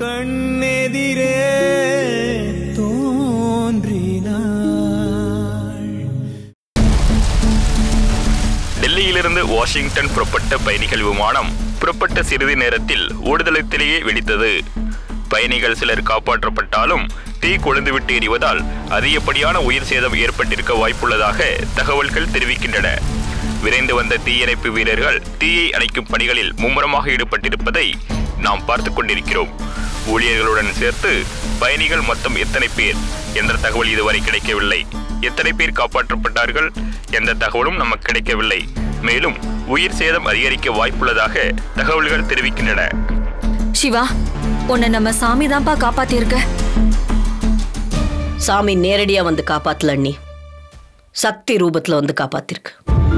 கண்ணெதிரே தோன்றினாள் டெல்லியிலிருந்து வாஷிங்டன் புறப்பட்ட பயணிகள் விமானம் புறப்பட்ட சிறிது நேரத்தில் ஓடுதளத்திலேயே வெடித்தது பயணிகள் சிலர் காப்பாற்றப்பட்டாலும் தீ கொழுந்துவிட்டு எரிவதால் அதிகப்படியான உயிர் சேதம் ஏற்பட்டிருக்க வாய்ப்புள்ளதாக தகவல்கள் தெரிவிக்கின்றன விரைந்து வந்த தீயணைப்பு வீரர்கள் தீயை அணைக்கும் பணிகளில் மும்முரமாக ஈடுபட்டிருப்பதை நாம் பார்த்து கொண்டிருக்கிறோம் ஊழியர்களுடன் சேர்த்து பயணிகள் மொத்தம் எத்தனை பேர் என்ற தகவல் இதுவரை கிடைக்கவில்லை எத்தனை பேர் காப்பாற்றப்பட்டார்கள் என்ற தகவலும் நமக்கு கிடைக்கவில்லை மேலும் உயிர் சேதம் அதிகரிக்க வாய்ப்புள்ளதாக தகவல்கள் தெரிவிக்கின்றன சிவா உன்னை நம்ம சாமி தான்ப்பா காப்பாத்திருக்கு சாமி நேரடியா வந்து காப்பாத்தல அண்ணி சக்தி ரூபத்துல வந்து காப்பாத்திருக்கு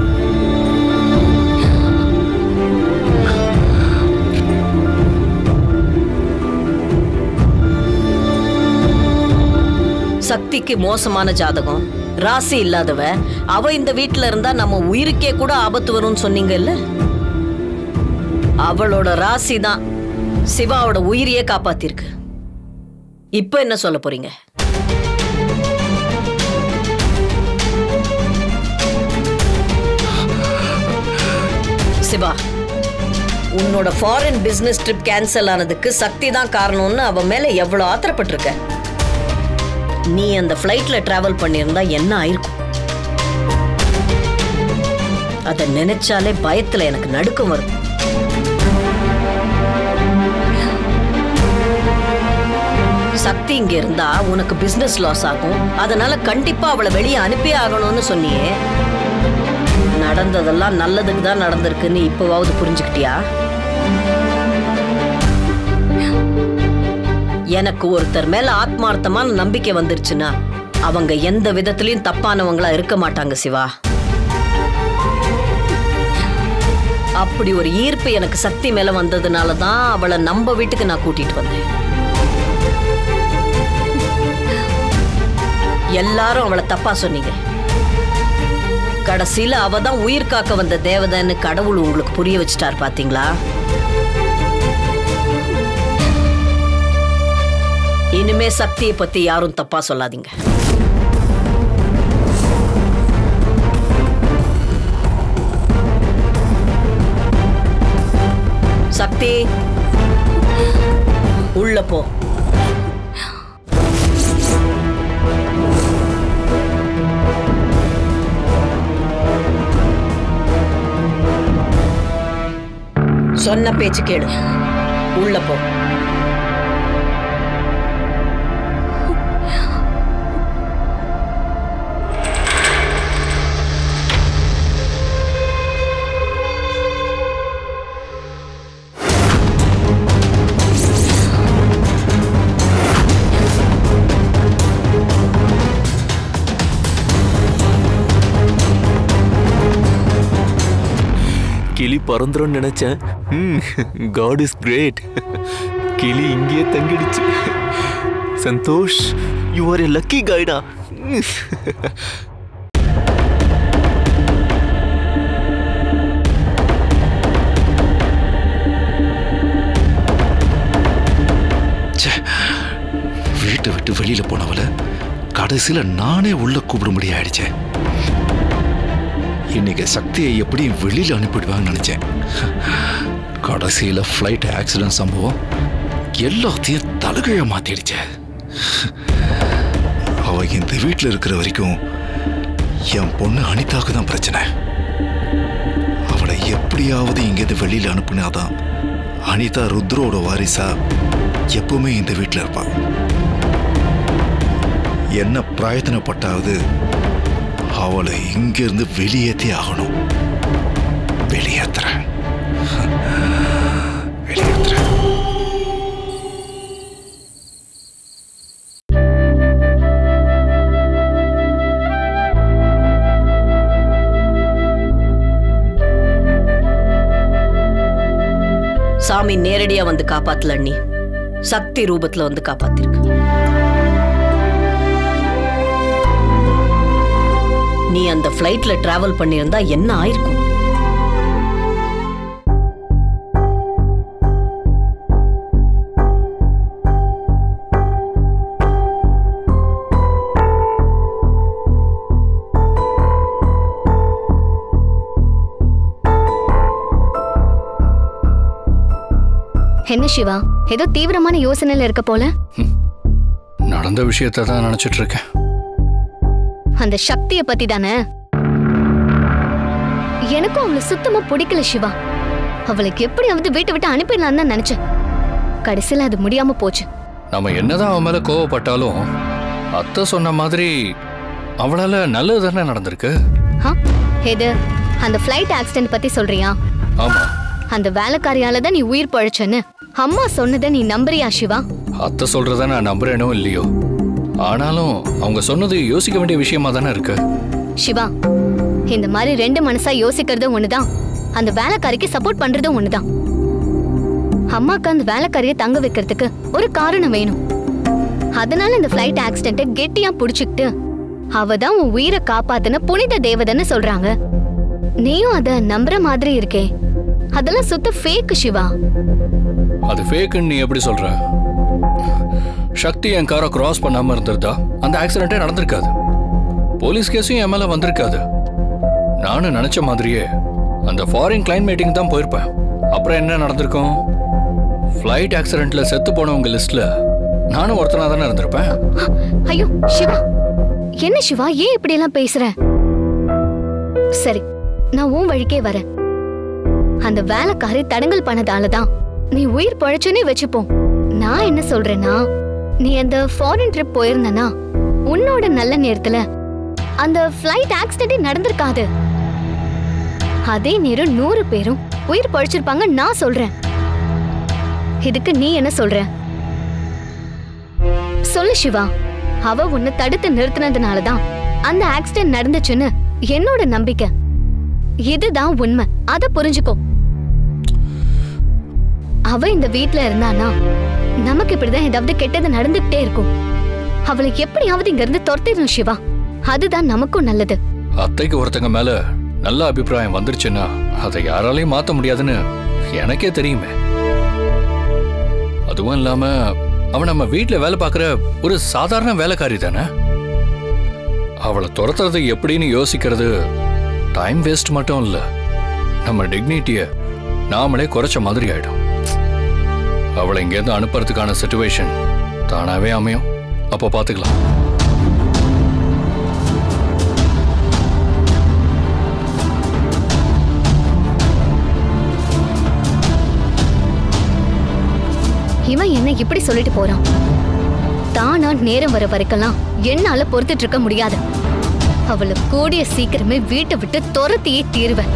சக்திக்கு மோசமான ஜாதகம் ராசி இல்லாதவ அவ இந்த வீட்ல இருந்தா நம்ம உயிருக்கே கூட ஆபத்து வரும்னு சொன்னீங்கல்ல அவளோட ராசி தான் சிவாவோட உயிரையே காப்பாத்திருக்கு இப்ப என்ன சொல்ல போறீங்க சிவா உன்னோட ஃபாரின் பிசினஸ் ட்ரிப் கேன்சல் ஆனதுக்கு சக்தி தான் காரணம்னு அவ மேல எவ்வளவு ஆத்திரப்பட்டிருக்க நீ அந்த ஃப்ளைட்ல டிராவல் பண்ணியிருந்தா என்ன ஆயிருக்கும் அதை நினைச்சாலே பயத்துல எனக்கு நடுக்கம் வரும் சக்தி இங்க இருந்தா உனக்கு பிசினஸ் லாஸ் ஆகும் அதனால கண்டிப்பா அவளை வெளியே அனுப்பியே ஆகணும்னு சொன்னியே நடந்ததெல்லாம் நல்லதுக்கு தான் நடந்திருக்குன்னு இப்பவாவது புரிஞ்சுக்கிட்டியா எனக்கு ஒருத்தர் மேல ஆத்மார்த்தமான நம்பிக்கை வந்துருச்சுன்னா அவங்க எந்த விதத்திலயும் தப்பானவங்களா இருக்க மாட்டாங்க சிவா அப்படி ஒரு ஈர்ப்பு எனக்கு சக்தி மேல வந்ததுனால தான் அவளை நம்ம வீட்டுக்கு நான் கூட்டிட்டு வந்தேன் எல்லாரும் அவளை தப்பா சொன்னீங்க கடைசியில அவ தான் உயிர் காக்க வந்த தேவதைன்னு கடவுள் உங்களுக்கு புரிய வச்சுட்டார் பாத்தீங்களா இனிமே சக்தியை பத்தி யாரும் தப்பா சொல்லாதீங்க சக்தி உள்ள போ சொன்ன பேச்சு கேளு உள்ள போ கிளி பறந்துரும் நினைச்சேன் காட் இஸ் கிரேட் கிளி இங்கேயே தங்கிடுச்சு Santhosh you are a lucky கைடா வீட்டை விட்டு வெளியில போனவள கடைசியில நானே உள்ள கூப்பிடும்படி ஆயிடுச்சேன் இன்னைக்கு சக்தியை எப்படியும் வெளியில அனுப்பிடுவாங்கன்னு நினைச்சேன் கடைசியில ஃப்ளைட் ஆக்சிடென்ட் சம்பவம் எல்லாத்தையும் தலகைய மாத்திடுச்சே அவ இந்த வீட்டில் இருக்கிற வரைக்கும் என் பொண்ணு அனிதாக்கு தான் பிரச்சனை அவளை எப்படியாவது இங்கேருந்து வெளியில அனுப்புனாதான் அனிதா ருத்ரோட வாரிசா எப்பவுமே இந்த வீட்டில் இருப்பா என்ன பிரயத்தனப்பட்டாவது அவளை இங்கிருந்து வெளியேற்றி ஆகணும் வெளியேத்துறேன் வெளியேத்துறேன் சாமி நேரடியா வந்து காப்பாத்தல அண்ணி சக்தி ரூபத்துல வந்து காப்பாத்திருக்கு நீ அந்த ஃப்ளைட்ல டிராவல் பண்ணியிருந்தா என்ன ஆயிருக்கும் என்ன சிவா ஏதோ தீவிரமான யோசனையில இருக்க போல நடந்த விஷயத்தை தான் நினைச்சிட்டு இருக்கேன் அந்த சக்திய பத்தி தானே எனக்கும் அவளை சுத்தமா பிடிக்கல சிவா அவளுக்கு எப்படியாவது வீட்டை விட்டு அனுப்பிடலாம்னு தான் நினைச்சேன் கடைசியில அது முடியாம போச்சு நம்ம என்னதான் அவன் மேல கோவப்பட்டாலும் அத்தை சொன்ன மாதிரி அவளால நல்லது தானே நடந்திருக்கு ஆ? எது அந்த ஃப்ளைட் ஆக்சிடென்ட் பத்தி சொல்றியா ஆமா அந்த வேலைக்காரியால தான் நீ உயிர் பழைச்சன்னு அம்மா சொன்னதை நீ நம்புறியா சிவா அத்தை சொல்றத நான் நம்புறேனோ இல்லையோ ஆனாலும் அவங்க சொன்னது யோசிக்க வேண்டிய விஷயமா தானே இருக்கு சிவா இந்த மாதிரி ரெண்டு மனசா யோசிக்கிறதும் ஒண்ணுதான் அந்த வேலைக்காரிக்கு சப்போர்ட் பண்றதும் ஒண்ணுதான் அம்மாக்கு அந்த வேலைக்காரிய தங்க வைக்கிறதுக்கு ஒரு காரணம் வேணும் அதனால இந்த ஃப்ளைட் ஆக்சிடென்ட்டை கெட்டியா புடிச்சுக்கிட்டு அவ தான் உன் உயிரை காப்பாத்துன புனித தேவதைன்னு சொல்றாங்க நீயும் அத நம்புற மாதிரி இருக்கே அதெல்லாம் சுத்த ஃபேக் சிவா அது ஃபேக்குன்னு நீ எப்படி சொல்ற சக்தி என் காரை கிராஸ் பண்ணாம இருந்திருந்தா அந்த ஆக்சிடென்ட்டே நடந்திருக்காது போலீஸ் கேஸும் என் மேல வந்திருக்காது நானும் நினைச்ச மாதிரியே அந்த ஃபாரின் கிளைன் மீட்டிங் தான் போயிருப்பேன் அப்புறம் என்ன நடந்திருக்கும் ஃப்ளைட் ஆக்சிடென்ட்ல செத்து போனவங்க லிஸ்ட்ல நானும் ஒருத்தனா தானே இருந்திருப்பேன் ஐயோ சிவா என்ன சிவா ஏன் இப்படி எல்லாம் பேசுற சரி நான் உன் வழிக்கே வரேன் அந்த வேலைக்காரி தடங்கல் பண்ணதால தான் நீ உயிர் பழைச்சுன்னே வச்சுப்போம் நான் என்ன சொல்றேன்னா நீ அந்த ஃபாரின் ட்ரிப் போயிருந்தனா உன்னோட நல்ல நேரத்துல அந்த ஃப்ளைட் ஆக்சிடென்ட் நடந்திருக்காது அதே நேரம் நூறு பேரும் உயிர் பழிச்சிருப்பாங்க நான் சொல்றேன் இதுக்கு நீ என்ன சொல்ற சொல்லு சிவா அவ உன்னை தடுத்து நிறுத்தினதுனால தான் அந்த ஆக்சிடென்ட் நடந்துச்சுன்னு என்னோட நம்பிக்கை இதுதான் உண்மை அத புரிஞ்சுக்கோ அவ இந்த வீட்ல இருந்தானா நமக்கு இப்படிதான் ஏதாவது கெட்டது நடந்துகிட்டே இருக்கும் அவளை எப்படியாவது இங்க இருந்து துரத்திடணும் சிவா அதுதான் நமக்கும் நல்லது அத்தைக்கு ஒருத்தங்க மேல நல்ல அபிப்பிராயம் வந்துருச்சுன்னா அதை யாராலையும் மாத்த முடியாதுன்னு எனக்கே தெரியுமே அதுவும் இல்லாம அவன் நம்ம வீட்ல வேலை பார்க்குற ஒரு சாதாரண வேலைக்காரி தானே அவளை துரத்துறது எப்படின்னு யோசிக்கிறது டைம் வேஸ்ட் மட்டும் இல்ல நம்ம டிக்னிட்டிய நாமளே குறைச்ச மாதிரி ஆயிடும் அவளை இங்கேருந்து அனுப்புறதுக்கான சுச்சுவேஷன் தானாவே அமையும் அப்போ பார்த்துக்கலாம் இவன் என்ன இப்படி சொல்லிட்டு போறான் தானா நேரம் வர வரைக்கெல்லாம் என்னால பொறுத்துட்டு இருக்க முடியாது அவளை கூடிய சீக்கிரமே வீட்டை விட்டு துரத்தியே தீருவேன்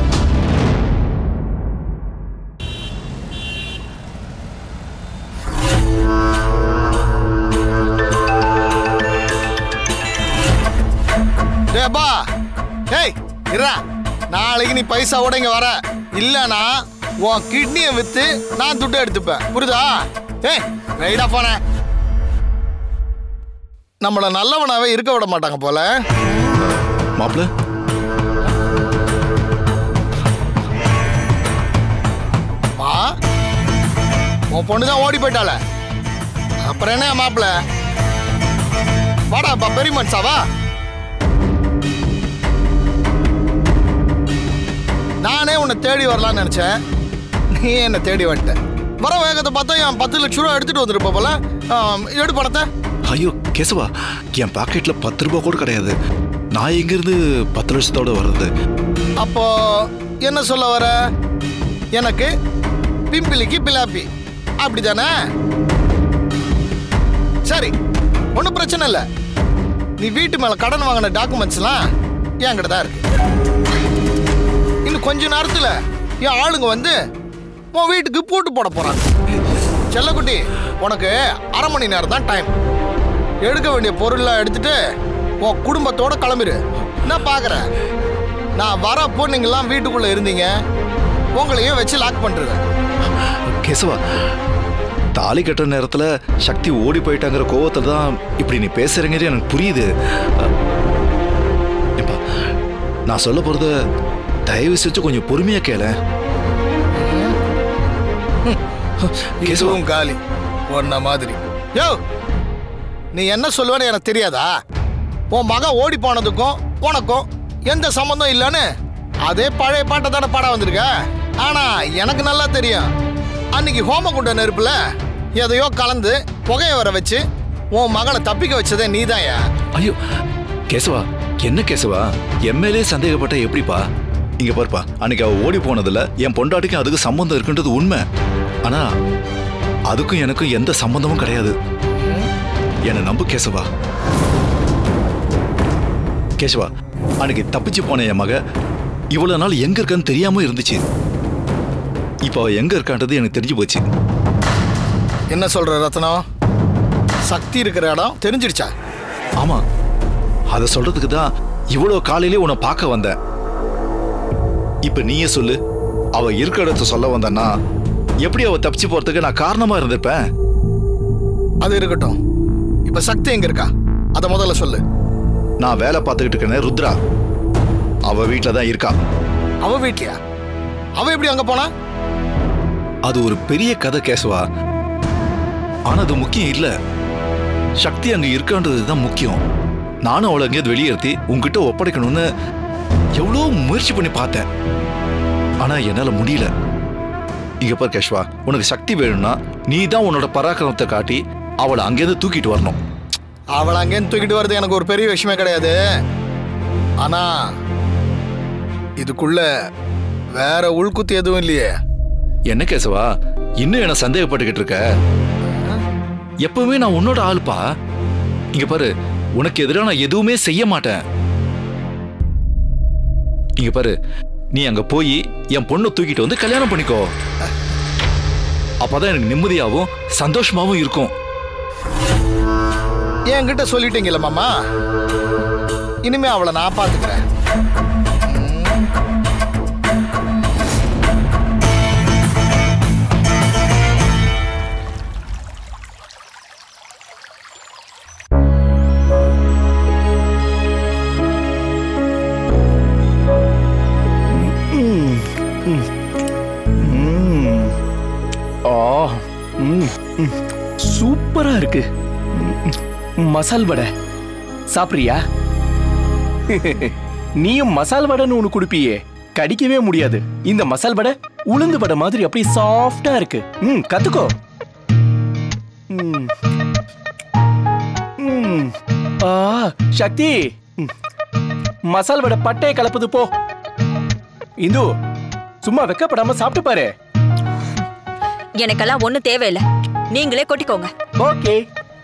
டேய் அப்பா டேய் இருடா நாளைக்கு நீ பைசாவோட இங்க வர இல்லனா உன் கிட்னியை வித்து நான் துட்டு எடுத்துப்பேன் புரியுதா ஏய் ரைடா போன நம்மள நல்லவனாவே இருக்க விட மாட்டாங்க போல மாப்பிள்ள பா உன் பொண்ணு தான் ஓடி போயிட்டாள அப்புறம் என்ன மாப்பிள வாடாப்பா பெரிய மனுஷாவா நானே உன்னை தேடி வரலாம்னு நினைச்சேன் நீ என்னை தேடி வந்துட்ட வர வேகத்தை பார்த்தா என் பத்து லட்ச ரூபா எடுத்துட்டு வந்திருப்ப போல ஆம், எடு பணத்தை ஐயோ கேசவா என் பாக்கெட்ல பத்து ரூபாய் கூட கிடையாது நான் எங்கிருந்து பத்து லட்சத்தோட வர்றது அப்போ என்ன சொல்ல வர எனக்கு பிம்பிளிக்கு பிலாப்பி அப்படிதானே சரி ஒன்றும் பிரச்சனை இல்லை நீ வீட்டு மேல கடன் வாங்கின டாக்குமெண்ட்ஸ்லாம் என்கிட்ட தான் இருக்கு இன்னும் கொஞ்ச நேரத்துல என் ஆளுங்க வந்து உன் வீட்டுக்கு பூட்டு போட போறாங்க செல்லக்குட்டி உனக்கு அரை மணி நேரம் தான் டைம் எடுக்க வேண்டிய பொருள்லாம் எடுத்துட்டு உன் குடும்பத்தோட கிளம்பிரு என்ன பார்க்குற நான் வரப்போ நீங்களாம் வீட்டுக்குள்ள இருந்தீங்க உங்களையும் வச்சு லாக் பண்ணிருவேன் கேசவா தாலி கட்டுற நேரத்துல சக்தி ஓடி போயிட்டாங்கிற கோவத்துல தான் இப்படி நீ பேசுறங்கிறது எனக்கு புரியுது ஏப்பா, நான் சொல்ல போறத தயவு செஞ்சு கொஞ்சம் பொறுமையா கேள கேசவா இதுவும் காலி ஒன்ன மாதிரி யோ நீ என்ன சொல்லுவேன்னு எனக்கு தெரியாதா உன் மகன் ஓடி போனதுக்கும் உனக்கும் எந்த சம்மந்தம் இல்லைன்னு அதே பழைய பாட்டை தானே பாட வந்திருக்க ஆனா எனக்கு நல்லா தெரியும் அன்னைக்கு ஹோமகுண்ட நெருப்புல எதையோ கலந்து புகைய வர வச்சு உன் மகளை தப்பிக்க வச்சதே நீதான்யா ஐயோ கேசவா என்ன கேசவா எம்எல்ஏ சந்தேகப்பட்ட எப்படிப்பா இங்க பாருப்பா அன்னைக்கு அவ ஓடி போனதுல என் பொண்டாட்டிக்கும் அதுக்கு சம்பந்தம் இருக்குன்றது உண்மை ஆனா அதுக்கும் எனக்கும் எந்த சம்பந்தமும் கிடையாது என்னை நம்பு கேசவா கேசவா அன்னைக்கு தப்பிச்சு போன என் மக இவ்வளவு நாள் எங்க இருக்கான்னு தெரியாம இருந்துச்சு இப்போ அவ எங்க இருக்கான்றது எனக்கு தெரிஞ்சு போச்சு என்ன சொல்ற ரத்னம் சக்தி இருக்கிற இடம் தெரிஞ்சிடுச்சா ஆமா அதை சொல்றதுக்கு தான் இவ்வளவு காலையிலே உன்னை பார்க்க வந்தேன் இப்ப நீயே சொல்லு அவ இருக்கிற இடத்த சொல்ல வந்தன்னா எப்படி அவ தப்பிச்சு போறதுக்கு நான் காரணமா இருந்திருப்பேன் அது இருக்கட்டும் இப்ப சக்தி எங்க இருக்கா அத முதல்ல சொல்லு நான் வேலை பார்த்துக்கிட்டு இருக்கேனே ருத்ரா அவ வீட்டில தான் இருக்கா அவ வீட்லயா அவ எப்படி அங்க போனா அது ஒரு பெரிய கதை கேசவா ஆனா அது முக்கியம் இல்ல சக்தி அங்க இருக்கான்றது தான் முக்கியம் நானும் அவளை எங்கேயாவது வெளியேற்றி உங்ககிட்ட ஒப்படைக்கணும்னு எவ்வளோ முயற்சி பண்ணி பார்த்தேன் ஆனா என்னால முடியல இங்க பார் கேஷ்வா உனக்கு சக்தி வேணும்னா நீ தான் உன்னோட பராக்கிரமத்தை காட்டி அவளை அங்கேருந்து தூக்கிட்டு வரணும் அவளை அங்கேருந்து தூக்கிட்டு வர்றது எனக்கு ஒரு பெரிய விஷயமே கிடையாது ஆனா இதுக்குள்ள வேற உள்குத்து எதுவும் இல்லையே என்ன கேசவா இன்னும் என்ன சந்தேகப்பட்டுக்கிட்டு இருக்க எப்பவுமே நான் உன்னோட ஆளுப்பா இங்க பாரு உனக்கு எதிராக நான் எதுவுமே செய்ய மாட்டேன் இங்க பாரு நீ அங்க போய் என் பொண்ணை தூக்கிட்டு வந்து கல்யாணம் பண்ணிக்கோ அப்பதான் எனக்கு நிம்மதியாவும் சந்தோஷமாவும் இருக்கும் என்கிட்ட சொல்லிட்டீங்கல்ல மாமா இனிமே அவளை நான் பாத்துக்கிறேன் ஆ ம், ம். சூப்பரா இருக்கு ம், ம். மசால் வடை சாப்பிட்றியா நீயும் மசால் வடைன்னு ஒன்று குடுப்பியே கடிக்கவே முடியாது இந்த மசால் வடை உளுந்து வடை மாதிரி அப்படியே சாஃப்டா இருக்கு ம் கத்துக்கோ ம். ம். ஆ சக்தி ம். மசால் வடை பட்டையை கலப்புது போ இந்து சும்மா வெக்கப்படாம சாப்பிட்டு பாரு எனக்கெல்லாம் ஒண்ணும் தேவையில்ல நீங்களே கொட்டிக்கோங்க ஓகே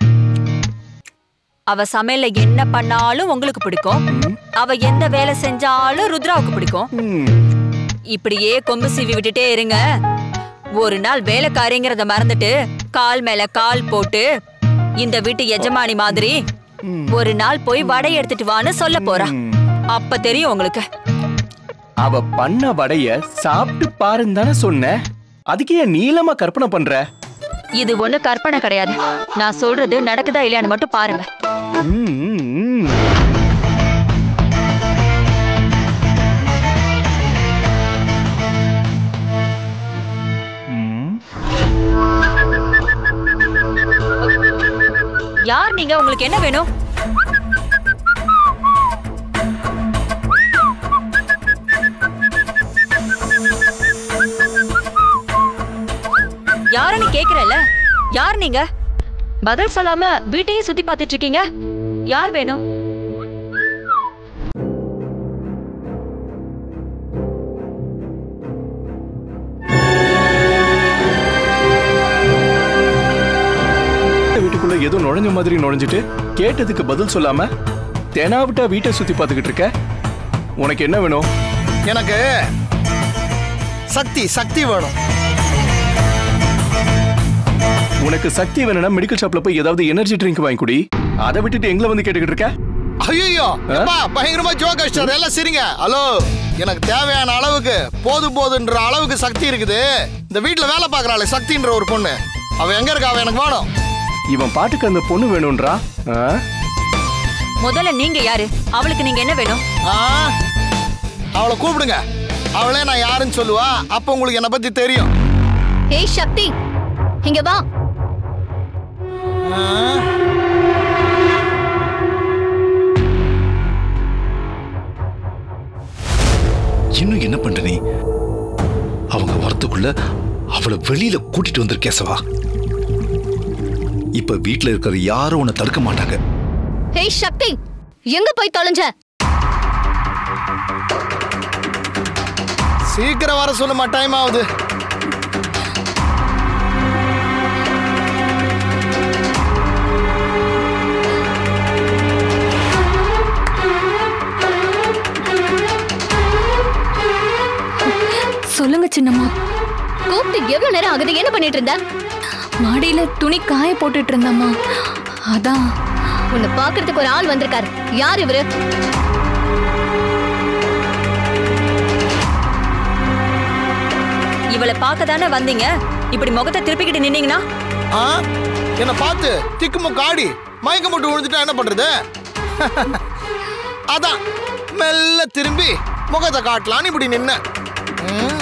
அவ சமையல்ல என்ன பண்ணாலும் உங்களுக்கு பிடிக்கும் அவ எந்த வேலை செஞ்சாலும் ருத்ராவுக்கு பிடிக்கும் ம் இப்படியே கொம்பு சீவி விட்டுட்டே இருங்க ஒரு நாள் வேலைக்காரிங்கிறத மறந்துட்டு கால் மேல கால் போட்டு இந்த வீட்டு எஜமானி மாதிரி ஒரு நாள் போய் வடை எடுத்துட்டு வான்னு சொல்ல போறா அப்ப தெரியும் உங்களுக்கு அவ பண்ண வடைய சாப்பிட்டு பாருன்னு தானே சொன்னேன் அதுக்கு ஏன் நீளமா கற்பனை பண்ற இது ஒண்ணு கற்பனை கிடையாது நான் சொல்றது நடக்குதா இல்லையான்னு மட்டும் பாருங்க ம், ம், ம். ம். யார் நீங்க உங்களுக்கு என்ன வேணும் யாருன்னு கேக்குறேன்ல யார் நீங்க பதில் சொல்லாம வீட்டையே சுத்தி பார்த்துட்டு இருக்கீங்க யார் வேணும் வீட்டுக்குள்ள ஏதோ நுழைஞ்ச மாதிரி நுழைஞ்சிட்டு கேட்டதுக்கு பதில் சொல்லாம தெனாவிட்டா வீட்டை சுத்தி பார்த்துக்கிட்டு இருக்க உனக்கு என்ன வேணும் எனக்கு சக்தி சக்தி வேணும் உனக்கு சக்தி வேணும்னா மெடிக்கல் ஷாப்ல போய் ஏதாவது எனர்ஜி ட்ரிங்க் வாங்கி குடி அதை விட்டுட்டு எங்களை வந்து கேட்டுக்கிட்டு இருக்க ஐயோ பயங்கரமா ஜோக் அடிச்சாரு எல்லாம் சரிங்க ஹலோ எனக்கு தேவையான அளவுக்கு போது போதுன்ற அளவுக்கு சக்தி இருக்குது இந்த வீட்ல வேலை பார்க்கறாளே சக்தின்ற ஒரு பொண்ணு அவ எங்க இருக்கா அவ எனக்கு வேணும் இவன் பாட்டுக்கு அந்த பொண்ணு வேணும்ன்றா ஆ? முதல்ல நீங்க யாரு அவளுக்கு நீங்க என்ன வேணும் ஆ அவளை கூப்பிடுங்க அவளே நான் யாருன்னு சொல்லுவா அப்ப உங்களுக்கு என்னை பத்தி தெரியும் ஏய் சக்தி இங்க வா ஆ? இன்னும் என்ன பண்ற நீ அவங்க வரத்துக்குள்ள அவளை வெளியில கூட்டிட்டு வந்திருக்கே சவா இப்ப வீட்ல இருக்கிற யாரும் உன்னை தடுக்க மாட்டாங்க ஹேய் சக்தி எங்க போய் தொலைஞ்ச சீக்கிரம் வர சொல்லுமா டைம் ஆகுது சொல்லுங்க சின்னம்மா கூப்பிட்டு எவ்வளவு நேரம் ஆகுது என்ன பண்ணிட்டு இருந்த மாடியில துணி காய போட்டுட்டு இருந்தம்மா அதான் உன்னை பாக்குறதுக்கு ஒரு ஆள் வந்திருக்காரு யார் இவரு இவளை பார்க்க தானே வந்தீங்க இப்படி முகத்தை திருப்பிக்கிட்டு நின்னீங்கன்னா ஆ என்ன பார்த்து திக்குமுக்கு ஆடி மயக்கம் போட்டு விழுந்துட்டா என்ன பண்றது அதான் மெல்ல திரும்பி முகத்தை காட்டலான்னு இப்படி நின்ன ம்.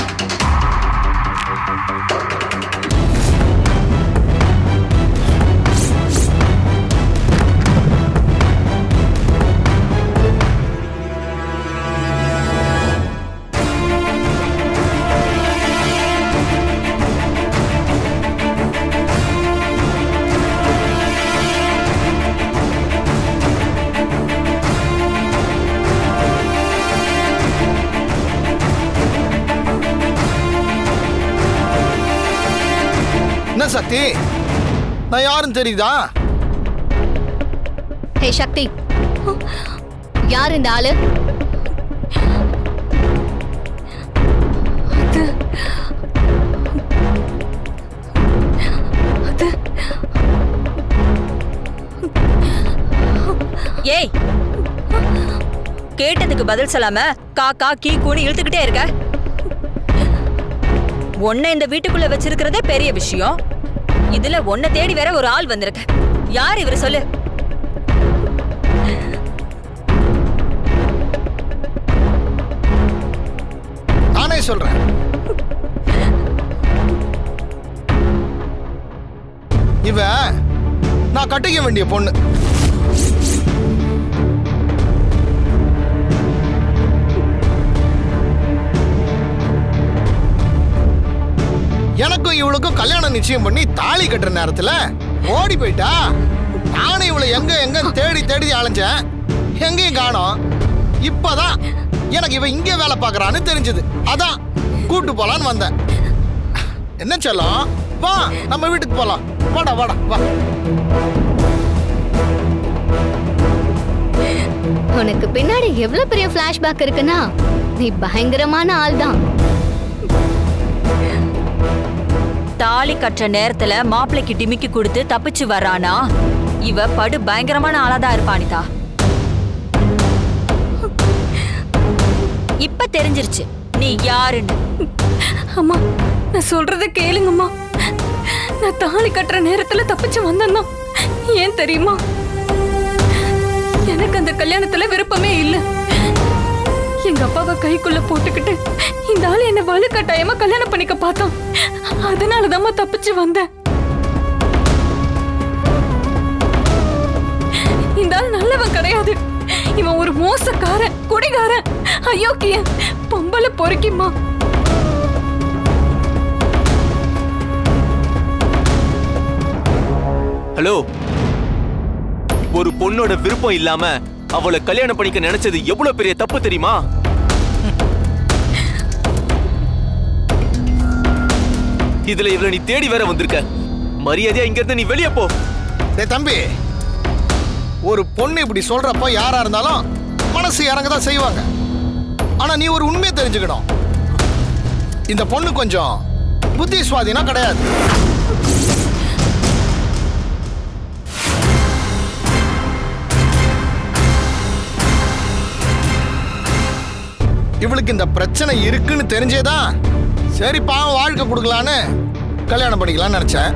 என்ன சக்தி நான் யாருன்னு தெரியுதா ஹே சக்தி யார் இந்த ஆளு ஏய் கேட்டதுக்கு பதில் சொல்லாம காக்கா கீ கூனி இழுத்துக்கிட்டே இருக்க உன்னை இந்த வீட்டுக்குள்ள வச்சிருக்கிறதே பெரிய விஷயம் இதுல உன்னை தேடி வேற ஒரு ஆள் வந்திருக்க யார் இவர் சொல்லு நானே சொல்றேன் இவ நான் கட்டிக்க வேண்டிய பொண்ணு எனக்கும் இவளுக்கும் கல்யாணம் நிச்சயம் பண்ணி தாலி கட்டுற நேரத்துல ஓடி போயிட்டா நானும் இவளை எங்க எங்க தேடி தேடி அலைஞ்சேன் எங்கேயும் காணோம் இப்பதான் எனக்கு இவ இங்கே வேலை பார்க்கறான்னு தெரிஞ்சது அதான் கூட்டு போலான்னு வந்தேன் என்ன செல்லம் வா நம்ம வீட்டுக்கு போலாம் வாடா வாடா வா உனக்கு பின்னாடி எவ்வளவு பெரிய பிளாஷ்பேக் இருக்குன்னா நீ பயங்கரமான ஆள் தான் தாலி கட்டுற நேரத்துல மாப்பிள்ளைக்கு டிமிக்கி கொடுத்து தப்பிச்சு வர்றானா இவ படு பயங்கரமான ஆளாதான் இருப்பானிதா இப்ப தெரிஞ்சிருச்சு நீ யாருன்னு அம்மா நான் சொல்றத கேளுங்கம்மா நான் தாலி கட்டுற நேரத்துல தப்பிச்சு வந்தேன்னா ஏன் தெரியுமா எனக்கு அந்த கல்யாணத்துல விருப்பமே இல்ல எங்க அப்பாவை கைக்குள்ள போட்டுக்கிட்டு இந்த ஆள் என்ன வலுக்கட்டாயமா கல்யாணம் பண்ணிக்க பார்த்தான் அதனாலதாம்மா தப்பிச்சு வந்தேன் இந்த ஆள் நல்லவன் கிடையாது இவன் ஒரு மோசக்காரன் குடிகாரன் அயோக்கியன் பொம்பளை பொறுக்கிம்மா ஹலோ ஒரு பொண்ணோட விருப்பம் இல்லாம அவளை கல்யாணம் பண்ணிக்க நினைச்சது எவ்வளவு பெரிய தப்பு தெரியுமா இதுல இவளை நீ தேடி வேற வந்திருக்க மரியாதையா இங்க இருந்து நீ வெளியே போ டேய் தம்பி ஒரு பொண்ணு இப்படி சொல்றப்ப யாரா இருந்தாலும் மனசு இறங்க தான் செய்வாங்க ஆனா நீ ஒரு உண்மையை தெரிஞ்சுக்கணும் இந்த பொண்ணு கொஞ்சம் புத்தி சுவாதீனம் கிடையாது இவளுக்கு இந்த பிரச்சனை இருக்குன்னு தெரிஞ்சேதான் சரி பாவம் வாழ்க்கை கொடுக்கலான்னு கல்யாணம் பண்ணிக்கலாம்னு நினைச்சேன்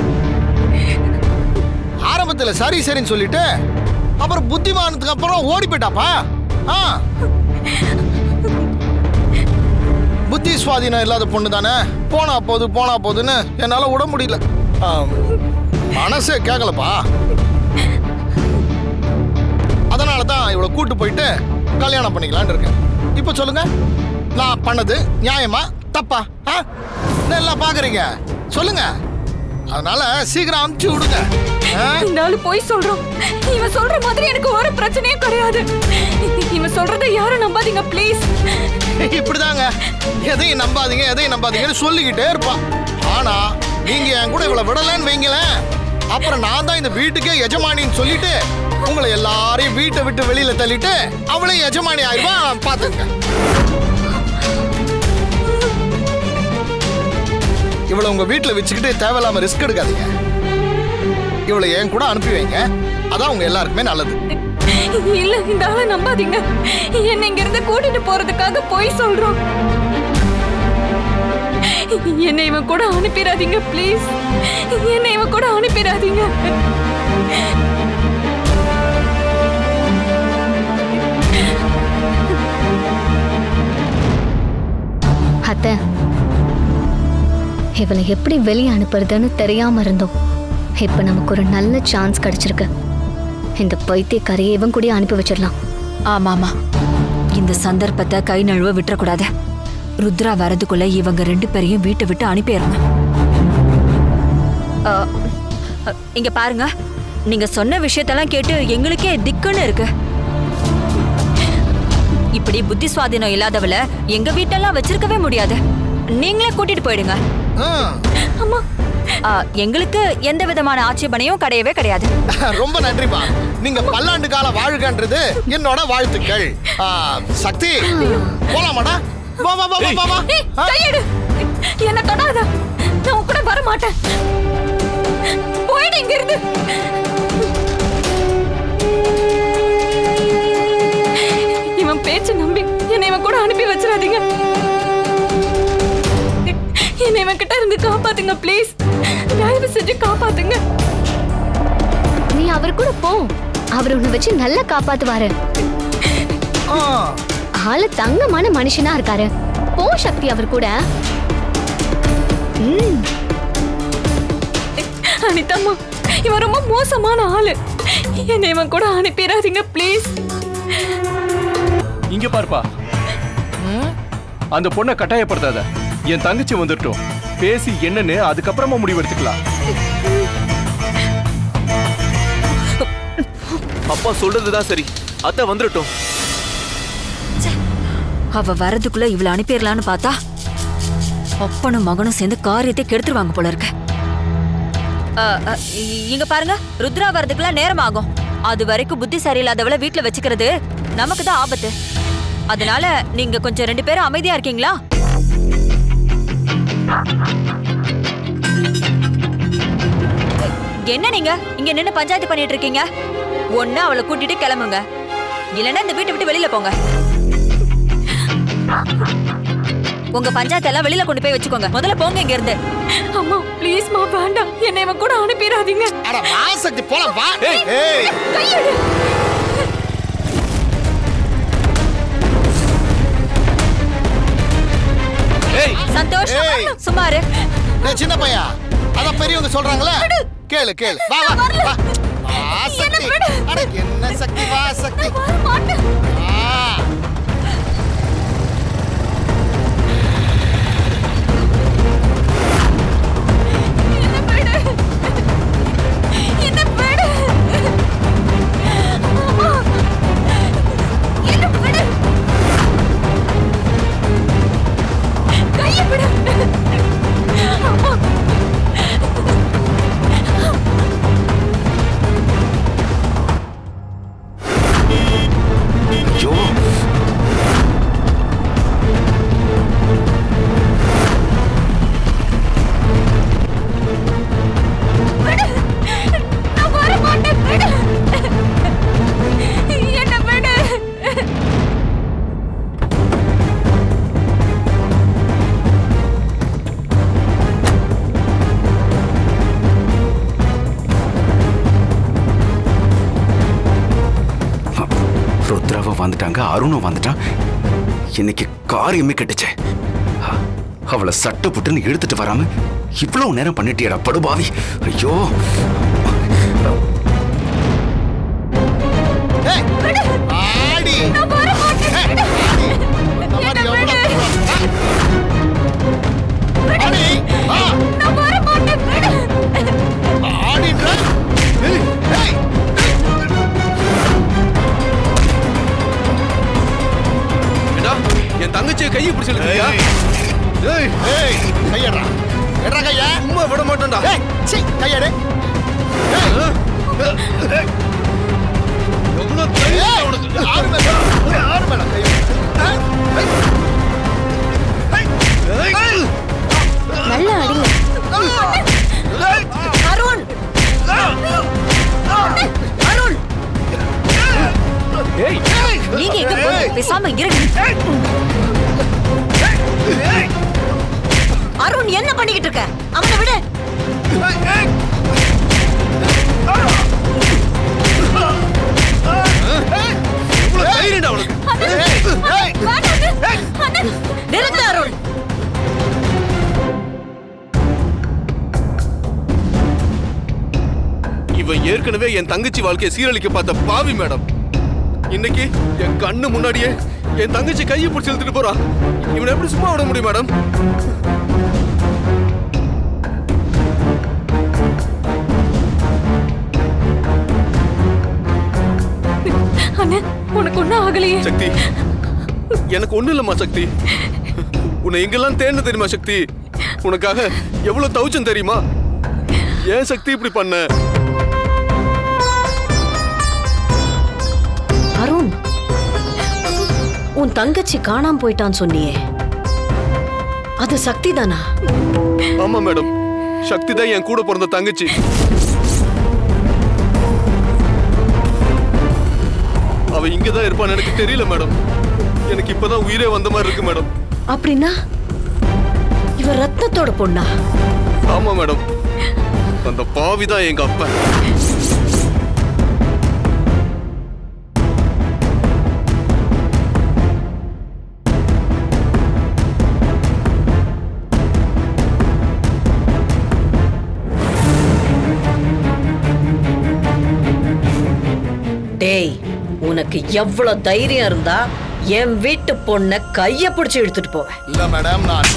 ஆரம்பத்துல சரி சரின்னு சொல்லிட்டு அப்புறம் புத்திமானத்துக்கு அப்புறம் ஓடி போயிட்டாப்பா ஆ புத்தி சுவாதீனம் இல்லாத பொண்ணு தானே போனா போது போனா போதுன்னு என்னால விட முடியல ஆ, மனசே கேட்கலப்பா அதனால தான் இவளை கூட்டு போயிட்டு கல்யாணம் பண்ணிக்கலாம்னு இருக்கேன் இப்போ சொல்லுங்க நான் பண்ணது நியாயமா தப்பா ஆ என்ன எல்லாம் பாக்குறீங்க சொல்லுங்க அதனால சீக்கிரம் அமுச்சு விடுங்க ஆ? இந்த ஆளு போய் சொல்றான் இவன் சொல்ற மாதிரி எனக்கு ஒரு பிரச்சனையும் கிடையாது இவன் சொல்றதை யாரும் நம்பாதீங்க ப்ளீஸ் இப்படிதாங்க எதையும் நம்பாதீங்க எதையும் நம்பாதீங்கன்னு சொல்லிக்கிட்டே இருப்பான் ஆனா நீங்க என் கூட இவ்வளவு விடலன்னு வைங்களேன் அப்புறம் நான் தான் இந்த வீட்டுக்கே எஜமானின்னு சொல்லிட்டு உங்களை எல்லாரையும் வீட்டை விட்டு வெளியில தள்ளிட்டு அவளே எஜமானி ஆயிடுவா பாத்துங்க இவளை உங்க வீட்டுல வச்சுக்கிட்டு தேவையில்லாம ரிஸ்க் எடுக்காதீங்க இவளை என் கூட அனுப்பி வைங்க அதான் உங்க எல்லாருக்குமே நல்லது இல்ல இந்த ஆளை நம்பாதீங்க என்னை இங்க இருந்து கூட்டிட்டு போறதுக்காக போய் சொல்றோம் என்னை இவன் கூட அனுப்பிடாதீங்க ப்ளீஸ் என்னை இவன் கூட அனுப்பிடாதீங்க அத்தை இவளை எப்படி வெளியே அனுப்புறதுன்னு தெரியாம இருந்தோம் இப்ப நமக்கு ஒரு நல்ல சான்ஸ் கிடைச்சிருக்கு இந்த பைத்தியக்காரையை இவன் கூட அனுப்பி வச்சிடலாம் ஆமாமா இந்த சந்தர்ப்பத்தை கை நழுவ விட்டுறக்கூடாது ருத்ரா வரதுக்குள்ள இவங்க ரெண்டு பேரையும் வீட்டை விட்டு அனுப்பிடணும் அ, அ, இங்க பாருங்க நீங்க சொன்ன விஷயத்தெல்லாம் கேட்டு எங்களுக்கே திக்குன்னு இருக்கு இப்படி புத்தி சுவாதீனம் இல்லாதவள எங்க வீட்டெல்லாம் வச்சிருக்கவே முடியாது நீங்களே கூட்டிட்டு போயிடுங்க அம்மா அ, எங்களுக்கு எந்த விதமான ஆட்சேபனையும் கிடையவே கிடையாது ரொம்ப நன்றிப்பா நீங்க பல்லாண்டு கால வாழ்கன்றது என்னோட வாழ்த்துக்கள் ஆ, சக்தி போலாமாடா வா வா வா வா, வா வா ஏய், கையெடு என்ன தொடாத நான் உன் கூட வர மாட்டேன் போயிடு இங்க இருந்து இவன் பேச்ச நம்பி என்னை இவன் கூட அனுப்பி வச்சிடாதீங்க என்னை இவன் கிட்ட இருந்து காப்பாத்துங்க ப்ளீஸ் தயவு செஞ்சு காப்பாத்துங்க நீ அவர் கூட போ அவர் உன்னை வச்சு நல்லா காப்பாத்துவாரு ஆ, ஆளு தங்கமான மனுஷனா இருக்காரு போ சக்தி அவர் கூட ம் அனிதம்மா இவன் ரொம்ப மோசமான ஆளு என்னை இவன் கூட அனுப்பிடாதீங்க ப்ளீஸ் இங்க பாருப்பா அந்த பொண்ணை கட்டாயப்படுத்தாத என் தங்கச்சி வந்துட்டோம் பேசி என்னன்னு அதுக்கப்புறமா முடிவெடுத்துக்கலாம் அப்பா சொல்றதுதான் சரி அத்தை வந்துடட்டும் அவ வரதுக்குள்ள இவள அனுப்பிடலான்னு பார்த்தா அப்பனும் மகனும் சேர்ந்து காரியத்தை கெடுத்துருவாங்க போல இருக்கு அ, அ, இ- இங்க பாருங்க ருத்ரா வரதுக்குள்ள நேரம் ஆகும் அது வரைக்கும் புத்தி சரியில்லாதவள வீட்ல வச்சுக்கிறது நமக்கு தான் ஆபத்து அதனால நீங்க கொஞ்சம் ரெண்டு பேரும் அமைதியா இருக்கீங்களா என்ன நீங்க இங்க நின்னு பஞ்சாயத்து பண்ணிட்டு இருக்கீங்க ஒண்ணு அவளை கூட்டிட்டு கிளம்புங்க இல்லைன்னா இந்த வீட்டை விட்டு வெளியில போங்க உங்க பஞ்சாயத்து எல்லாம் வெளியில கொண்டு போய் வச்சுக்கோங்க முதல்ல போங்க இங்க இருந்து அம்மா ப்ளீஸ் மா வேண்டாம் என்னை இவன் கூட அனுப்பிடாதீங்க அட வா சக்தி போலாம் வா ஏய் கையெடு சந்தோஷ் ஏய். சுமாரு டேய், சின்ன பையன் அதான் பெரியவங்க சொல்றாங்களே கேளு கேளு வா வா வா வா சக்தி அட என்ன சக்தி வா சக்தி ஆ என்ன விடு அம்மா என்ன விடு கையை விடு அம்மா ஐயோ நான் வர மாட்டேன் விடு என்ன விடு ருத்ராவும் வந்துட்டாங்க அருணும் வந்துட்டான் இன்னைக்கு காரியமே கெட்டுச்சே அ- அவளை சட்டை புட்டுன்னு இழுத்துட்டு வராம இவ்வளவு நேரம் பண்ணிட்டியடா படுபாவி ஐயோ ஏய் ஆடி நான் வர மாட்டேன் ஏய், ஆடி. இந்த மாதிரி எவ்வளவு- ஆ. மாட்டியா ஏய் ஏய் கையடா எடா கைய சும்மா விட மாட்டேன்டா ஏய் சீ கையடே எவ்வளவு தைரியம் உனக்கு யாரு மேல யாரு மேல கைய நல்லா அடிங்க அருண் அருண் ஏய் நீங்க எங்க போய் பேசாம இருங்க அருண் என்ன பண்ணிக்கிட்டு இருக்க அவனை விடு எவ்வளவு தைரியம்டா உனக்கு நிறுத்து அருண் இவன் ஏற்கனவே என் தங்கச்சி வாழ்க்கையை சீரழிக்க பார்த்த பாவி மேடம் இன்னைக்கு என் கண்ணு முன்னாடியே என் தங்கச்சி கையை பிடிச்சி இழுத்துட்டு போறான் இவனை எப்படி சும்மா விட முடியும் மேடம் அண்ணே உனக்கு ஒன்றும் ஆகலையே சக்தி எனக்கு ஒண்ணு இல்லம்மா சக்தி உன்னை எங்கெல்லாம் தேடின தெரியுமா சக்தி உனக்காக எவ்வளவு தவிச்சம் தெரியுமா ஏன் சக்தி இப்படி பண்ண அருண் உன் தங்கச்சி காணாம போயிட்டான்னு சொன்னியே அது சக்தி தானா ஆமா மேடம் சக்தி தான் என் கூட பிறந்த தங்கச்சி அவ இங்கதான் இருப்பான்னு எனக்கு தெரியல மேடம் எனக்கு இப்பதான் உயிரே வந்த மாதிரி இருக்கு மேடம் அப்படின்னா இவ ரத்னத்தோட பொண்ணா ஆமா மேடம் அந்த பாவி தான் எங்க அப்பா டேய் உனக்கு எவ்வளவு தைரியம் இருந்தா என் வீட்டு பொண்ண கைய பிடிச்சு இழுத்துட்டு போவேன் இல்ல மேடம் நான்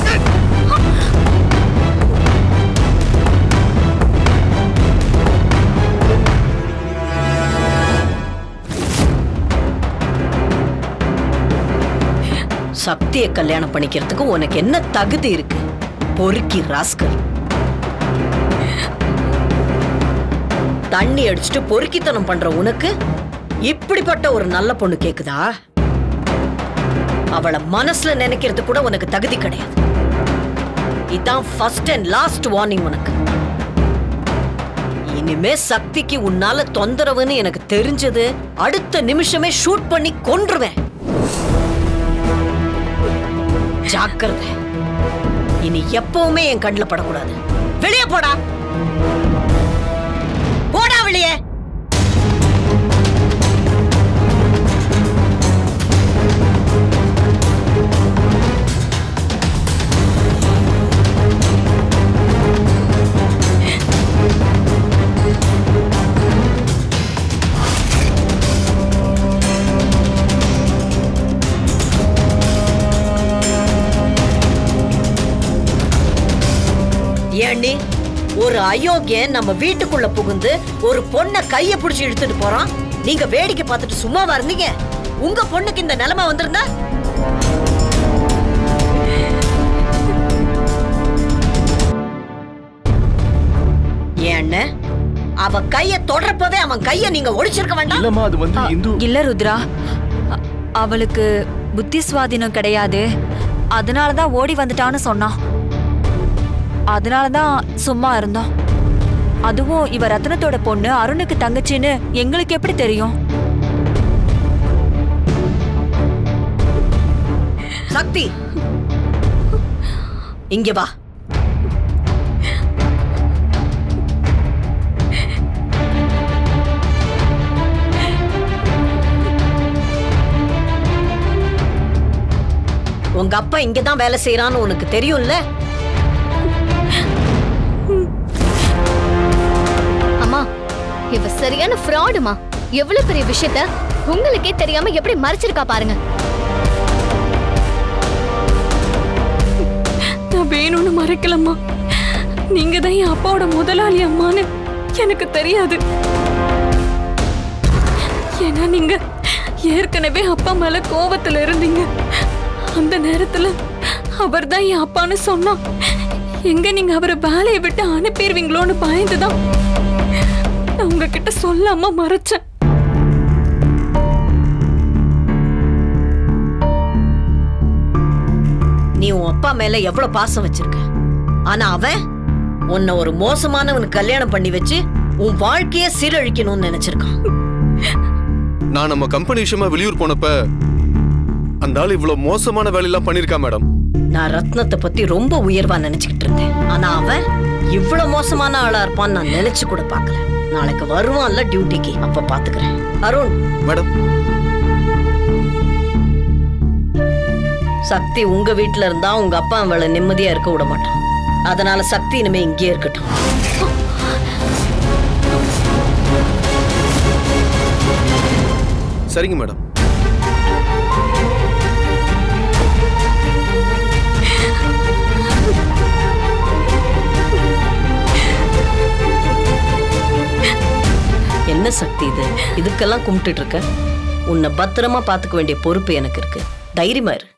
சக்தியை கல்யாணம் பண்ணிக்கிறதுக்கு உனக்கு என்ன தகுதி இருக்கு பொறுக்கி ராஸ்கல் தண்ணி அடிச்சுட்டு பொறுக்கித்தனம் பண்ற உனக்கு இப்படிப்பட்ட ஒரு நல்ல பொண்ணு கேக்குதா அவளை மனசுல நினைக்கிறது கூட உனக்கு தகுதி கிடையாது இதான் ஃபர்ஸ்ட் அண்ட் லாஸ்ட் வார்னிங் உனக்கு இனிமே சக்திக்கு உன்னால தொந்தரவுன்னு எனக்கு தெரிஞ்சது அடுத்த நிமிஷமே ஷூட் பண்ணி கொன்றுவேன் ஜாக்கிரதை இனி எப்பவுமே என் கண்ணுல படக்கூடாது வெளியே போடா போடா வெளியே ஏண்டி ஒரு அயோக்கியன் நம்ம வீட்டுக்குள்ள புகுந்து ஒரு பொண்ண கைய பிடிச்சு இழுத்துட்டு போறான் நீங்க வேடிக்கை பார்த்துட்டு சும்மாவா இருந்தீங்க உங்க பொண்ணுக்கு இந்த நிலைமை வந்திருந்தா ஏன்னு அவ கைய தொடரப்பவே அவன் கைய நீங்க ஒடிச்சிருக்க வேண்டாம் இல்லம்மா அது வந்து இந்து இல்ல ருத்ரா அ- அவளுக்கு புத்தி சுவாதீனம் கிடையாது அதனால தான் ஓடி வந்துட்டான்னு சொன்னான் அதனால தான் சும்மா இருந்தோம் அதுவும் இவ ரத்னத்தோட பொண்ணு அருணுக்கு தங்கச்சின்னு எங்களுக்கு எப்படி தெரியும் சக்தி இங்க வா உங்க அப்பா இங்கதான் வேலை செய்யறான்னு உனக்கு தெரியும்ல அம்மா இவ சரியான ஃப்ராடுமா எவ்வளவு பெரிய விஷயத்த உங்களுக்கே தெரியாம எப்படி மறைச்சிருக்கா பாருங்க நான் வேணும்னு மறைக்கலம்மா நீங்க தான் என் அப்பாவோட முதலாளி அம்மான்னு எனக்கு தெரியாது ஏன்னா நீங்க ஏற்கனவே அப்பா மேல கோவத்துல இருந்தீங்க அந்த நேரத்துல அவர் தான் என் அப்பான்னு சொன்னா எங்க நீங்க அவரை வேலையை விட்டு அனுப்பிடுவீங்களோன்னு பயந்துதான் நான் உங்ககிட்ட சொல்லாம மறைச்சேன் நீ உன் அப்பா மேல எவ்வளவு பாசம் வச்சிருக்க ஆனா அவன் உன்னை ஒரு மோசமானவனுக்கு கல்யாணம் பண்ணி வச்சு உன் வாழ்க்கைய சீரழிக்கணும்னு நினைச்சிருக்கான் நான் நம்ம கம்பெனி விஷயமா வெளியூர் போனப்ப அந்த ஆள் இவ்வளவு மோசமான வேலையெல்லாம் பண்ணிருக்கா மேடம் நான் ரத்னத்தை பத்தி ரொம்ப உயர்வா நினைச்சுக்கிட்டு இருந்தேன் ஆனா அவன் இவ்வளவு மோசமான ஆளா இருப்பான்னு நான் நினைச்சு கூட பார்க்கல நாளைக்கு வருவான்ல டியூட்டிக்கு அப்ப பாத்துக்கிறேன் அருண் மேடம் சக்தி உங்க வீட்ல இருந்தா உங்க அப்பா அவளை நிம்மதியா இருக்க விட மாட்டான் அதனால சக்தி இனிமே இங்கேயே இருக்கட்டும் சரிங்க மேடம் என்ன சக்தி இது இதுக்கெல்லாம் கும்பிட்டுட்டு இருக்க உன்னை பத்திரமா பாத்துக்க வேண்டிய பொறுப்பு எனக்கு இருக்கு தைரியமா இரு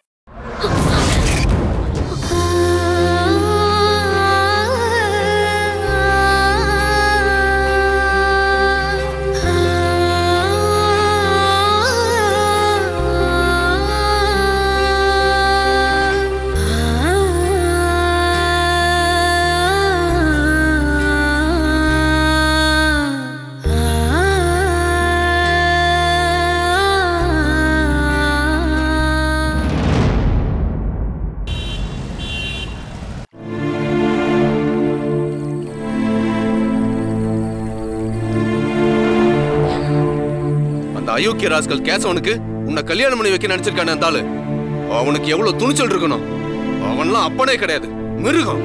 அந்த அயோக்கிய ராஸ்கல் கேசவனுக்கு உன்னை கல்யாணம் பண்ணி வைக்க நினைச்சிருக்கானே அந்த ஆளு அவனுக்கு எவ்வளவு துணிச்சல் இருக்கணும் அவன்லாம் அப்பனே கிடையாது மிருகம்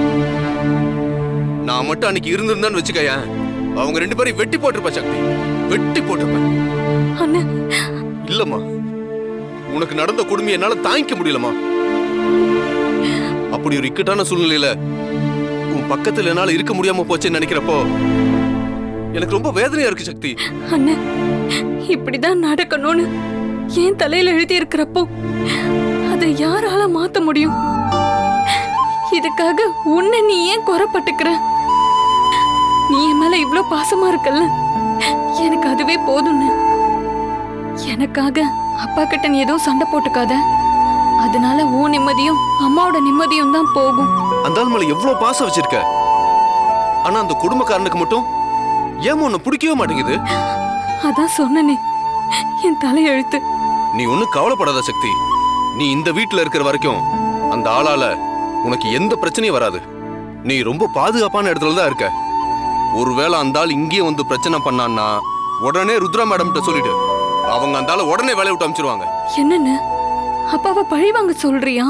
நான் மட்டும் அன்னைக்கு இருந்திருந்தான்னு வச்சுக்கயேன் அவங்க ரெண்டு பேரையும் வெட்டி போட்டிருப்ப சக்தி வெட்டி போட்டிருப்பேன் அண்ணா இல்லம்மா உனக்கு நடந்த கொடுமை என்னால தாங்கிக்க முடியலம்மா அப்படி ஒரு இக்கட்டான சூழ்நிலையில உன் பக்கத்துல என்னால இருக்க முடியாம போச்சுன்னு நினைக்கிறப்போ எனக்கு ரொம்ப வேதனையா இருக்கு சக்தி அண்ணா இப்படிதான் நடக்கணும்னு என் தலையில எழுதி இருக்கிறப்போ அதை யாரால மாத்த முடியும் இதுக்காக உன்னை நீ ஏன் குறைப்பட்டுக்கிற நீ என் மேல இவ்ளோ பாசமா இருக்கல்ல எனக்கு அதுவே போதும்னு எனக்காக அப்பா கிட்ட நீ எதுவும் சண்டை போட்டுக்காத அதனால உன் நிம்மதியும் அம்மாவோட நிம்மதியும் தான் போகும் அந்த ஆள் மேல எவ்வளவு பாசம் வச்சிருக்க ஆனா அந்த குடும்பக்காரனுக்கு மட்டும் ஏன் உன்னை பிடிக்கவே மாட்டேங்குது அதான் சொன்னனே என் தலையெழுத்து நீ ஒண்ணும் கவலைப்படாத சக்தி நீ இந்த வீட்டுல இருக்கிற வரைக்கும் அந்த ஆளால உனக்கு எந்த பிரச்சனையும் வராது நீ ரொம்ப பாதுகாப்பான இடத்துல தான் இருக்க ஒருவேளை அந்த ஆள் இங்கேயே வந்து பிரச்சனை பண்ணான்னா உடனே ருத்ரா மேடம் சொல்லிட்டு அவங்க அந்த ஆளை உடனே வேலையை விட்டு அனுப்பிச்சிருவாங்க என்னன்னு அப்பாவை பழி வாங்க சொல்றியா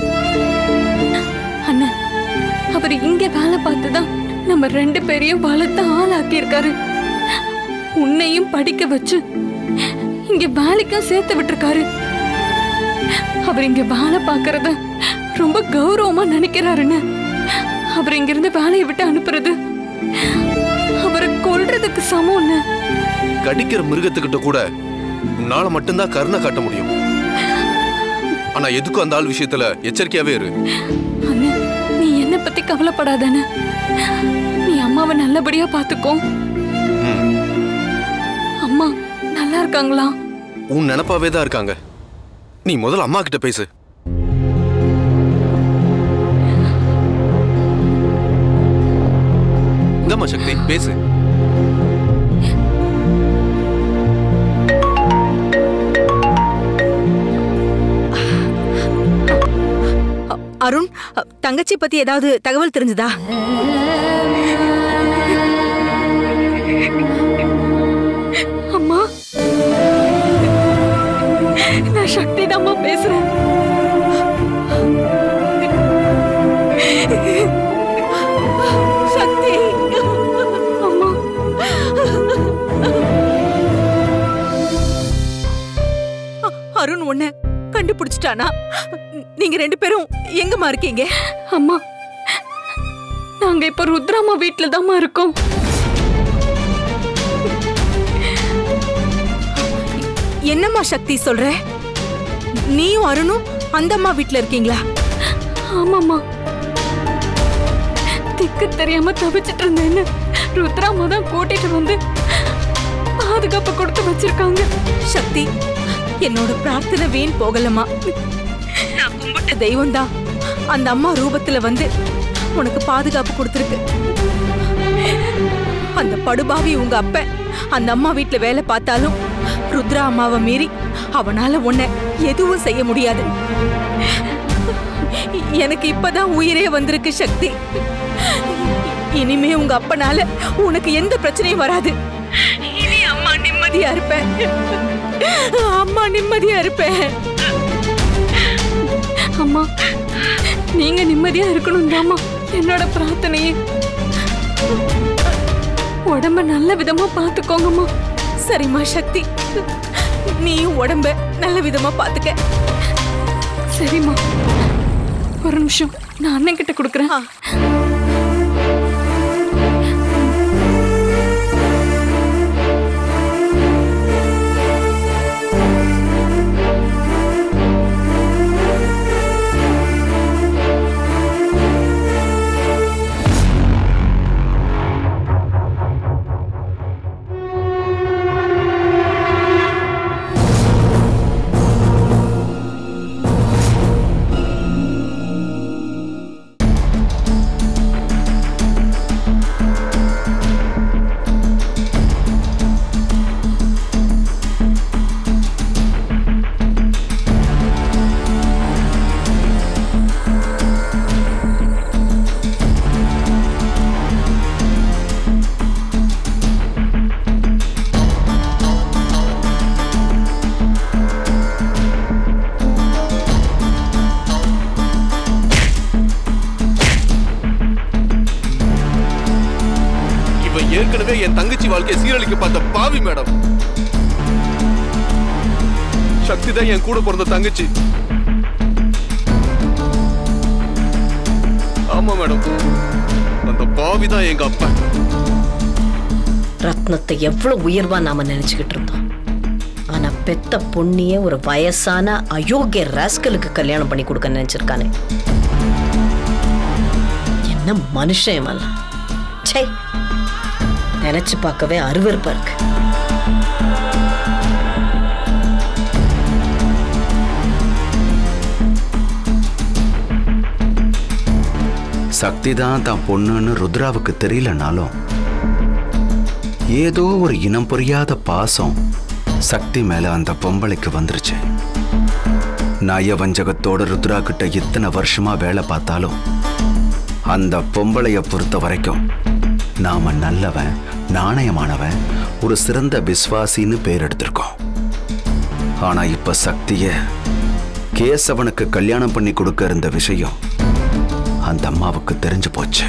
அண்ணன் அவர் இங்க வேலை பார்த்துதான் நம்ம ரெண்டு பேரையும் வளர்த்து ஆளாக்கி இருக்காரு உன்னையும் படிக்க வச்சு இங்க வேலைக்கும் சேர்த்து விட்டுருக்காரு அவர் இங்க வேலை பார்க்கறத ரொம்ப கௌரவமா நினைக்கிறாருன்னு அவர் இங்க இருந்து வேலையை விட்டு அனுப்புறது அவரை கொல்றதுக்கு சமம்னு கடிக்கிற மிருகத்துக்கிட்ட கூட உன்னால மட்டும்தான் கருணை காட்ட முடியும் ஆனா எதுக்கும் அந்த ஆள் விஷயத்துல எச்சரிக்கையாவே இரு அண்ணே நீ என்ன பத்தி கவலைப்படாதானே நீ அம்மாவை நல்லபடியா பாத்துக்கோ ம். அம்மா நல்லா இருக்காங்களா உன் நினப்பாவே தான் இருக்காங்க நீ முதல்ல அம்மா கிட்ட பேசு இந்தம்மா சக்தி பேசு அருண் அ, தங்கச்சி பத்தி ஏதாவது தகவல் தெரிஞ்சதா அம்மா நான் சக்தி தாம்மா பேசுறேன் சக்தி அம்மா அ, அருண் உன்னை கண்டுபிடிச்சிட்டானா நீங்க ரெண்டு பேரும் எங்கம்மா இருக்கீங்க அம்மா நாங்க இப்ப ருத்ராமா வீட்டுல தாம்மா இருக்கோம் என்னம்மா சக்தி சொல்ற நீயும் அருணும் அந்த அம்மா வீட்ல இருக்கீங்களா ஆமாம்மா திக்கு தெரியாம தவிச்சிட்டு இருந்தேன்னு ருத்ராமா தான் கூட்டிட்டு வந்து பாதுகாப்பு கொடுத்து வச்சிருக்காங்க சக்தி என்னோட பிரார்த்தனை வீண் போகலமா நான் கும்பிட்ட தெய்வம் தான் அந்த அம்மா ரூபத்துல வந்து உனக்கு பாதுகாப்பு கொடுத்துருக்கு அந்த படுபாவி உங்க அப்ப அந்த அம்மா வீட்டுல வேலை பார்த்தாலும் ருத்ரா அம்மாவை மீறி அவனால உன்னை எதுவும் செய்ய முடியாது எனக்கு இப்பதான் உயிரே வந்திருக்கு சக்தி இனிமே உங்க அப்பனால உனக்கு எந்த பிரச்சனையும் வராது இனி அம்மா நிம்மதியா இருப்பேன் அம்மா நிம்மதியா இருப்பேன் அம்மா நீங்க நிம்மதியா இருக்கணும் தாம்மா என்னோட பிரார்த்தனையே உடம்ப நல்ல விதமா பாத்துக்கோங்கம்மா சரிம்மா சக்தி நீயும் உடம்ப நல்ல விதமா பாத்துக்க சரிம்மா ஒரு நிமிஷம் நான் அண்ணன் கிட்ட கொடுக்குறேன் இவன் ஏற்கனவே என் தங்கச்சி வாழ்க்கையை சீரழிக்க பார்த்த பாவி மேடம் சக்தி தான் என் கூட பிறந்த தங்கச்சி ஆமா மேடம் அந்த பாவி தான் எங்க அப்பா ரத்னத்தை எவ்வளவு உயர்வா நாம நினைச்சுக்கிட்டு இருந்தோம் ஆனா பெத்த பொண்ணிய ஒரு வயசான அயோக்கிய ராஸ்கலுக்கு கல்யாணம் பண்ணி கொடுக்க நினைச்சிருக்கானே என்ன மனுஷன் இவன்லாம். ச்சே நினைச்சு பார்க்கவே அருவருப்பா இருக்கு சக்தி தான் தான் பொண்ணுன்னு ருத்ராவுக்கு தெரியலனாலும் ஏதோ ஒரு இனம் புரியாத பாசம் சக்தி மேல அந்த பொம்பளைக்கு வந்துருச்சு நயவஞ்சகத்தோட ருத்ரா கிட்ட இத்தனை வருஷமா வேலை பார்த்தாலும் அந்த பொம்பளைய பொறுத்த வரைக்கும் நாம நல்லவன் நாணயமானவன் ஒரு சிறந்த விஸ்வாசின்னு பேர் எடுத்திருக்கோம் ஆனா இப்ப சக்திய கேசவனுக்கு கல்யாணம் பண்ணி கொடுக்க இருந்த விஷயம் அந்த அம்மாவுக்கு தெரிஞ்சு போச்சு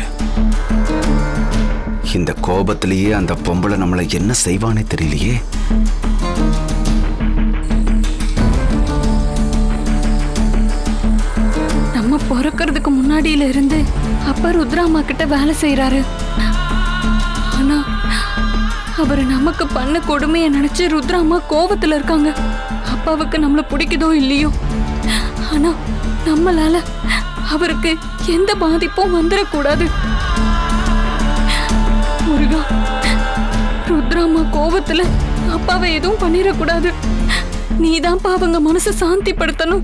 இந்த கோபத்திலேயே அந்த பொம்பளை நம்மளை என்ன செய்வானே தெரியலையே நம்ம பிறக்கிறதுக்கு முன்னாடியில இருந்து அப்பா ருத்ராமா கிட்ட வேலை செய்யறாரு ஆனா அவர் நமக்கு பண்ண கொடுமையை நினைச்சு ருத்ராமா கோவத்துல இருக்காங்க அப்பாவுக்கு நம்மள பிடிக்குதோ இல்லையோ ஆனா நம்மளால அவருக்கு எந்த பாதிப்பும் வந்துடக்கூடாது முருகா ருத்ராமா கோவத்துல அப்பாவை எதுவும் பண்ணிடக்கூடாது நீதான்ப்பா அவங்க மனசை சாந்திப்படுத்தணும்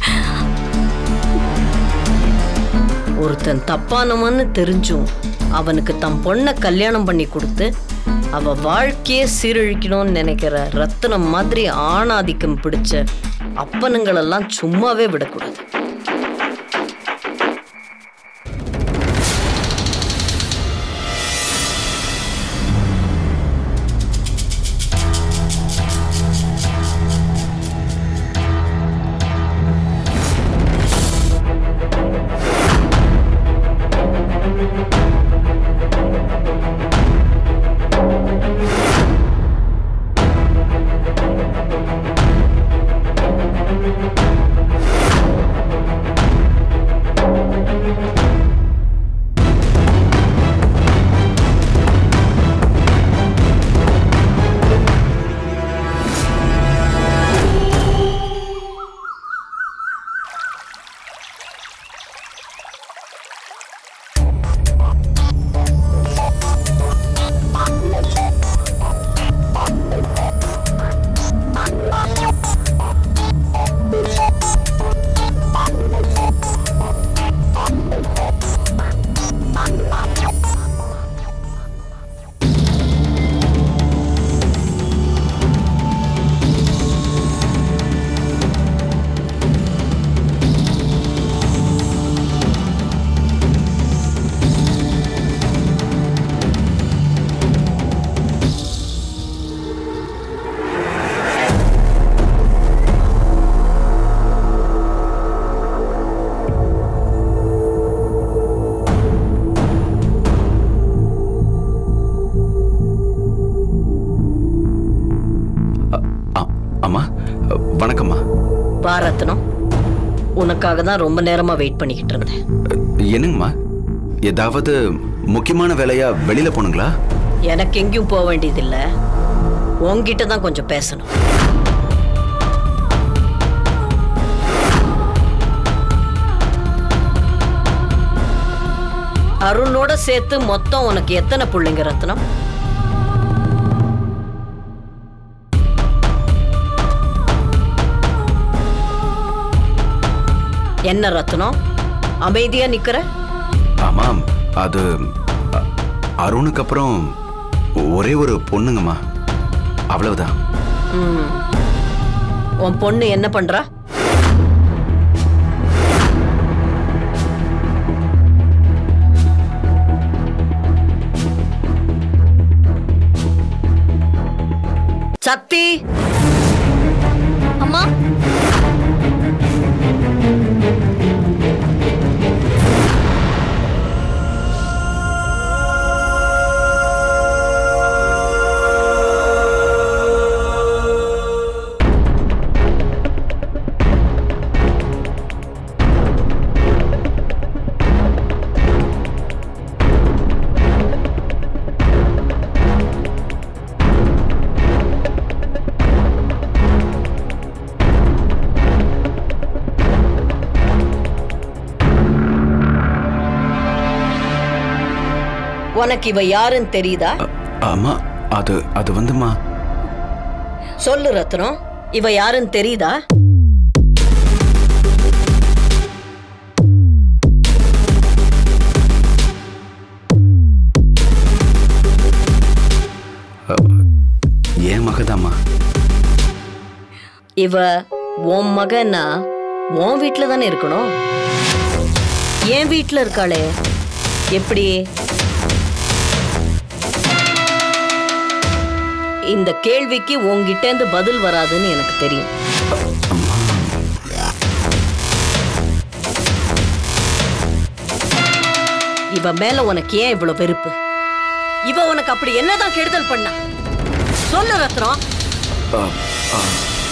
ஒருத்தன் தப்பானவன்னு தெரிஞ்சும் அவனுக்கு தம் பொண்ணை கல்யாணம் பண்ணி கொடுத்து அவ வாழ்க்கையே சீரழிக்கணும்னு நினைக்கிற ரத்தினம் மாதிரி ஆணாதிக்கம் பிடிச்ச அப்பனுங்களெல்லாம் சும்மாவே விடக்கூடாது வா ரத்னம் உனக்காக தான் ரொம்ப நேரமா வெயிட் பண்ணிக்கிட்டு இருந்தேன் என்னங்கம்மா ஏதாவது முக்கியமான வேலையா வெளியில போனுங்களா எனக்கு எங்கேயும் போக வேண்டியதில்ல உன்கிட்ட தான் கொஞ்சம் பேசணும் அருணோட சேர்த்து மொத்தம் உனக்கு எத்தனை பிள்ளைங்க ரத்னம் என்ன ரத்னம் அமைதியா நிக்கிற ஆமாம் அது அ- அருணுக்கு அப்புறம் ஒரே ஒரு பொண்ணுங்கம்மா அவ்வளவுதான் ம். உன் பொண்ணு என்ன பண்றா சக்தி அம்மா உனக்கு இவ யாருன்னு தெரியுதா ஆமா அது அது வந்துமா சொல்லு ரத்னம் இவ யாருன்னு தெரியுதா ஏன் மகதாம்மா இவ உன் மகனா உன் வீட்ல தானே இருக்கணும் என் வீட்ல இருக்காளே எப்படி இந்த கேள்விக்கு உன்கிட்ட இருந்து பதில் வராதுன்னு எனக்கு தெரியும் இவ மேல உனக்கு ஏன் இவ்வளவு வெறுப்பு இவ உனக்கு அப்படி என்னதான் கெடுதல் பண்ணா சொல்லு ரத்னம் அ, அ,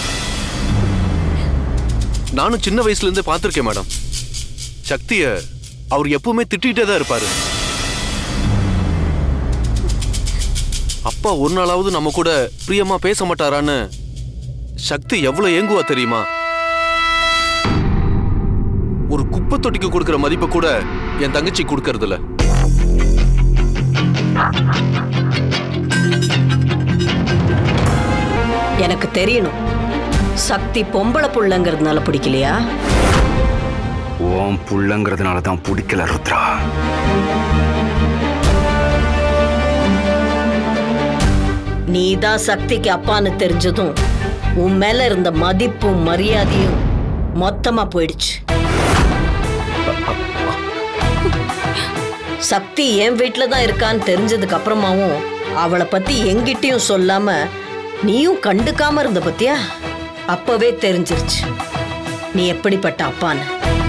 நானும் சின்ன வயசுல இருந்தே பார்த்திருக்கேன் மேடம் சக்திய அவர் எப்பவுமே திட்டிகிட்டே தான் இருப்பாரு அப்பா ஒரு நாளாவது நம்ம கூட பிரியமா பேச மாட்டாரான்னு சக்தி எவ்வளவு ஏங்குவா தெரியுமா ஒரு குப்பை தொட்டிக்கு கொடுக்கிற மதிப்பை கூட என் தங்கச்சி கொடுக்கறது இல்ல எனக்கு தெரியணும் சக்தி பொம்பளை புள்ளங்கிறதுனால பிடிக்கலையா உன் புள்ளங்கிறதுனால தான் பிடிக்கல ருத்ரா நீதான் சக்திக்கு அப்பான்னு தெரிஞ்சதும் உன் மேல இருந்த மதிப்பும் மரியாதையும் மொத்தமா போயிடுச்சு சக்தி என் வீட்ல தான் இருக்கான்னு தெரிஞ்சதுக்கு அப்புறமாவும் அவளை பத்தி எங்கிட்டயும் சொல்லாம நீயும் கண்டுக்காம இருந்த பத்தியா அப்பவே தெரிஞ்சிருச்சு நீ எப்படிப்பட்ட அப்பான்னு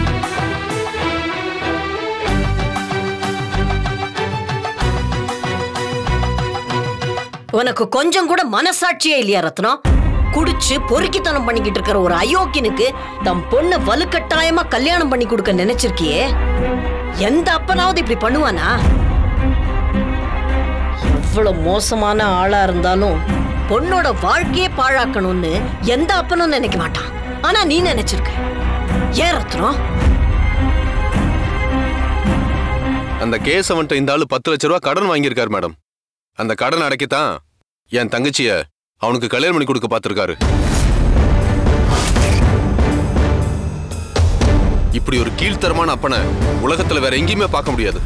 உனக்கு கொஞ்சம் கூட மனசாட்சியே இல்லையா ரத்னம் குடிச்சு பொறுக்கித்தனம் பண்ணிக்கிட்டு இருக்கிற ஒரு அயோக்கியனுக்கு தம் பொண்ணை வலுக்கட்டாயமா கல்யாணம் பண்ணி கொடுக்க நினைச்சிருக்கியே எந்த அப்பனாவது இப்படி பண்ணுவானா எவ்வளவு மோசமான ஆளா இருந்தாலும் பொண்ணோட வாழ்க்கையே பாழாக்கணும்னு எந்த அப்பனும் நினைக்க மாட்டான் ஆனா நீ நினைச்சிருக்க ஏன் ரத்னம் அந்த கேசவன்ட்ட இந்த ஆளு பத்து லட்ச ரூபா கடன் வாங்கியிருக்காரு மேடம் அந்த கடன் அடைக்கத்தான் என் தங்கச்சிய அவனுக்கு கல்யாணம் பண்ணி கொடுக்க பார்த்திருக்காரு இப்படி ஒரு கீழ்த்தரமான அப்பனை உலகத்துல வேற எங்கேயுமே பார்க்க முடியாது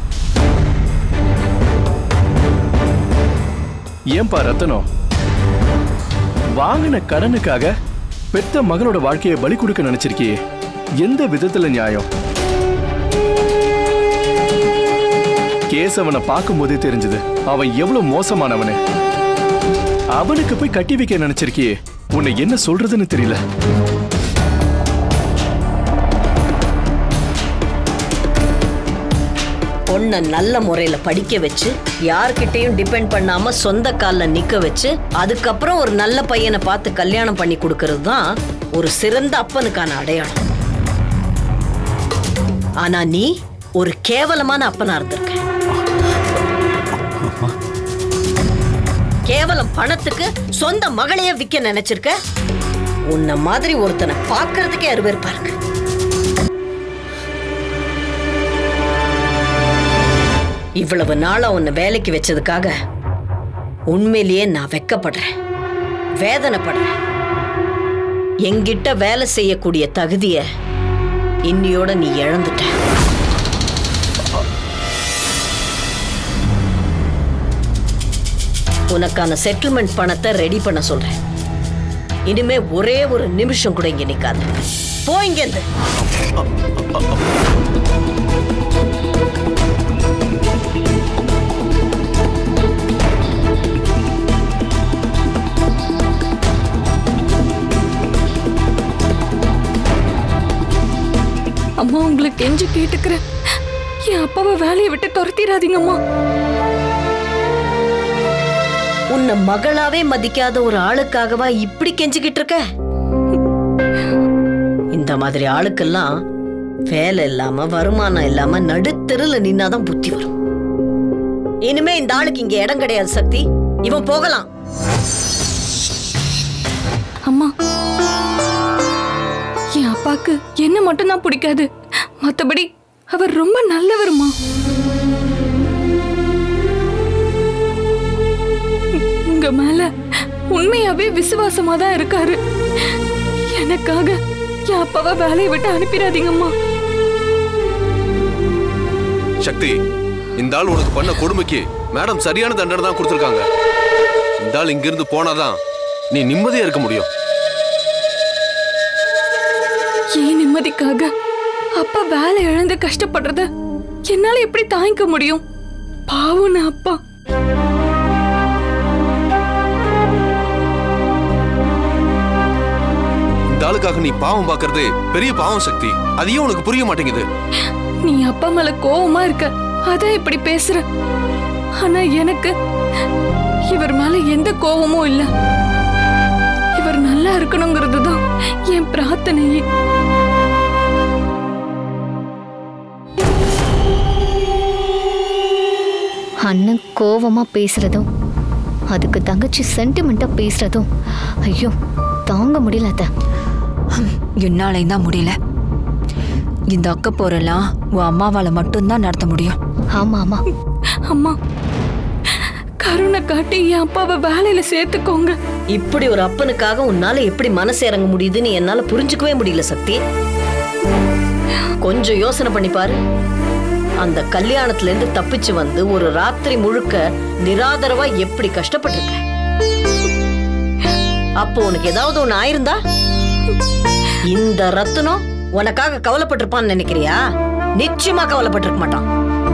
ஏன்பா ரத்தனம் வாங்கின கடனுக்காக பெத்த மகனோட வாழ்க்கையை பலி கொடுக்க நினைச்சிருக்கியே எந்த விதத்துல நியாயம் கேசவனை பார்க்கும்போதே தெரிஞ்சது அவன் எவ்வளவு மோசமானவனு அவனுக்கு போய் கட்டி வைக்க நினைச்சிருக்கியே உன்னை என்ன சொல்றதுன்னு தெரியல பொண்ணை நல்ல முறையில படிக்க வச்சு யார்கிட்டயும் டிபெண்ட் பண்ணாம சொந்த கால்ல நிக்க வச்சு அதுக்கப்புறம் ஒரு நல்ல பையனை பார்த்து கல்யாணம் பண்ணி கொடுக்கறது தான் ஒரு சிறந்த அப்பனுக்கான அடையாளம் ஆனா நீ ஒரு கேவலமான அப்பனா இருந்திருக்க கேவலம் பணத்துக்கு சொந்த மகளையே விக்க நினைச்சிருக்க உன்ன மாதிரி ஒருத்தனை பார்க்கறதுக்கே அருவருப்பா இருக்கு இவ்வளவு நாளா உன்னை வேலைக்கு வச்சதுக்காக உண்மையிலேயே நான் வெக்கப்படுறேன் வேதனைப்படுறேன் என்கிட்ட வேலை செய்யக்கூடிய தகுதிய இன்னியோட நீ இழந்துட்ட உனக்கான செட்டில்மெண்ட் பணத்தை ரெடி பண்ண சொல்றேன் இனிமே ஒரே ஒரு நிமிஷம் கூட இங்க நிக்காத போ இங்க இருந்து அம்மா உங்களை கெஞ்சி கேட்டுக்கிறேன் என் அப்பாவை வேலையை விட்டு துரத்திடாதீங்கம்மா உன்னை மகளாவே மதிக்காத ஒரு ஆளுக்காகவா இப்படி கெஞ்சிக்கிட்டு இருக்க இந்த மாதிரி ஆளுக்கெல்லாம் வேலை இல்லாம வருமானம் இல்லாம நடுத்தெருல நின்னாதான் புத்தி வரும் இனிமே இந்த ஆளுக்கு இங்க இடம் கிடையாது சக்தி இவன் போகலாம் அம்மா என் அப்பாக்கு என்ன மட்டும்தான் பிடிக்காது மத்தபடி அவர் ரொம்ப நல்லவருமா உங்க மேல உண்மையாவே விசுவாசமா தான் இருக்காரு எனக்காக என் அப்பாவை வேலையை விட்டு அனுப்பிடாதீங்கம்மா சக்தி இந்த ஆள் உனக்கு பண்ண கொடுமைக்கு மேடம் சரியான தண்டனை தான் கொடுத்துருக்காங்க இந்த ஆள் இங்கிருந்து போனாதான் நீ நிம்மதியா இருக்க முடியும் ஏன் நிம்மதிக்காக அப்பா வேலை இழந்து கஷ்டப்படுறத என்னால எப்படி தாங்கிக்க முடியும் பாவம் நான் அப்பா இந்த ஆளுக்காக நீ பாவம் பார்க்கறது பெரிய பாவம் சக்தி அதையும் உனக்கு புரிய மாட்டேங்குது நீ அப்பா மேல கோவமா இருக்க அதான் இப்படி பேசுற ஆனா எனக்கு இவர் மேல எந்த கோவமும் இல்ல இவர் நல்லா இருக்கணுங்கிறது தான் என் பிரார்த்தனையே அண்ணன் கோவமா பேசுறதும் அதுக்கு தங்கச்சி சென்டிமெண்டா பேசுறதும் ஐயோ தாங்க முடியல அத்தை. என்னாலையும் தான் முடியல இந்த அக்க போரெல்லாம் உன் அம்மாவால மட்டும்தான் நடத்த முடியும் ஆமா ஆமா அம்மா கருணை காட்டி என் அப்பாவை வேலையில சேர்த்துக்கோங்க இப்படி ஒரு அப்பனுக்காக உன்னால எப்படி மனசு இறங்க முடியுதுன்னு என்னால புரிஞ்சுக்கவே முடியல சக்தி கொஞ்சம் யோசனை பண்ணி பாரு அந்த கல்யாணத்துல இருந்து தப்பிச்சு வந்து ஒரு ராத்திரி முழுக்க நிராதரவா எப்படி கஷ்டப்பட்டிருக்க அப்போ உனக்கு ஏதாவது ஒண்ணு ஆயிருந்தா இந்த ரத்தினம் உனக்காக கவலைப்பட்டிருப்பான்னு நினைக்கிறியா நிச்சயமா கவலைப்பட்டிருக்க மாட்டான்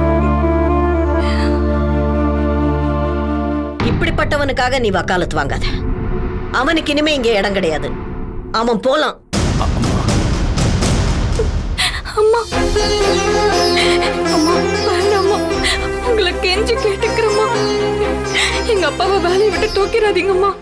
இப்படிப்பட்டவனுக்காக நீ வக்காலத்து வாங்காத அவனுக்கு இனிமே இங்க இடம் கிடையாது அவன் போலாம் அம்மா அம்மா வேண்டாம்மா உங்களை கெஞ்சி கேட்டுக்கிறேம்மா எங்க அப்பாவை வேலையை விட்டு தூக்கிடாதீங்கம்மா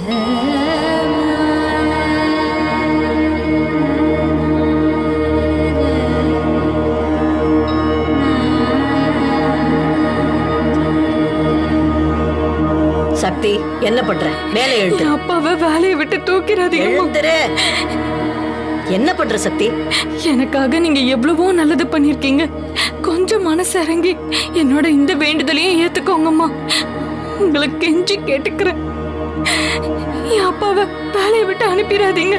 சக்தி என்ன பண்ற மேலே எழுந்து என் அப்பாவை வேலையை விட்டு தூக்கிடாதீங்கம்மா எழுந்துரு என்ன பண்ற சக்தி எனக்காக நீங்க எவ்வளவோ நல்லது பண்ணிருக்கீங்க கொஞ்சம் மனசு இறங்கி என்னோட இந்த வேண்டுதலையும் ஏத்துக்கோங்கம்மா உங்களை கெஞ்சி கேட்டுக்கிறேன் என் அப்பாவை வேலையை விட்டு அனுப்பிடாதீங்க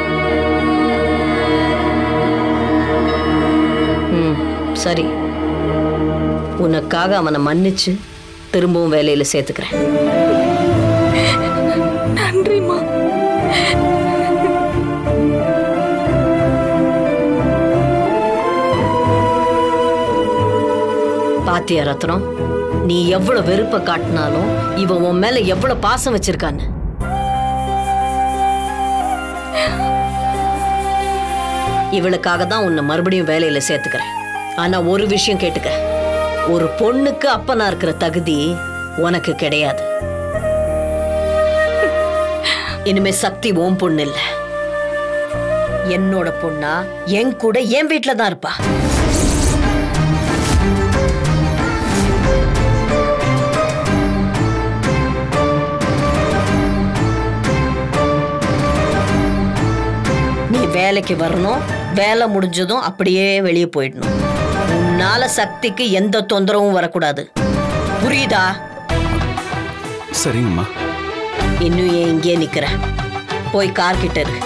ம் சரி உனக்காக அவனை மன்னிச்சு திரும்பவும் வேலையில சேர்த்துக்கிறேன் நன்றிம்மா பாத்தியா ரத்னம் நீ எவ்வளவு வெறுப்ப காட்டினாலும் இவன் உன் மேல எவ்வளவு பாசம் வச்சிருக்கான்னு இவளுக்காக தான் உன்னை மறுபடியும் வேலையில சேர்த்துக்கிறேன் ஆனா ஒரு விஷயம் கேட்டுக்க ஒரு பொண்ணுக்கு அப்பனா இருக்கிற தகுதி உனக்கு கிடையாது இனிமே சக்தி உன் பொண்ணு இல்ல என்னோட பொண்ணா என் கூட என் வீட்ல தான் இருப்பா நீ வேலைக்கு வரணும் வேலை முடிஞ்சதும் அப்படியே வெளியே போயிடணும் உன்னால சக்திக்கு எந்த தொந்தரவும் வரக்கூடாது புரியுதா சரிங்கம்மா இன்னும் ஏன் இங்கே நிக்கிற போய் கார் கிட்ட இரு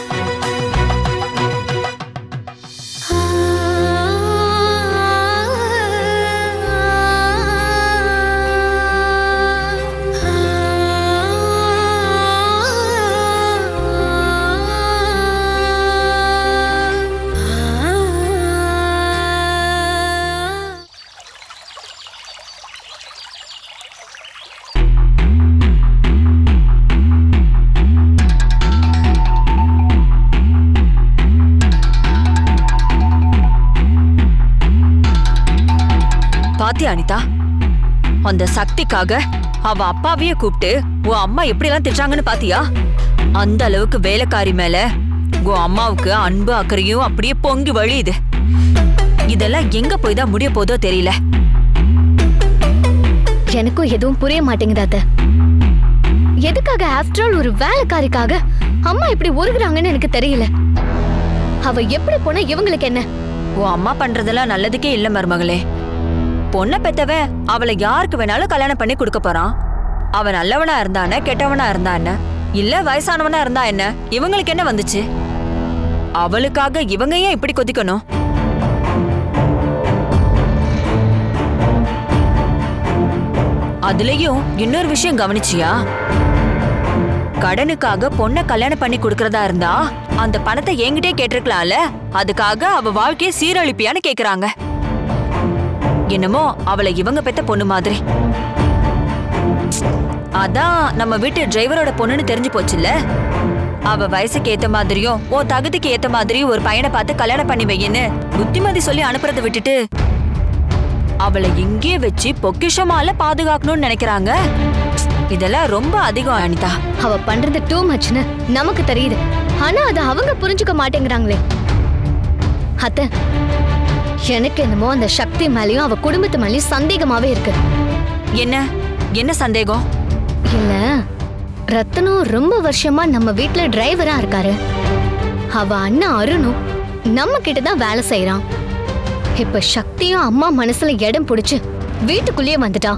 பாத்தியா அனிதா அந்த சக்திக்காக அவ அப்பாவையே கூப்பிட்டு உன் அம்மா எப்படி எல்லாம் திட்டுறாங்கன்னு பாத்தியா அந்த அளவுக்கு வேலைக்காரி மேல உன் அம்மாவுக்கு அன்பு அக்கறையும் அப்படியே பொங்கி வழியுது இதெல்லாம் எங்க போய் தான் முடிய போதோ தெரியல எனக்கும் எதுவும் புரிய மாட்டேங்குது அத்தை எதுக்காக ஆஃப்டர் ஆல் ஒரு வேலைக்காரிக்காக அம்மா இப்படி உருகுறாங்கன்னு எனக்கு தெரியல அவ எப்படி போனா இவங்களுக்கு என்ன உன் அம்மா பண்றதெல்லாம் நல்லதுக்கே இல்ல மருமகளே பொண்ணை பெத்தவன் அவளை யாருக்கு வேணாலும் கல்யாணம் பண்ணி கொடுக்க போறான் அவன் நல்லவனா இருந்தானே கெட்டவனா இருந்தா என்ன இல்ல வயசானவனா இருந்தா என்ன இவங்களுக்கு என்ன வந்துச்சு அவளுக்காக இவங்க ஏன் இப்படி கொதிக்கணும் அதுலயும் இன்னொரு விஷயம் கவனிச்சியா கடனுக்காக பொண்ணை கல்யாணம் பண்ணி கொடுக்கறதா இருந்தா அந்த பணத்தை என்கிட்டே கேட்டிருக்கலாம்ல அதுக்காக அவ வாழ்க்கையை சீரழிப்பியான்னு கேக்குறாங்க என்னமோ அவளை இவங்க பெத்த பொண்ணு மாதிரி அதான் நம்ம வீட்டு டிரைவரோட பொண்ணுன்னு தெரிஞ்சு போச்சுல்ல அவ வயசுக்கு ஏத்த மாதிரியும் ஓ தகுதிக்கு ஏத்த மாதிரியும் ஒரு பையனை பார்த்து கல்யாணம் பண்ணி வையின்னு புத்திமதி சொல்லி அனுப்புறதை விட்டுட்டு அவளை இங்கே வச்சு பொக்கிஷமால பாதுகாக்கணும்னு நினைக்கிறாங்க இதெல்லாம் ரொம்ப அதிகம் அனிதா அவ பண்றது டூ மச்னு நமக்கு தெரியுது ஆனா அதை அவங்க புரிஞ்சுக்க மாட்டேங்கிறாங்களே அத்தை எனக்கு என்னமோ அந்த சக்தி மேலயும் அவ குடும்பத்து மேலயும் சந்தேகமாவே இருக்கு என்ன என்ன சந்தேகம் இல்ல ரத்தனம் ரொம்ப வருஷமா நம்ம வீட்ல டிரைவரா இருக்காரு அவ அண்ணன் அருணும் நம்ம கிட்ட தான் வேலை செய்யறான் இப்ப சக்தியும் அம்மா மனசுல இடம் பிடிச்சு வீட்டுக்குள்ளேயே வந்துட்டா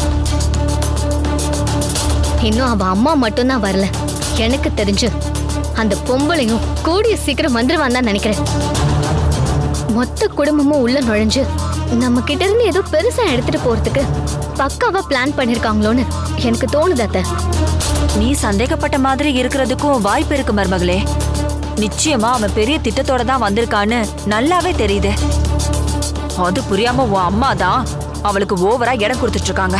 இன்னும் அவ அம்மா மட்டும்தான் வரல எனக்கு தெரிஞ்சு அந்த பொம்பளையும் கூடிய சீக்கிரம் வந்துருவான் தான் நினைக்கிறேன் மொத்த குடும்பமும் உள்ள நுழைஞ்சு நம்ம கிட்ட இருந்து ஏதோ பெருசா எடுத்துட்டு போறதுக்கு பக்காவா பிளான் பண்ணிருக்காங்களோன்னு எனக்கு தோணுது அத்தை நீ சந்தேகப்பட்ட மாதிரி இருக்கிறதுக்கும் வாய்ப்பு இருக்கு மருமகளே நிச்சயமா அவன் பெரிய திட்டத்தோட தான் வந்திருக்கான்னு நல்லாவே தெரியுது அது புரியாம உன் அம்மா தான் அவளுக்கு ஓவரா இடம் கொடுத்துட்டு இருக்காங்க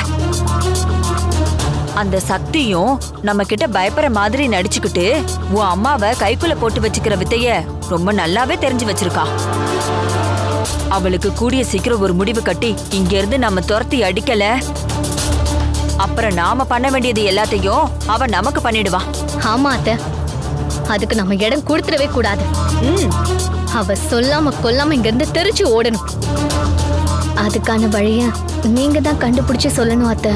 அந்த சக்தியும் நம்ம கிட்ட பயப்படுற மாதிரி நடிச்சுக்கிட்டு உன் அம்மாவை கைக்குள்ள போட்டு வச்சுக்கிற வித்தைய ரொம்ப நல்லாவே தெரிஞ்சு வச்சிருக்கா அவளுக்கு கூடிய சீக்கிரம் ஒரு முடிவு கட்டி இங்க இருந்து நம்ம துரத்தி அடிக்கல அப்புறம் நாம பண்ண வேண்டியது எல்லாத்தையும் அவ நமக்கு பண்ணிடுவா ஆமா அத்தை அதுக்கு நம்ம இடம் கொடுத்துடவே கூடாது அவ சொல்லாம கொல்லாம இங்க இருந்து தெரிச்சு ஓடணும் அதுக்கான வழிய நீங்க தான் கண்டுபிடிச்சு சொல்லணும் அத்தை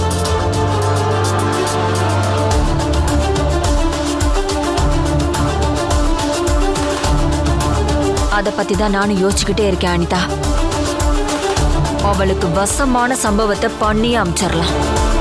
அத பத்தி தான் நானும் யோசிச்சுக்கிட்டே இருக்கேன் அனிதா அவளுக்கு வசமான சம்பவத்தை பண்ணி அமிச்சிடலாம்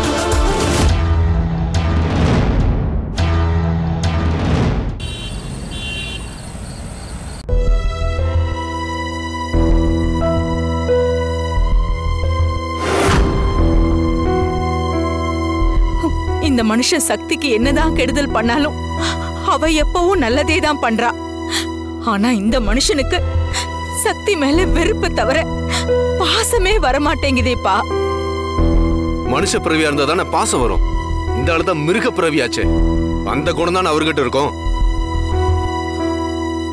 இந்த மனுஷன் சக்திக்கு என்னதான் கெடுதல் பண்ணாலும் அவ எப்பவும் நல்லதே தான் பண்றா ஆனா இந்த மனுஷனுக்கு சக்தி மேல வெறுப்பு தவிர பாசமே வரமாட்டேங்குதேப்பா மனுஷ பிறவியா இருந்தா தானே பாசம் வரும் இந்த ஆளு தான் மிருக பிறவியாச்சே அந்த குணம் தானே அவர்கிட்ட இருக்கும்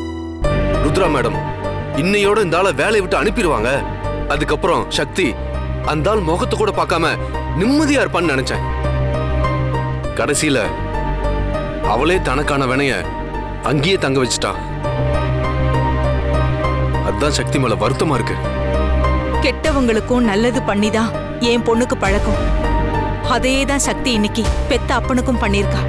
ருத்ரா மேடம் இன்னையோட இந்த ஆளை வேலையை விட்டு அனுப்பிடுவாங்க அதுக்கப்புறம் சக்தி அந்த ஆள் முகத்தை கூட பார்க்காம நிம்மதியா இருப்பான்னு நினைச்சேன் கடைசியில அவளே தனக்கான வினைய அங்கேயே தங்க வச்சுட்டா அதான் சக்தி மேல வருத்தமா இருக்கு கெட்டவங்களுக்கும் நல்லது பண்ணிதான் என் பொண்ணுக்கு பழக்கம் அதே தான் சக்தி இன்னைக்கு பெத்த அப்பனுக்கும் பண்ணிருக்கா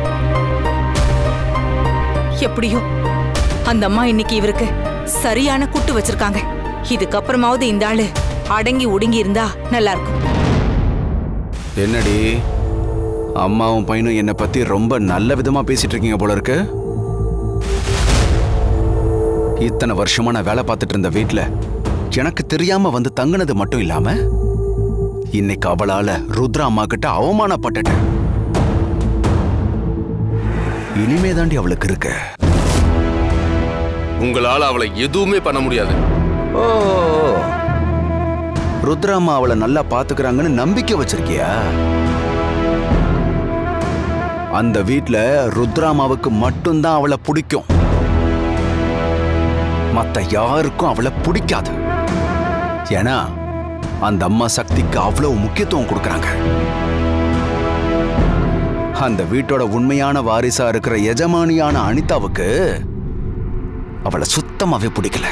எப்படியோ அந்த அம்மா இன்னைக்கு இவருக்கு சரியான குட்டு வச்சிருக்காங்க இதுக்கப்புறமாவது இந்த ஆளு அடங்கி ஒடுங்கி இருந்தா நல்லா இருக்கும் என்னடி அம்மாவும் பையனும் என்னை பத்தி ரொம்ப நல்ல விதமா பேசிட்டு இருக்கீங்க போல இருக்கு இத்தனை வருஷமா நான் வேலை பார்த்துட்டு இருந்த வீட்ல எனக்கு தெரியாம வந்து தங்குனது மட்டும் இல்லாம இன்னைக்கு அவளால ருத்ரா அம்மா கிட்ட அவமானப்பட்டுட்டேன் இனிமே தாண்டி அவளுக்கு இருக்கு உங்களால அவளை எதுவுமே பண்ண முடியாது ஓ ருத்ரா அம்மா அவளை நல்லா பாத்துக்கிறாங்கன்னு நம்பிக்கை வச்சிருக்கியா அந்த வீட்ல ருத்ராமாவுக்கு மட்டும்தான் அவளை பிடிக்கும் மத்த யாருக்கும் அவளை பிடிக்காது ஏன்னா அந்த அம்மா சக்திக்கு அவ்வளவு முக்கியத்துவம் கொடுக்கறாங்க அந்த வீட்டோட உண்மையான வாரிசா இருக்கிற எஜமானியான அனிதாவுக்கு அவளை சுத்தமாவே பிடிக்கல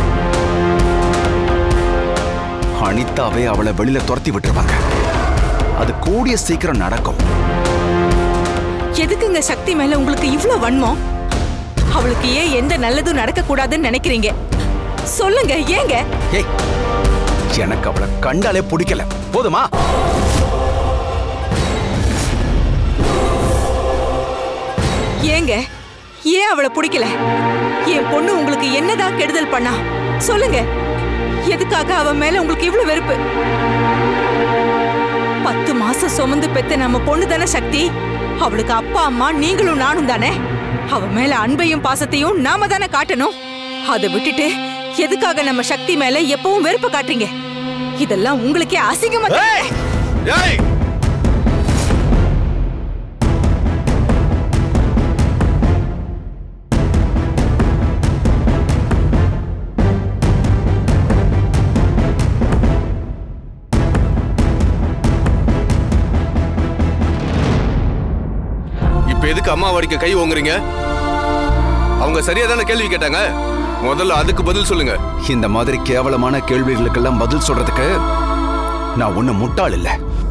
அனிதாவே அவளை வெளியில துரத்தி விட்டுருவாங்க அது கூடிய சீக்கிரம் நடக்கும் எதுக்குங்க சக்தி மேல உங்களுக்கு இவ்ளோ வன்மம் அவளுக்கு ஏன் எந்த நல்லதும் நடக்க கூடாதுன்னு நினைக்கிறீங்க சொல்லுங்க ஏங்க ஏய் எனக்கு அவளை கண்டாலே பிடிக்கல போதுமா ஏங்க ஏன் அவளை பிடிக்கல என் பொண்ணு உங்களுக்கு என்னதான் கெடுதல் பண்ணா சொல்லுங்க எதுக்காக அவ மேல உங்களுக்கு இவ்ளோ வெறுப்பு பத்து மாசம் சுமந்து பெத்த நம்ம பொண்ணு தானே சக்தி அவளுக்கு அப்பா அம்மா நீங்களும் நானும் தானே அவ மேல அன்பையும் பாசத்தையும் நாம தானே காட்டணும் அதை விட்டுட்டு எதுக்காக நம்ம சக்தி மேல எப்பவும் வெறுப்பு காட்டுறீங்க இதெல்லாம் உங்களுக்கே அசிங்கமா ஏய் இப்ப எதுக்கு அம்மா வடிக்க கை ஓங்குறீங்க அவங்க சரியா தானே கேள்வி கேட்டாங்க முதல்ல அதுக்கு பதில் சொல்லுங்க இந்த மாதிரி கேவலமான கேள்விகளுக்கெல்லாம் பதில் சொல்றதுக்கு நான் ஒண்ணு முட்டாள் இல்ல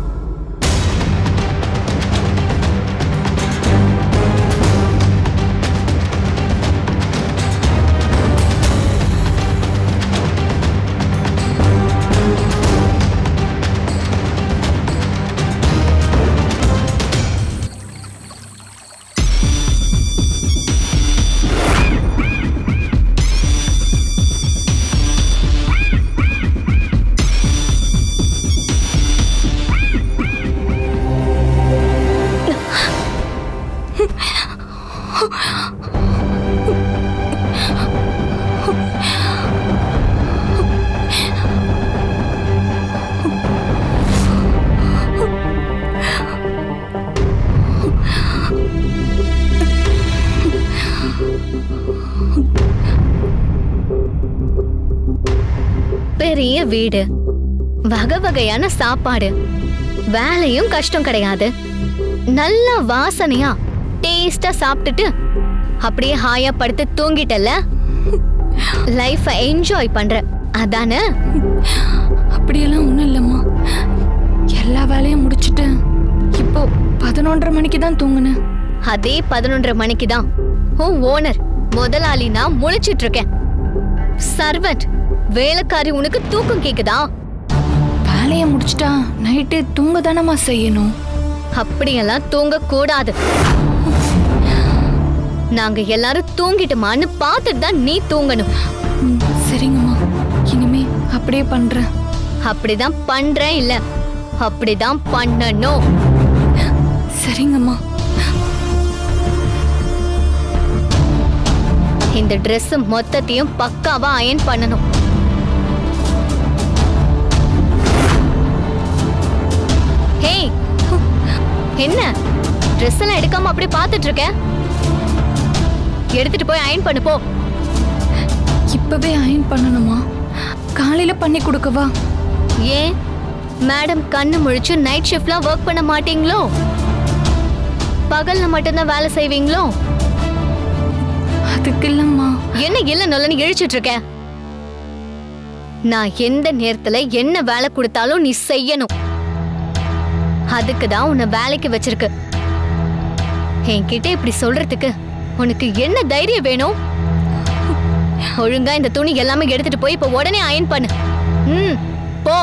பெரிய வீடு வகை வகையான சாப்பாடு வேலையும் கஷ்டம் கிடையாது நல்ல வாசனையா டேஸ்டா சாப்பிட்டுட்டு அப்படியே ஹாயா படுத்து தூங்கிட்டல லைஃப என்ஜாய் பண்ற அதானே அப்படியெல்லாம் ஒன்றும் இல்லைம்மா எல்லா வேலையும் முடிச்சிட்டு இப்போ பதினொன்றரை மணிக்கு தான் தூங்குனேன் அதே பதினொன்றரை மணிக்கு தான் உன் ஓனர் முதலாளி நான் முழிச்சிட்டு இருக்கேன் சர்வெண்ட் வேலைக்காரி உனக்கு தூக்கம் கேக்குதா வேலையை முடிச்சிட்டா நைட்டு தூங்க தானம்மா செய்யணும் அப்படியெல்லாம் தூங்க கூடாது நாங்க எல்லாரும் தூங்கிட்டோமான்னு பார்த்துட்டு தான் நீ தூங்கணும் ம், சரிங்கம்மா இனிமே அப்படியே பண்றேன் அப்படிதான் பண்றேன் இல்ல அப்படிதான் பண்ணணும் சரிங்கம்மா இந்த Dress மொத்தத்தையும் பக்காவா அயன் பண்ணணும் ஹேய் என்ன Dress எல்லாம் எடுக்காம அப்படியே பார்த்துட்டு இருக்க எடுத்துட்டு போய் அயன் பண்ணு போ இப்பவே அயன் பண்ணணுமா காலையில பண்ணி கொடுக்கவா ஏன் மேடம் கண்ணு முழிச்சு நைட் ஷிஃப்ட்லாம் ஒர்க் பண்ண மாட்டீங்களோ பகல்ல மட்டும்தான் வேலை செய்வீங்களோ அதுக்கு இல்லம்மா என்ன இல்ல நொல்லன்னு இழிச்சிட்டு இருக்க நான் எந்த நேரத்துல என்ன வேலை கொடுத்தாலும் நீ செய்யணும் அதுக்கு தான் உன்னை வேலைக்கு வச்சிருக்கு என்கிட்ட இப்படி சொல்றதுக்கு உனக்கு என்ன தைரியம் வேணும் ஒழுங்கா இந்த துணி எல்லாமே எடுத்துட்டு போய் இப்ப உடனே அயன் பண்ணு ம் போ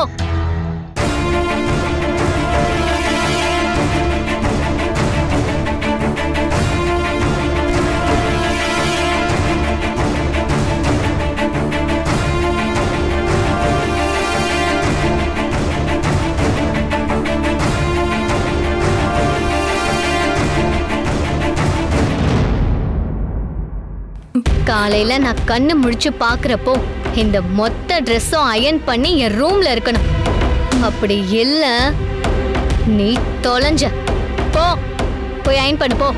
காலையில நான் கண்ணு முழிச்சு பாக்குறப்போ இந்த மொத்த ட்ரெஸ்ஸும் அயன் பண்ணி என் ரூம்ல இருக்கணும் அப்படி இல்ல நீ தொலைஞ்ச போ போய் அயன் பண்ணு போ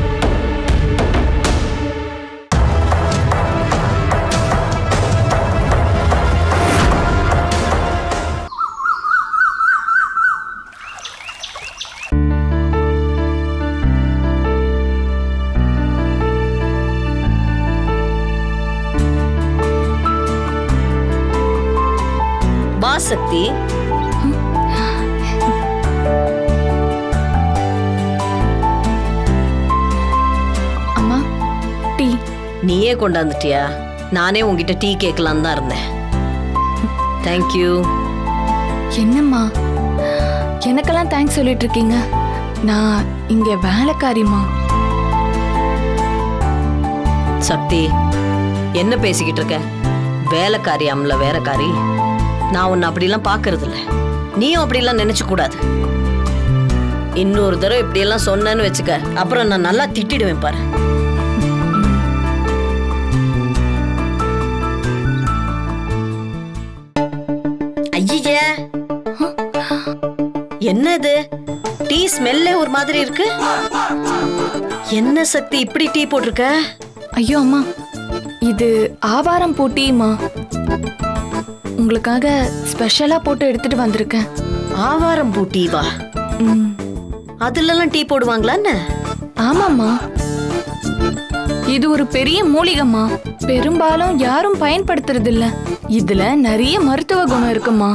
வா சக்தி அம்மா டீ நீயே கொண்டாந்துட்டியா நானே உன்கிட்ட டீ கேட்கலாம் தான் இருந்தேன் தேங்க்யூ என்னம்மா எனக்கெல்லாம் தேங்க்ஸ் சொல்லிட்டு இருக்கீங்க நான் இங்க வேலைக்காரிம்மா சக்தி என்ன பேசிக்கிட்டு இருக்க வேலைக்காரி அம்ல வேலைக்காரி நான் உன்னை அப்படிலாம் பார்க்கறது இல்ல நீயும் அப்படிலாம் நினைச்சு கூடாது இன்னொரு தடவை இப்படியெல்லாம் சொன்னேன்னு வச்சுக்க அப்புறம் நான் நல்லா திட்டிடுவேன் பாரு ஐயே என்னது டீ ஸ்மெல்லே ஒரு மாதிரி இருக்கு என்ன சக்தி இப்படி டீ போட்டிருக்க ஐயோ அம்மா இது ஆவாரம் போட்டிமா உங்களுக்காக ஸ்பெஷலா போட்டு எடுத்துட்டு வந்திருக்கேன் ஆவாரம் பூ டீவா ம், அதுலலாம் டீ போடுவாங்களா என்ன ஆமாம்மா இது ஒரு பெரிய மூலிகைம்மா பெரும்பாலும் யாரும் பயன்படுத்துறது இல்ல இதுல நிறைய மருத்துவ குணம் இருக்குமா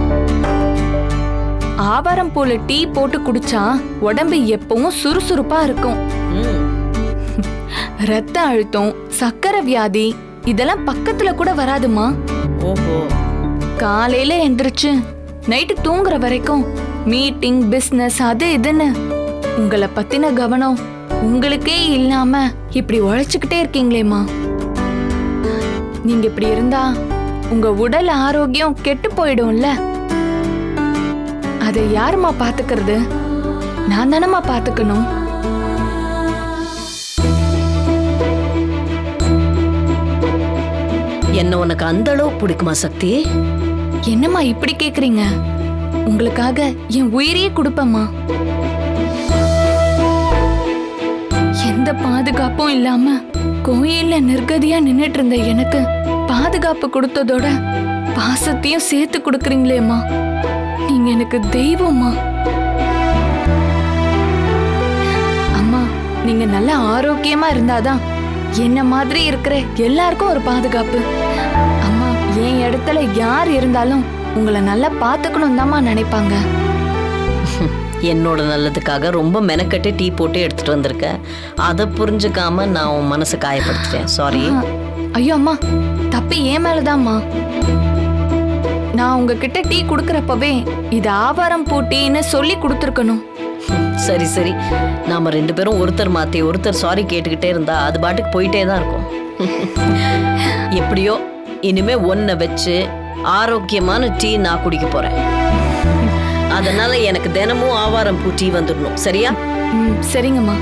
ஆவாரம் போல டீ போட்டு குடிச்சா உடம்பு எப்பவும் சுறுசுறுப்பா இருக்கும் ம், ரத்த அழுத்தம் சக்கரை வியாதி இதெல்லாம் பக்கத்துல கூட வராதுமா ஓஹோ காலையில எந்திரிச்சு நைட்டு தூங்குற வரைக்கும் மீட்டிங் பிசினஸ் அது இதுன்னு உங்களை பத்தின கவனம் உங்களுக்கே இல்லாம இப்படி உழைச்சுக்கிட்டே இருக்கீங்களேம்மா நீங்க இப்படி இருந்தா உங்க உடல் ஆரோக்கியம் கெட்டு போயிடும்ல அதை யாரும்மா பாத்துக்கிறது நான் தானம்மா பாத்துக்கணும் என்ன உனக்கு அந்த அளவு பிடிக்குமா சக்தி என்னம்மா இப்படி கேக்குறீங்க உங்களுக்காக என் உயிரையே கொடுப்பேம்மா எந்த பாதுகாப்பும் இல்லாம கோயில்ல நிர்கதியா நின்னுட்டு இருந்த எனக்கு பாதுகாப்பு கொடுத்ததோட பாசத்தையும் சேர்த்து கொடுக்குறீங்களேம்மா நீங்க எனக்கு தெய்வம்மா அம்மா நீங்க நல்ல ஆரோக்கியமா இருந்தாதான் என்ன மாதிரி இருக்கிற எல்லாருக்கும் ஒரு பாதுகாப்பு அம்மா என் இடத்துல யார் இருந்தாலும் உங்களை நல்லா பாத்துக்கணும் தாம்மா நினைப்பாங்க என்னோட நல்லதுக்காக ரொம்ப மெனக்கட்டு டீ போட்டு எடுத்துட்டு வந்திருக்க அதை புரிஞ்சுக்காம நான் உன் மனசை காயப்படுத்திட்டேன் சாரி ஆ, ஐயோ அம்மா தப்பு ஏன் மேலதாம்மா நான் உங்ககிட்ட டீ குடுக்கறப்பவே இது ஆவாரம் பூ டீன்னு சொல்லி கொடுத்துருக்கணும் சரி சரி நாம ரெண்டு பேரும் ஒருத்தர் மாத்தி ஒருத்தர் சாரி கேட்டுக்கிட்டே இருந்தா அது பாட்டுக்கு போயிட்டே தான் இருக்கும் எப்படியோ இனிமே ஒன்ன வச்சு ஆரோக்கியமான டீ நான் குடிக்க போறேன் அதனால எனக்கு தினமும் ஆவாரம் பூ டீ வந்துடணும் சரியா ம் சரிங்கம்மா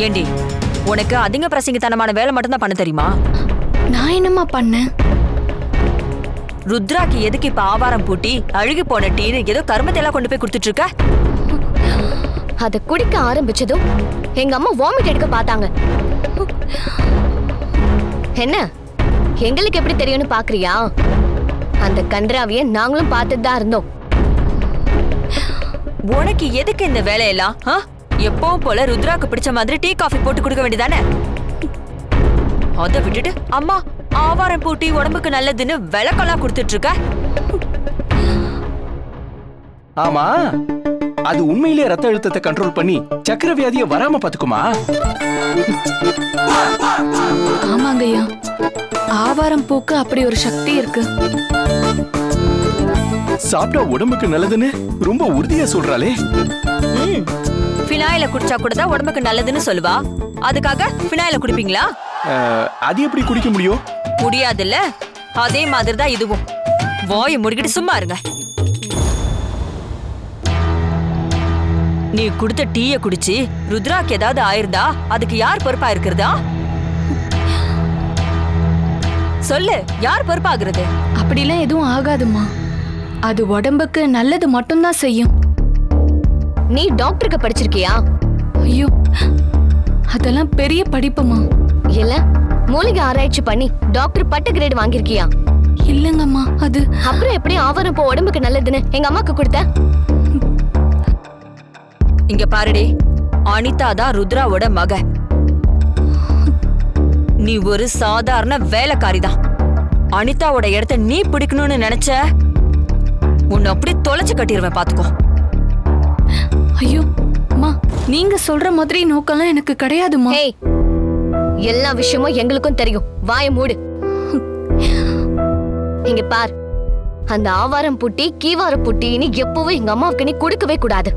ஏண்டி உனக்கு அதிக பிரசங்கித்தனமான வேலை மட்டும்தான் பண்ண தெரியுமா நான் என்னம்மா பண்ணேன் ருத்ராக்கு எதுக்கு இப்ப ஆவாரம் பூட்டி அழுகி போன டீனு ஏதோ கருமத்தை எல்லாம் கொண்டு போய் கொடுத்துட்டு இருக்க அத குடிக்க ஆரம்பிச்சதும் எங்க அம்மா வாமிட் எடுக்க பார்த்தாங்க என்ன எங்களுக்கு எப்படி தெரியும்னு பாக்குறியா அந்த கன்றாவிய நாங்களும் பார்த்துட்டு தான் இருந்தோம் உனக்கு எதுக்கு இந்த வேலையெல்லாம் ஆ? எப்பவும் போல ருத்ராக்கு பிடிச்ச மாதிரி டீ காஃபி போட்டு கொடுக்க வேண்டியதானே அதை விட்டுட்டு அம்மா ஆவாரம் பூட்டி உடம்புக்கு நல்லதுன்னு விளக்கெல்லாம் கொடுத்துட்டு இருக்க ஆமா அது உண்மையிலேயே ரத்த அழுத்தத்தை கண்ட்ரோல் பண்ணி சக்கர வியாதியை வராம பாத்துக்குமா ஆமாங்கய்யா ஆவாரம் பூக்கு அப்படி ஒரு சக்தி இருக்கு சாப்பிட்டா உடம்புக்கு நல்லதுன்னு ரொம்ப உறுதியா சொல்றாளே ம் ஃபினாயில குடிச்சா கூட தான் உடம்புக்கு நல்லதுன்னு சொல்லுவா அதுக்காக ஃபினாயில குடிப்பீங்களா அஹ், அது எப்படி குடிக்க முடியும் முடியாதுல்ல அதே மாதிரி தான் இதுவும் வாயை முடிக்கிட்டு சும்மா இருங்க நீ கொடுத்த டீய குடிச்சு ருத்ராக்கு ஏதாவது ஆயிருந்தா அதுக்கு யார் பொறுப்பா இருக்கிறதா சொல்லு யார் பொறுப்பாகிறது அப்படிலாம் எதுவும் ஆகாதுமா அது உடம்புக்கு நல்லது மட்டும்தான் செய்யும் நீ டாக்டருக்கு படிச்சிருக்கியா ஐயோ அதெல்லாம் பெரிய படிப்புமா இல்ல மூலிகை ஆராய்ச்சி பண்ணி டாக்டர் பட்ட கிரேட் வாங்கியிருக்கியா இல்லங்கம்மா அது அப்புறம் எப்படி ஆவரம் இப்போ உடம்புக்கு நல்லதுன்னு எங்க அம்மாக்கு கொடுத்த இங்க பாருடி அனிதா தான் ருத்ராவோட மக நீ ஒரு சாதாரண வேலைக்காரி தான் அனிதாவோட இடத்த நீ பிடிக்கணும்னு நினைச்ச உன்னை அப்படி தொலைச்சு கட்டிடுவேன் பாத்துக்கோ ஐயோ அம்மா நீங்க சொல்ற மாதிரி நோக்கம்லாம் எனக்கு கிடையாதுமா ஹேய் எல்லா விஷயமும் எங்களுக்கும் தெரியும் வாய மூடு இங்க பார் அந்த ஆவாரம் புட்டி கீவார புட்டின்னு எப்பவும் எங்க அம்மாவுக்கு நீ கொடுக்கவே கூடாது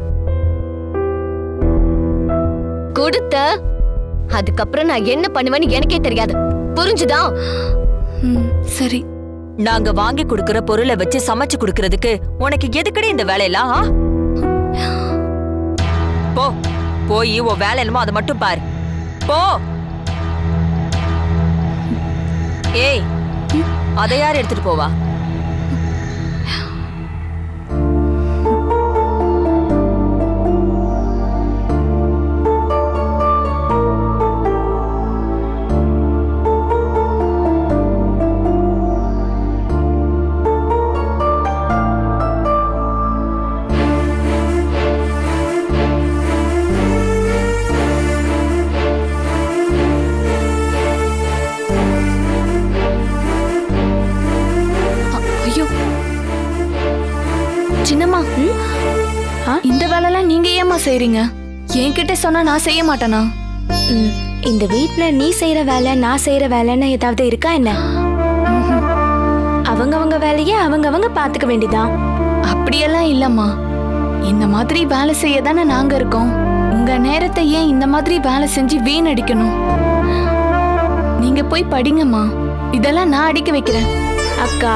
கொடுத்த அதுக்கப்புறம் நான் என்ன பண்ணுவேன்னு எனக்கே தெரியாது புரிஞ்சுதா சரி நாங்க வாங்கி கொடுக்கிற பொருளை வச்சு சமைச்சு கொடுக்கறதுக்கு உனக்கு எதுக்குடி இந்த வேலையெல்லாம் ஆ? போ போய் உன் வேலை என்னமோ அதை மட்டும் பாரு போ ஏய் அதை யார் எடுத்துட்டு போவா ஐயோ சின்னம்மா ஆ, இந்த வேலைலாம் நீங்க ஏமா செய்றீங்க என்கிட்ட சொன்னா நான் செய்ய மாட்டேனா ம், இந்த வீட்ல நீ செய்யற வேலை நான் செய்யற வேலைன்னு ஏதாவது இருக்கா என்ன அவங்கவங்க வேலையை அவங்கவங்க பாத்துக்க வேண்டியதான் அப்படியெல்லாம் இல்லம்மா இந்த மாதிரி வேலை செய்ய தானே நாங்க இருக்கோம் உங்க நேரத்தை ஏன் இந்த மாதிரி வேலை செஞ்சு வீணடிக்கணும் நீங்க போய் படிங்கம்மா இதெல்லாம் நான் அடிக்க வைக்கிறேன் அக்கா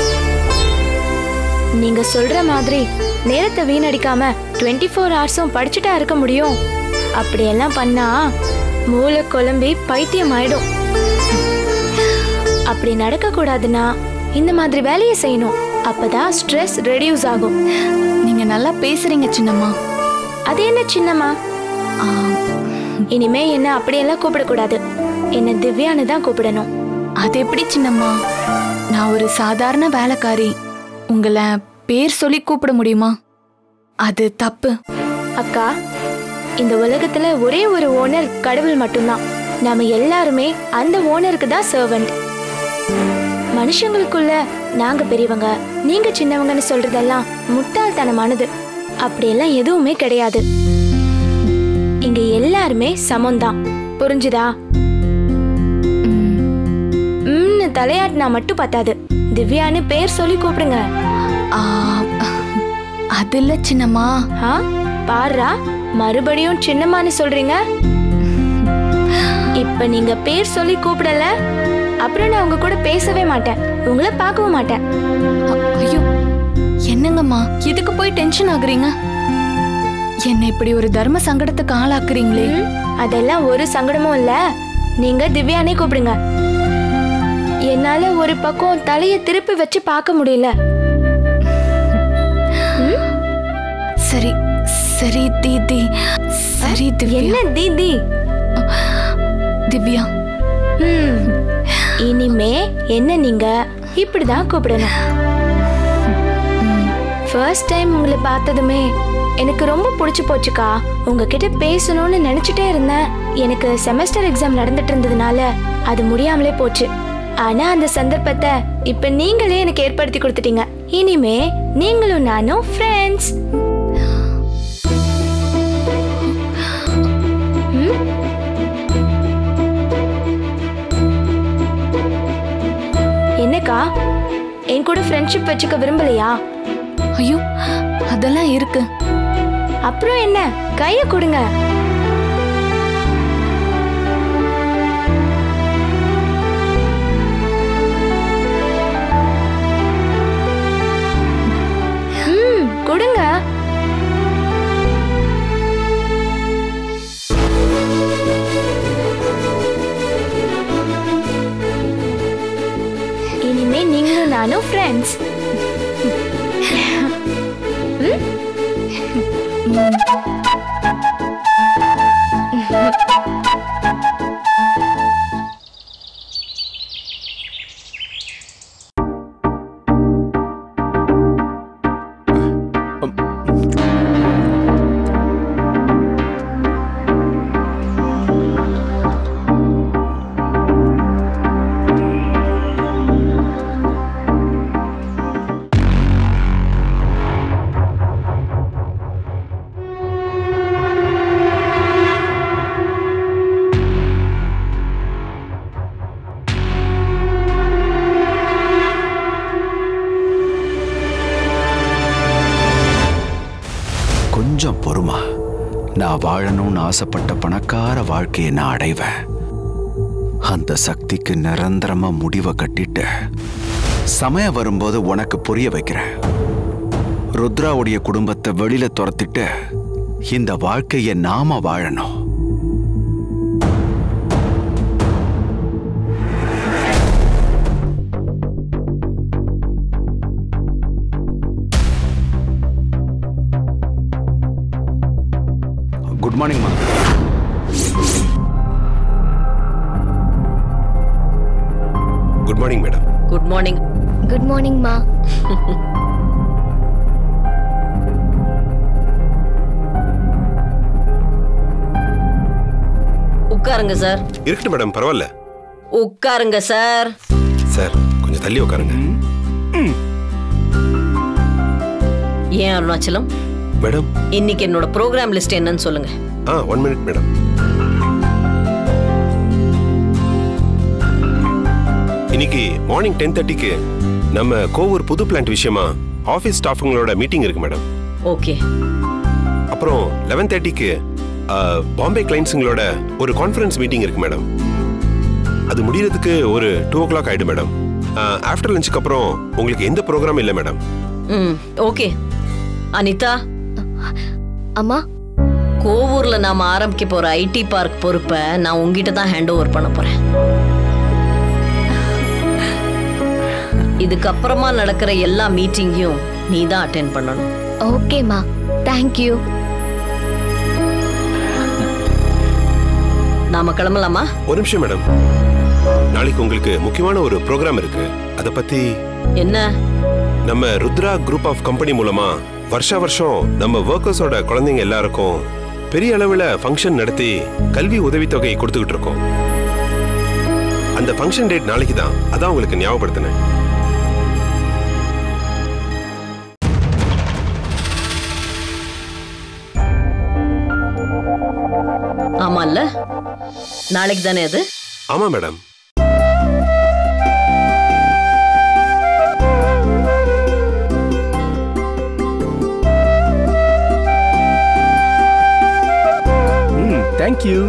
நீங்க சொல்ற மாதிரி நேரத்தை வீணடிக்காம டுவெண்ட்டி ஃபோர் ஹவர்ஸும் படிச்சுட்டா இருக்க முடியும் அப்படியெல்லாம் பண்ணா மூளை குழம்பி பைத்தியம் ஆயிடும் அப்படி நடக்க கூடாதுன்னா இந்த மாதிரி வேலையை செய்யணும் அப்பதான் ஸ்ட்ரெஸ் ரெடியூஸ் ஆகும் நீங்க நல்லா பேசுறீங்க சின்னம்மா அது என்ன சின்னம்மா இனிமே என்ன அப்படியெல்லாம் கூப்பிடக்கூடாது என்ன திவ்யான்னு தான் கூப்பிடணும் அது எப்படி சின்னம்மா நான் ஒரு சாதாரண வேலைக்காரி உங்களை பேர் சொல்லி கூப்பிட முடியுமா அது தப்பு அக்கா இந்த உலகத்துல ஒரே ஒரு ஓனர் கடவுள் மட்டும்தான் நாம எல்லாருமே அந்த ஓனருக்கு தான் சர்வெண்ட் மனுஷங்களுக்குள்ள நாங்க பெரியவங்க நீங்க சின்னவங்கன்னு சொல்றதெல்லாம் முட்டாள்தனமானது அப்படியெல்லாம் எதுவுமே கிடையாது இங்க எல்லாருமே சமம்தான் புரிஞ்சுதா ம்னு தலையாட்டினா மட்டும் பத்தாது திவ்யான்னு பேர் சொல்லி கூப்பிடுங்க ஆ, அது இல்ல சின்னம்மா ஆ பாருடா மறுபடியும் சின்னம்மான்னு சொல்றீங்க இப்ப நீங்க பேர் சொல்லி கூப்பிடல அப்புறம் நான் உங்க கூட பேசவே மாட்டேன் உங்களை பார்க்கவும் மாட்டேன் ஐயோ என்னங்கம்மா இதுக்கு போய் டென்ஷன் ஆகுறீங்க என்னை இப்படி ஒரு தர்ம சங்கடத்துக்கு ஆளாக்குறீங்களே அதெல்லாம் ஒரு சங்கடமும் இல்ல நீங்க திவ்யானே கூப்பிடுங்க என்னால ஒரு பக்கம் தலைய திருப்பி வச்சு பார்க்க முடியல சரி சரி தீதி சரி திவ்யா என்ன தீதி திவ்யா ம், இனிமே என்ன நீங்க இப்படிதான் கூப்பிடணும் ஃபர்ஸ்ட் டைம் உங்களை பார்த்ததுமே எனக்கு ரொம்ப பிடிச்சி போச்சுக்கா உங்ககிட்ட பேசணும்னு நினைச்சிட்டே இருந்தேன் எனக்கு செமஸ்டர் எக்ஸாம் நடந்துட்டு இருந்ததுனால அது முடியாமலே போச்சு ஆனா அந்த சந்தர்ப்பத்தை இப்ப நீங்களே எனக்கு ஏற்படுத்தி கொடுத்துட்டீங்க இனிமே நீங்களும் நானும் ஃப்ரெண்ட்ஸ் என்னக்கா என் கூட ஃப்ரெண்ட்ஷிப் வச்சுக்க விரும்பலையா ஐயோ அதெல்லாம் இருக்கு அப்புறம் என்ன கைய கொடுங்க ம், கொடுங்க இனிமே நீங்களும் நானும் ஃப்ரெண்ட்ஸ் கொஞ்சம் பொறுமா நான் வாழணும்னு ஆசைப்பட்ட பணக்கார வாழ்க்கையை நான் அடைவேன் அந்த சக்திக்கு நிரந்தரமா முடிவை கட்டிட்டு சமயம் வரும்போது உனக்கு புரிய வைக்கிறேன் ருத்ராவுடைய குடும்பத்தை வெளியில துரத்திட்டு இந்த வாழ்க்கையை நாம வாழணும் குட் மார்னிங் மா good morning madam good morning good morning மா உட்காருங்க சார் இருக்கட்டும் மேடம் பரவாயில்ல உட்காருங்க சார் சார் கொஞ்சம் தள்ளி உட்காருங்க ஏன் அருணாச்சலம் மேடம் இன்னைக்கு என்னோட ப்ரோக்ராம் லிஸ்ட் என்னன்னு சொல்லுங்க ஆ ஒன் மினிட் மேடம் இன்னைக்கு மார்னிங் டென் தேர்ட்டிக்கு நம்ம கோவூர் புது பிளான்ட் விஷயமா ஆஃபீஸ் ஸ்டாஃபுங்களோட மீட்டிங் இருக்கு மேடம் ஓகே அப்புறம் லெவன் தேர்ட்டிக்கு பாம்பே கிளைண்ட்ஸுங்களோட ஒரு கான்ஃபரன்ஸ் மீட்டிங் இருக்கு மேடம் அது முடியறதுக்கு ஒரு டூ ஓ கிளாக் ஆயிடும் மேடம் ஆஃப்டர் லஞ்சுக்கு அப்புறம் உங்களுக்கு எந்த ப்ரோக்ராம் இல்லை மேடம் ம் ஓகே அனிதா அம்மா கோவூர்ல நாம ஆரம்பிக்க போற ஐடி பார்க் பொறுப்பை நான் உங்ககிட்ட தான் ஹேண்ட் ஓவர் பண்ண போறேன் இதுக்கப்புறமா நடக்கிற எல்லா மீட்டிங்கையும் நீ தான் அட்டென்ட் பண்ணணும் ஓகேம்மா தேங்க்யூ நாம கிளம்பலாமா ஒரு நிமிஷம் மேடம் நாளைக்கு உங்களுக்கு முக்கியமான ஒரு ப்ரோக்ராம் இருக்கு அதை பத்தி என்ன நம்ம ருத்ரா குரூப் ஆஃப் கம்பெனி மூலமா வருஷா வருஷம் நம்ம ஒர்க்கர்ஸோட குழந்தைங்க எல்லாருக்கும் பெரிய அளவுல ஃபங்க்ஷன் நடத்தி கல்வி உதவித்தொகை கொடுத்துக்கிட்டு இருக்கோம் அந்த ஃபங்க்ஷன் டேட் நாளைக்கு தான் அதான் உங்களுக்கு ஞாபகப்படுத்தினேன் ஆமால்ல நாளைக்கு தானே அது ஆமா மேடம் ம் தேங்க்யூ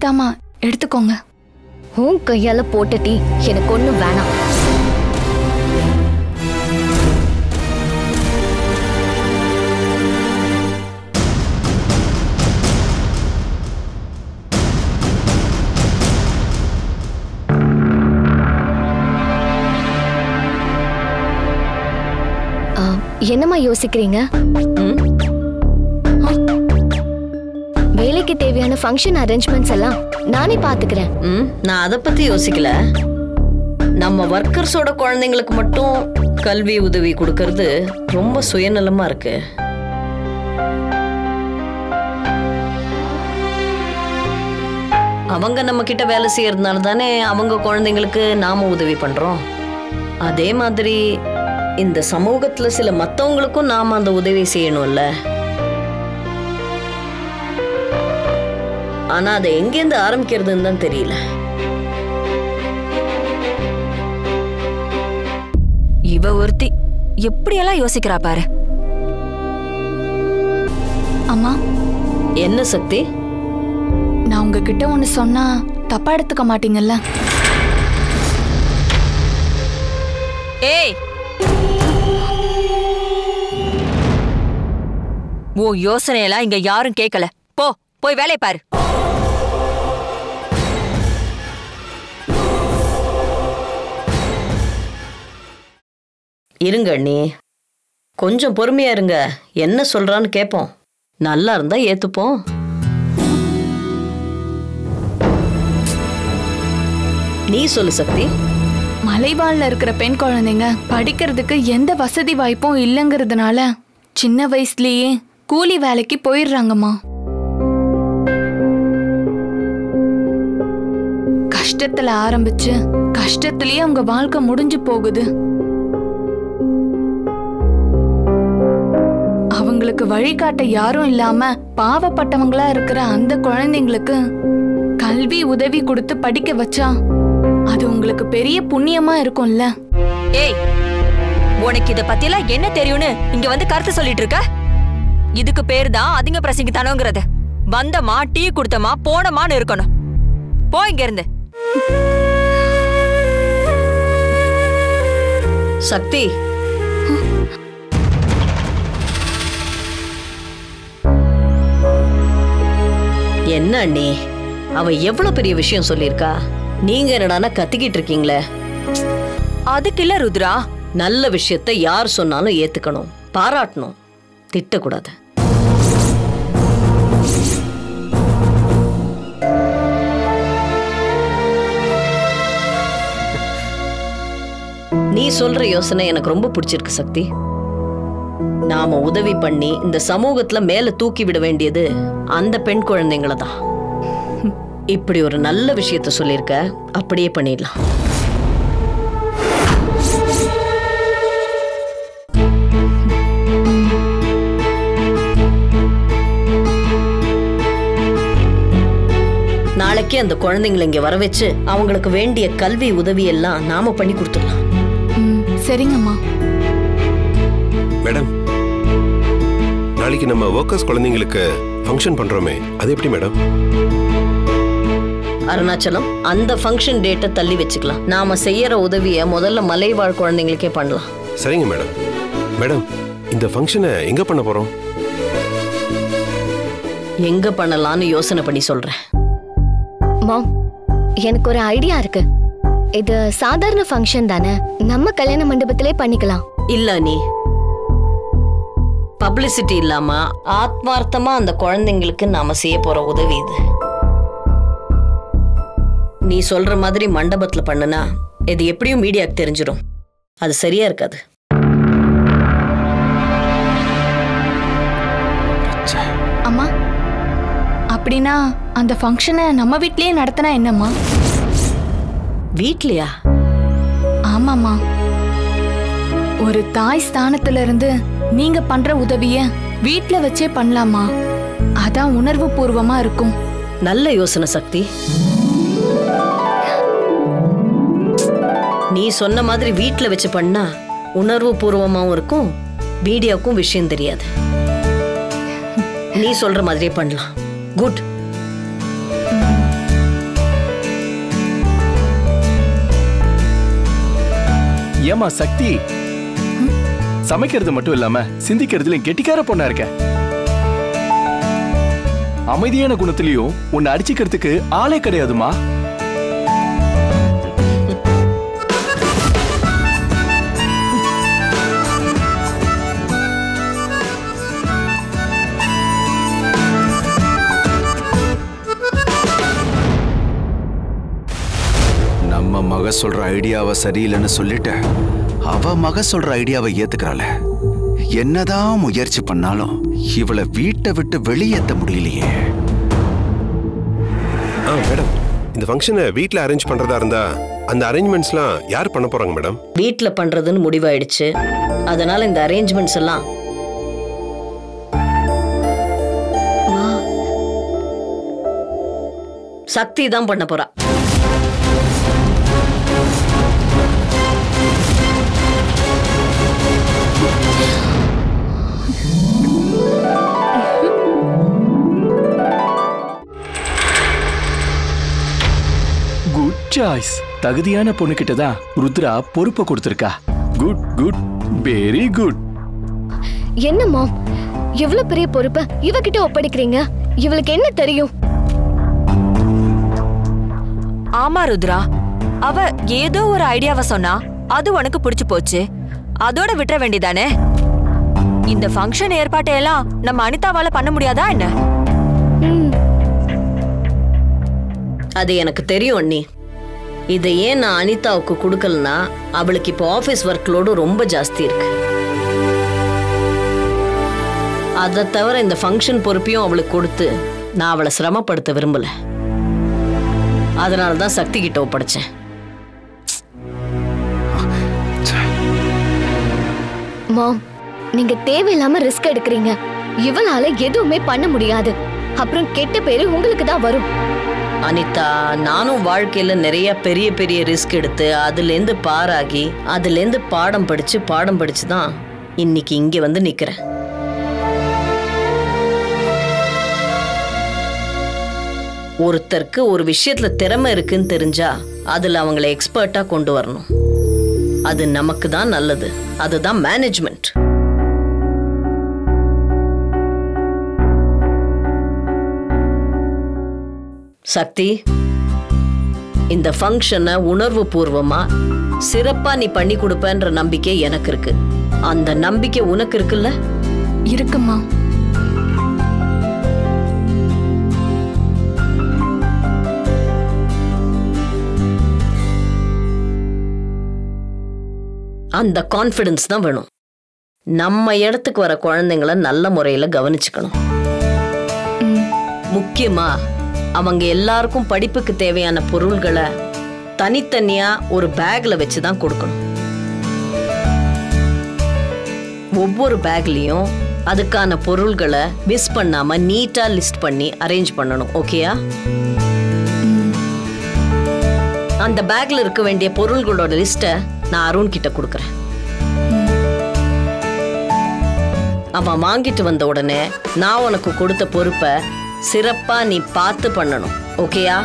இந்தாமா எடுத்துக்கோங்க உன் கையால போட்ட டீ எனக்கு ஒண்ணும் வேணாம் ஆ, என்னம்மா யோசிக்கிறீங்க ஆ, வேலைக்கு தேவையான ஃபங்க்ஷன் அரேஞ்ச்மெண்ட்ஸ் எல்லாம் நானே பாத்துக்கிறேன் ம் நான் அதை பத்தி யோசிக்கல நம்ம ஒர்க்கர்ஸோட குழந்தைங்களுக்கு மட்டும் கல்வி உதவி கொடுக்கறது ரொம்ப சுயநலமா இருக்கு அவங்க நம்ம கிட்ட வேலை செய்யறதுனால தானே அவங்க குழந்தைங்களுக்கு நாம உதவி பண்றோம் அதே மாதிரி இந்த சமூகத்துல சில மத்தவங்களுக்கும் நாம அந்த உதவி செய்யணும்ல ஆனா அதை எங்கேருந்து ஆரம்பிக்கிறதுன்னு தான் தெரியல இவ ஒருத்தி எப்படியெல்லாம் யோசிக்கிறா பாரு அம்மா என்ன சக்தி நான் உங்ககிட்ட ஒன்று சொன்னா தப்பா எடுத்துக்க மாட்டீங்கல்ல ஏய் ஓ யோசனையெல்லாம் இங்க யாரும் கேட்கல போ போய் வேலைய பாரு இருங்க அண்ணி கொஞ்சம் பொறுமையா இருங்க என்ன சொல்றான்னு கேட்போம் நல்லா இருந்தா ஏத்துப்போம் நீ சொல்லு சக்தி மலைவாழ்ல இருக்கிற பெண் குழந்தைங்க படிக்கிறதுக்கு எந்த வசதி வாய்ப்பும் இல்லைங்கிறதுனால சின்ன வயசுலயே கூலி வேலைக்கு போயிடுறாங்கம்மா கஷ்டத்துல ஆரம்பிச்சு கஷ்டத்திலேயே அவங்க வாழ்க்கை முடிஞ்சு போகுது அவங்களுக்கு வழிகாட்ட யாரும் இல்லாம பாவப்பட்டவங்களா இருக்கிற அந்த குழந்தைங்களுக்கு கல்வி உதவி கொடுத்து படிக்க வச்சா அது உங்களுக்கு பெரிய புண்ணியமா இருக்கும்ல ஏய் உனக்கு இத பத்திலாம் என்ன தெரியும்னு இங்க வந்து கருத்து சொல்லிட்டு இருக்க இதுக்கு பேர் தான் அதிக பிரசங்கித்தானோங்கிறது வந்தமா டீ கொடுத்தமா போனமான்னு இருக்கணும் போ இங்க இருந்து சக்தி என்ன அண்ணி அவ எவ்வளவு பெரிய விஷயம் சொல்லியிருக்கா நீங்க என்னடானா கத்திக்கிட்டு இருக்கீங்களே அதுக்கு இல்ல ருத்ரா நல்ல விஷயத்த யார் சொன்னாலும் ஏத்துக்கணும் பாராட்டணும் திட்டக்கூடாது நீ சொல்ற யோசனை எனக்கு ரொம்ப பிடிச்சிருக்கு சக்தி நாம உதவி பண்ணி இந்த சமூகத்துல மேல தூக்கி விட வேண்டியது அந்த பெண் குழந்தைங்கள தான் இப்படி ஒரு நல்ல விஷயத்த சொல்லியிருக்க அப்படியே பண்ணிடலாம் நாளைக்கே அந்த குழந்தைங்களை இங்க வர வச்சு அவங்களுக்கு வேண்டிய கல்வி உதவி எல்லாம் நாம பண்ணி கொடுத்துடலாம் ம், சரிங்கம்மா மேடம் நாளைக்கு நம்ம ஒர்க்கர்ஸ் குழந்தைங்களுக்கு ஃபங்க்ஷன் பண்றோமே அது எப்படி மேடம் அருணாச்சலம் அந்த ஃபங்க்ஷன் டேட்டை தள்ளி வச்சுக்கலாம் நாம செய்யற உதவியை முதல்ல மலைவாழ் குழந்தைங்களுக்கே பண்ணலாம் சரிங்க மேடம் மேடம் இந்த ஃபங்க்ஷனை எங்க பண்ண போறோம் எங்க பண்ணலாம்னு யோசனை பண்ணி சொல்றேன் மாம் எனக்கு ஒரு ஐடியா இருக்கு இது சாதாரண ஃபங்க்ஷன் தானே நம்ம கல்யாண மண்டபத்திலே பண்ணிக்கலாம் இல்ல நீ பப்ளிசிட்டி இல்லாம ஆத்மார்த்தமா அந்த குழந்தைங்களுக்கு நாம செய்ய போற உதவி இது நீ சொல்ற மாதிரி மண்டபத்துல பண்ணுனா இது எப்படியும் மீடியாக்கு தெரிஞ்சிடும் அது சரியா இருக்காது அம்மா அப்படின்னா அந்த ஃபங்க்ஷனை நம்ம வீட்லயே நடத்தினா என்னம்மா வீட்லயா ஆமாம்மா ஒரு தாய் ஸ்தானத்துல இருந்து நீங்க பண்ற உதவிய வீட்ல வச்சே பண்ணலாமா அதான் உணர்வு பூர்வமா இருக்கும் நல்ல யோசனை சக்தி நீ சொன்ன மாதிரி வீட்ல வச்சு பண்ணா உணர்வு பூர்வமாவும் இருக்கும் மீடியாவுக்கும் விஷயம் தெரியாது நீ சொல்ற மாதிரியே பண்ணலாம் குட் ஏமா சக்தி சமைக்கிறது மட்டும் இல்லாம சிந்திக்கிறதுலயும் கெட்டிக்கார பொண்ணா இருக்க அமைதியான குணத்திலயும் உன்னை அடிச்சுக்கிறதுக்கு ஆளே கிடையாதுமா நம்ம மக சொல்ற ஐடியாவை சரியில்லைன்னு சொல்லிட்டு அவ மக சொல்ற ஐடியாவை ஏத்துக்கிறாள என்னதான் முயற்சி பண்ணாலும் இவளை வீட்டை விட்டு வெளியேத்த முடியலையே ஆ மேடம் இந்த ஃபங்க்ஷனை வீட்டில் அரேஞ்ச் பண்ணுறதா இருந்தா அந்த அரேஞ்ச்மெண்ட்ஸ்லாம் யார் பண்ண போகிறாங்க மேடம் வீட்ல பண்றதுன்னு முடிவாயிடுச்சு அதனால இந்த அரேஞ்ச்மெண்ட்ஸ் எல்லாம் சக்தி தான் பண்ண போறா குட் சாய்ஸ் தகுதியான பொண்ணுகிட்ட தான் ருத்ரா பொறுப்பை கொடுத்திருக்கா குட் குட் வெரி குட் என்ன மாம் எவ்வளவு பெரிய பொறுப்பை இவகிட்ட ஒப்படைக்கிறீங்க இவளுக்கு என்ன தெரியும் ஆமா ருத்ரா அவ ஏதோ ஒரு ஐடியாவை சொன்னா அது உனக்கு பிடிச்சு போச்சு அதோட விட்டுற வேண்டியதானே இந்த ஃபங்க்ஷன் ஏற்பாட்டை எல்லாம் நம்ம அனிதாவால பண்ண முடியாதா என்ன அது எனக்கு தெரியும் அண்ணி இதை ஏன் நான் அனிதாவுக்கு கொடுக்கலனா அவளுக்கு இப்போ ஆஃபீஸ் ஒர்க் லோடு ரொம்ப ஜாஸ்தி இருக்கு அதை தவிர இந்த ஃபங்க்ஷன் பொறுப்பையும் அவளுக்கு கொடுத்து நான் அவளை சிரமப்படுத்த விரும்பல அதனால தான் சக்தி கிட்ட ஒப்படைச்சேன் மாம் நீங்க தேவையில்லாம ரிஸ்க் எடுக்கிறீங்க இவளால எதுவுமே பண்ண முடியாது அப்புறம் கெட்ட பேரு உங்களுக்கு தான் வரும் அனிதா நானும் வாழ்க்கையில நிறைய பெரிய பெரிய ரிஸ்க் எடுத்து அதுலேருந்து பாராகி அதுலேருந்து பாடம் படிச்சு பாடம் படிச்சு தான் இன்னைக்கு இங்க வந்து நிக்கிறேன் ஒருத்தருக்கு ஒரு விஷயத்துல திறமை இருக்குன்னு தெரிஞ்சா அதுல அவங்கள எக்ஸ்பர்ட்டா கொண்டு வரணும் அது நமக்கு தான் நல்லது அதுதான் மேனேஜ்மெண்ட் சக்தி இந்த ஃபங்க்ஷனை உணர்வு பூர்வமா சிறப்பா நீ பண்ணி கொடுப்பேன்ற நம்பிக்கை எனக்கு இருக்கு அந்த நம்பிக்கை உனக்கு இருக்குல்ல இருக்குமா அந்த கான்ஃபிடன்ஸ் தான் வேணும் நம்ம இடத்துக்கு வர குழந்தைங்கள நல்ல முறையில கவனிச்சுக்கணும் முக்கியமா அவங்க எல்லாருக்கும் படிப்புக்கு தேவையான பொருள்களை தனித்தனியா ஒரு பேக்ல வச்சு தான் கொடுக்கணும் ஒவ்வொரு பேக்லயும் அதுக்கான பொருள்களை மிஸ் பண்ணாம நீட்டா லிஸ்ட் பண்ணி அரேஞ்ச் பண்ணணும் ஓகேயா அந்த பேக்ல இருக்க வேண்டிய பொருள்களோட லிஸ்ட்டை நான் அருண் கிட்ட கொடுக்குறேன் அவன் வாங்கிட்டு வந்த உடனே நான் உனக்கு கொடுத்த பொறுப்பை சிறப்பா நீ பார்த்து பண்ணணும் ஓகேயா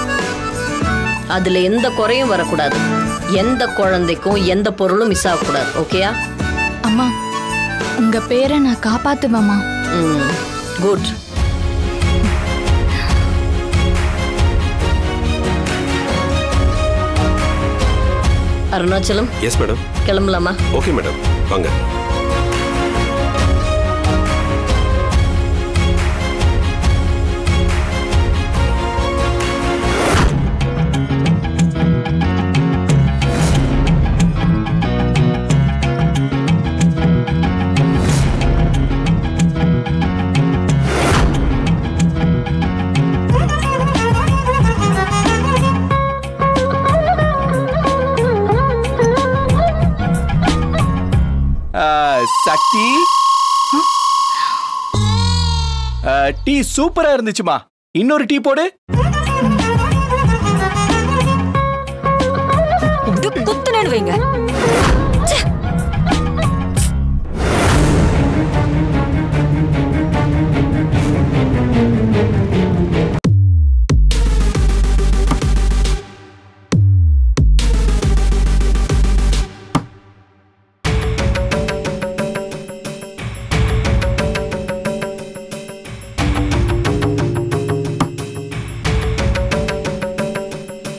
அதுல எந்த குறையும் வரக்கூடாது எந்த குழந்தைக்கும் எந்த பொருளும் மிஸ் ஆகக்கூடாது ஓகேயா அம்மா உங்க பேரை நான் காப்பாத்துவேம்மா ம் குட் அருணாச்சலம் எஸ் மேடம் கிளம்பலாமா ஓகே மேடம் வாங்க ஆ, சக்தி ஆ, டீ சூப்பரா இருந்துச்சுமா இன்னொரு டீ போடு இது குத்துனேன்னு வைங்க ச்சே.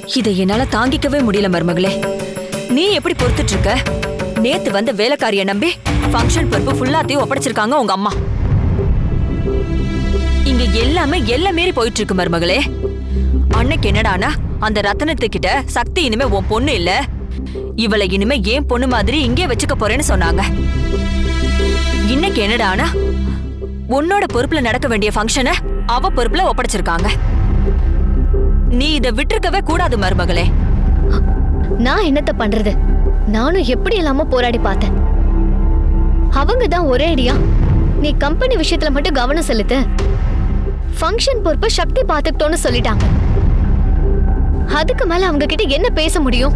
இதை என்னால தாங்கிக்கவே முடியல மருமகளே நீ எப்படி பொறுத்துட்டு இருக்க நேத்து வந்த வேலைக்காரிய நம்பி ஃபங்க்ஷன் பொறுப்பு ஃபுல்லாத்தையும் ஒப்படைச்சிருக்காங்க உங்க அம்மா இங்க எல்லாமே எல்லை மீறி போயிட்டு இருக்கு மருமகளே அன்னைக்கு என்னடானா அந்த ரத்தனத்துக்கிட்ட சக்தி இனிமே உன் பொண்ணு இல்ல இவளை இனிமே ஏன் பொண்ணு மாதிரி இங்கே வச்சுக்க போறேன்னு சொன்னாங்க இன்னைக்கு என்னடானா உன்னோட பொறுப்புல நடக்க வேண்டிய ஃபங்க்ஷனை அவ பொறுப்புல ஒப்படைச்சிருக்காங்க நீ இதை விட்டிருக்கவே கூடாது மருமகளே நான் என்னத்த பண்றது நானும் எப்படி இல்லாம போராடி பார்த்தேன் அவங்க தான் ஒரே அடியா நீ கம்பெனி விஷயத்துல மட்டும் கவனம் செலுத்து ஃபங்க்ஷன் பொறுப்பை சக்தி பார்த்துக்கிட்டோன்னு சொல்லிட்டாங்க அதுக்கு மேல அவங்க கிட்ட என்ன பேச முடியும்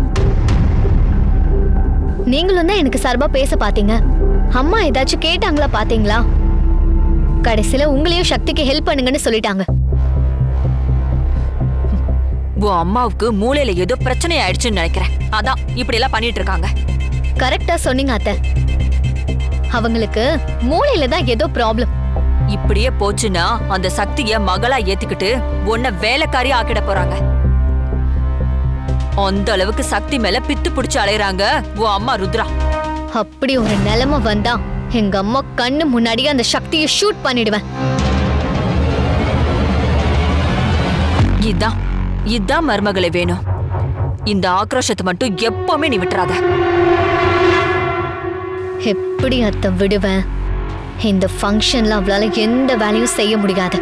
நீங்களும் தான் எனக்கு சார்பா பேச பாத்தீங்க அம்மா ஏதாச்சும் கேட்டாங்களா பாத்தீங்களா கடைசியில உங்களையும் சக்திக்கு ஹெல்ப் பண்ணுங்கன்னு சொல்லிட்டாங்க உன் அம்மாவுக்கு மூளையில ஏதோ பிரச்சனை ஆயிடுச்சுன்னு நினைக்கிறேன் அதான் இப்படி எல்லாம் பண்ணிட்டு இருக்காங்க கரெக்டா சொன்னீங்க அத்தை அவங்களுக்கு மூளையில தான் ஏதோ ப்ராப்ளம் இப்படியே போச்சுன்னா அந்த சக்திய மகளா ஏத்துக்கிட்டு உன்னை வேலைக்காரி ஆக்கிட போறாங்க அந்த அளவுக்கு சக்தி மேல பித்து பிடிச்சு அலையறாங்க உன் அம்மா ருத்ரா அப்படி ஒரு நிலைமை வந்தா எங்க அம்மா கண்ணு முன்னாடியே அந்த சக்தியை ஷூட் பண்ணிடுவேன் இதான் இதான் மருமகளை வேணும் இந்த ஆக்ரோஷத்தை மட்டும் எப்பவுமே நீ விட்டுறாத எப்படி அத்தை விடுவேன் இந்த ஃபங்க்ஷன்ல அவளால எந்த வேலையும் செய்ய முடியாது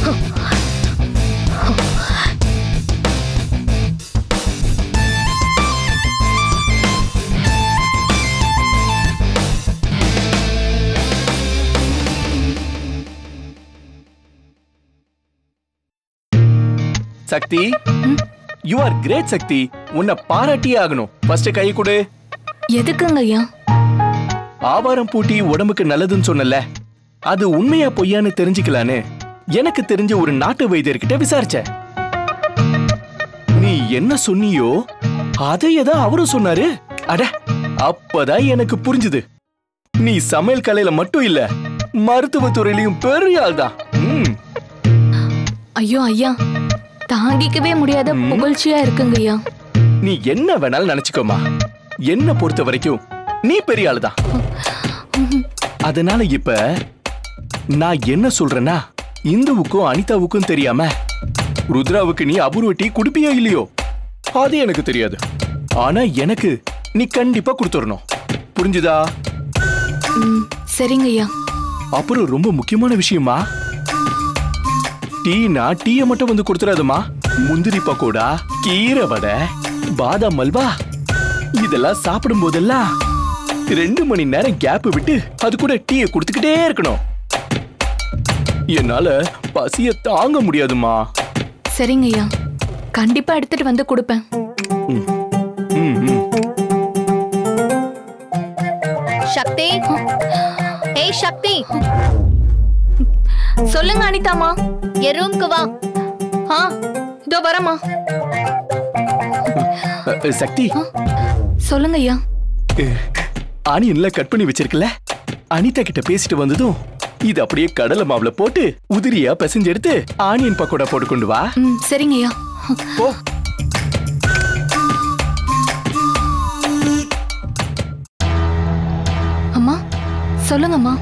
Sakthi you are great Sakthi உன்னை பாராட்டியே ஆகணும் ஃபர்ஸ்ட் கை கொடு எதுக்குங்க ஐயா ஆவாரம் பூட்டி உடம்புக்கு நல்லதுன்னு சொன்னல அது உண்மையா பொய்யான்னு தெரிஞ்சுக்கலான்னு எனக்கு தெரிஞ்ச ஒரு நாட்டு வைத்தியர்கிட்ட விசாரிச்சேன் நீ என்ன சொன்னியோ அதையே தான் அவரும் சொன்னாரு அட அப்பதான் எனக்கு புரிஞ்சுது நீ சமையல் கலையில மட்டும் இல்ல மருத்துவத்துறையிலையும் பெரிய ஆள் தான் ம் ஐயோ ஐயா தாங்கிக்கவே முடியாத புகழ்ச்சியா இருக்குங்க ஐயா நீ என்ன வேணாலும் நினைச்சுக்கோமா என்ன பொறுத்த வரைக்கும் நீ பெரிய ஆளுதான் அதனால இப்ப நான் என்ன சொல்றேன்னா இந்துவுக்கும் அனிதாவுக்கும் தெரியாம ருத்ராவுக்கு நீ அபூர்வ டீ குடிப்பியோ இல்லையோ அது எனக்கு தெரியாது ஆனா எனக்கு நீ கண்டிப்பா கொடுத்துடணும் புரிஞ்சுதா ம், சரிங்க ஐயா அப்புறம் ரொம்ப முக்கியமான விஷயமா டீனா டீயை மட்டும் வந்து கொடுத்துறாதுமா முந்திரி பக்கோடா கீரை வடை பாதாம் அல்வா இதெல்லாம் சாப்பிடும் போதெல்லாம் ரெண்டு மணி நேரம் கேப் விட்டு அது கூட டீயை கொடுத்துக்கிட்டே இருக்கணும் என்னால பசிய தாங்க முடியாதுமா சரிங்க ஐயா கண்டிப்பா எடுத்துட்டு வந்து கொடுப்பேன் ம், ம். சக்தி ஏய் சக்தி சொல்லுங்க அனிதாமா என் ரூம்க்கு வா ஆ இதோ வரமா அ, அ, சக்தி சொல்லுங்க ஐயா ஆனியன்ல கட் பண்ணி வச்சிருக்கல அனிதா கிட்ட பேசிட்டு வந்ததும் இது அப்படியே கடலை மாவுல போட்டு உதிரியா பிசைஞ்சு எடுத்து ஆனியன் பக்கோடா போட்டு கொண்டு வா ம் சரிங்க ஐயா போ அம்மா சொல்லுங்கம்மா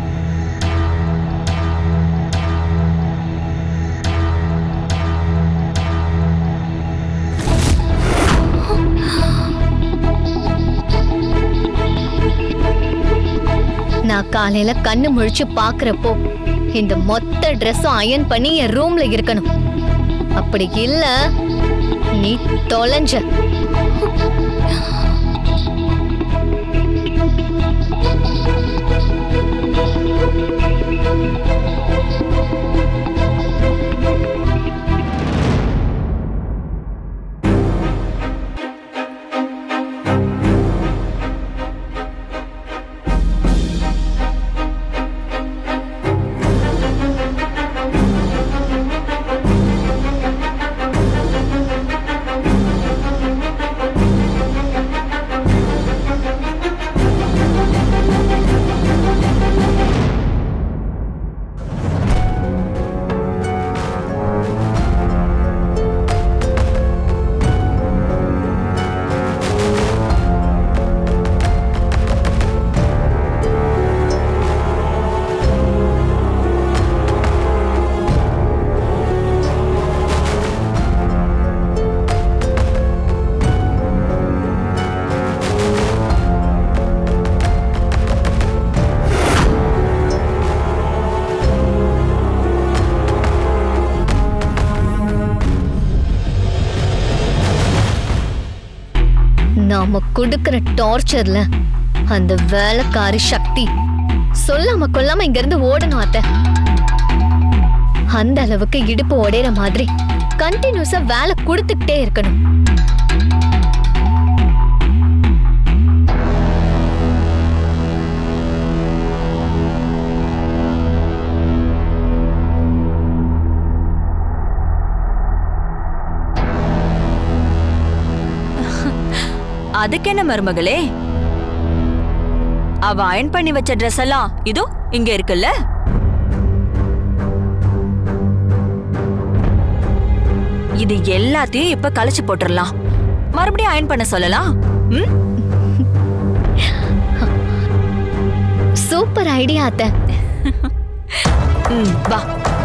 நான் காலையில கண்ணு முழிச்சு பாக்குறப்போ இந்த மொத்த ட்ரெஸ்ஸும் அயன் பண்ணி என் ரூம்ல இருக்கணும் அப்படி இல்ல நீ தொலைஞ்ச நாம கொடுக்கிற டார்ச்சர்ல அந்த வேலைக்காரி சக்தி சொல்லாம கொல்லாம இங்க இருந்து ஓடணும் அத்தை அந்த அளவுக்கு இடுப்பு உடையிற மாதிரி கண்டினியூஸா வேலை கொடுத்துக்கிட்டே இருக்கணும் அதுக்கு என்ன மருமகளே அவ அயன் பண்ணி வச்ச ட்ரெஸ் எல்லாம் இதோ இங்க இருக்குல்ல இது எல்லாத்தையும் இப்ப கழிச்சு போட்டுறலாம் மறுபடியும் அயன் பண்ண சொல்லலாம் ம்? சூப்பர் ஐடியா அத்தை ம், வா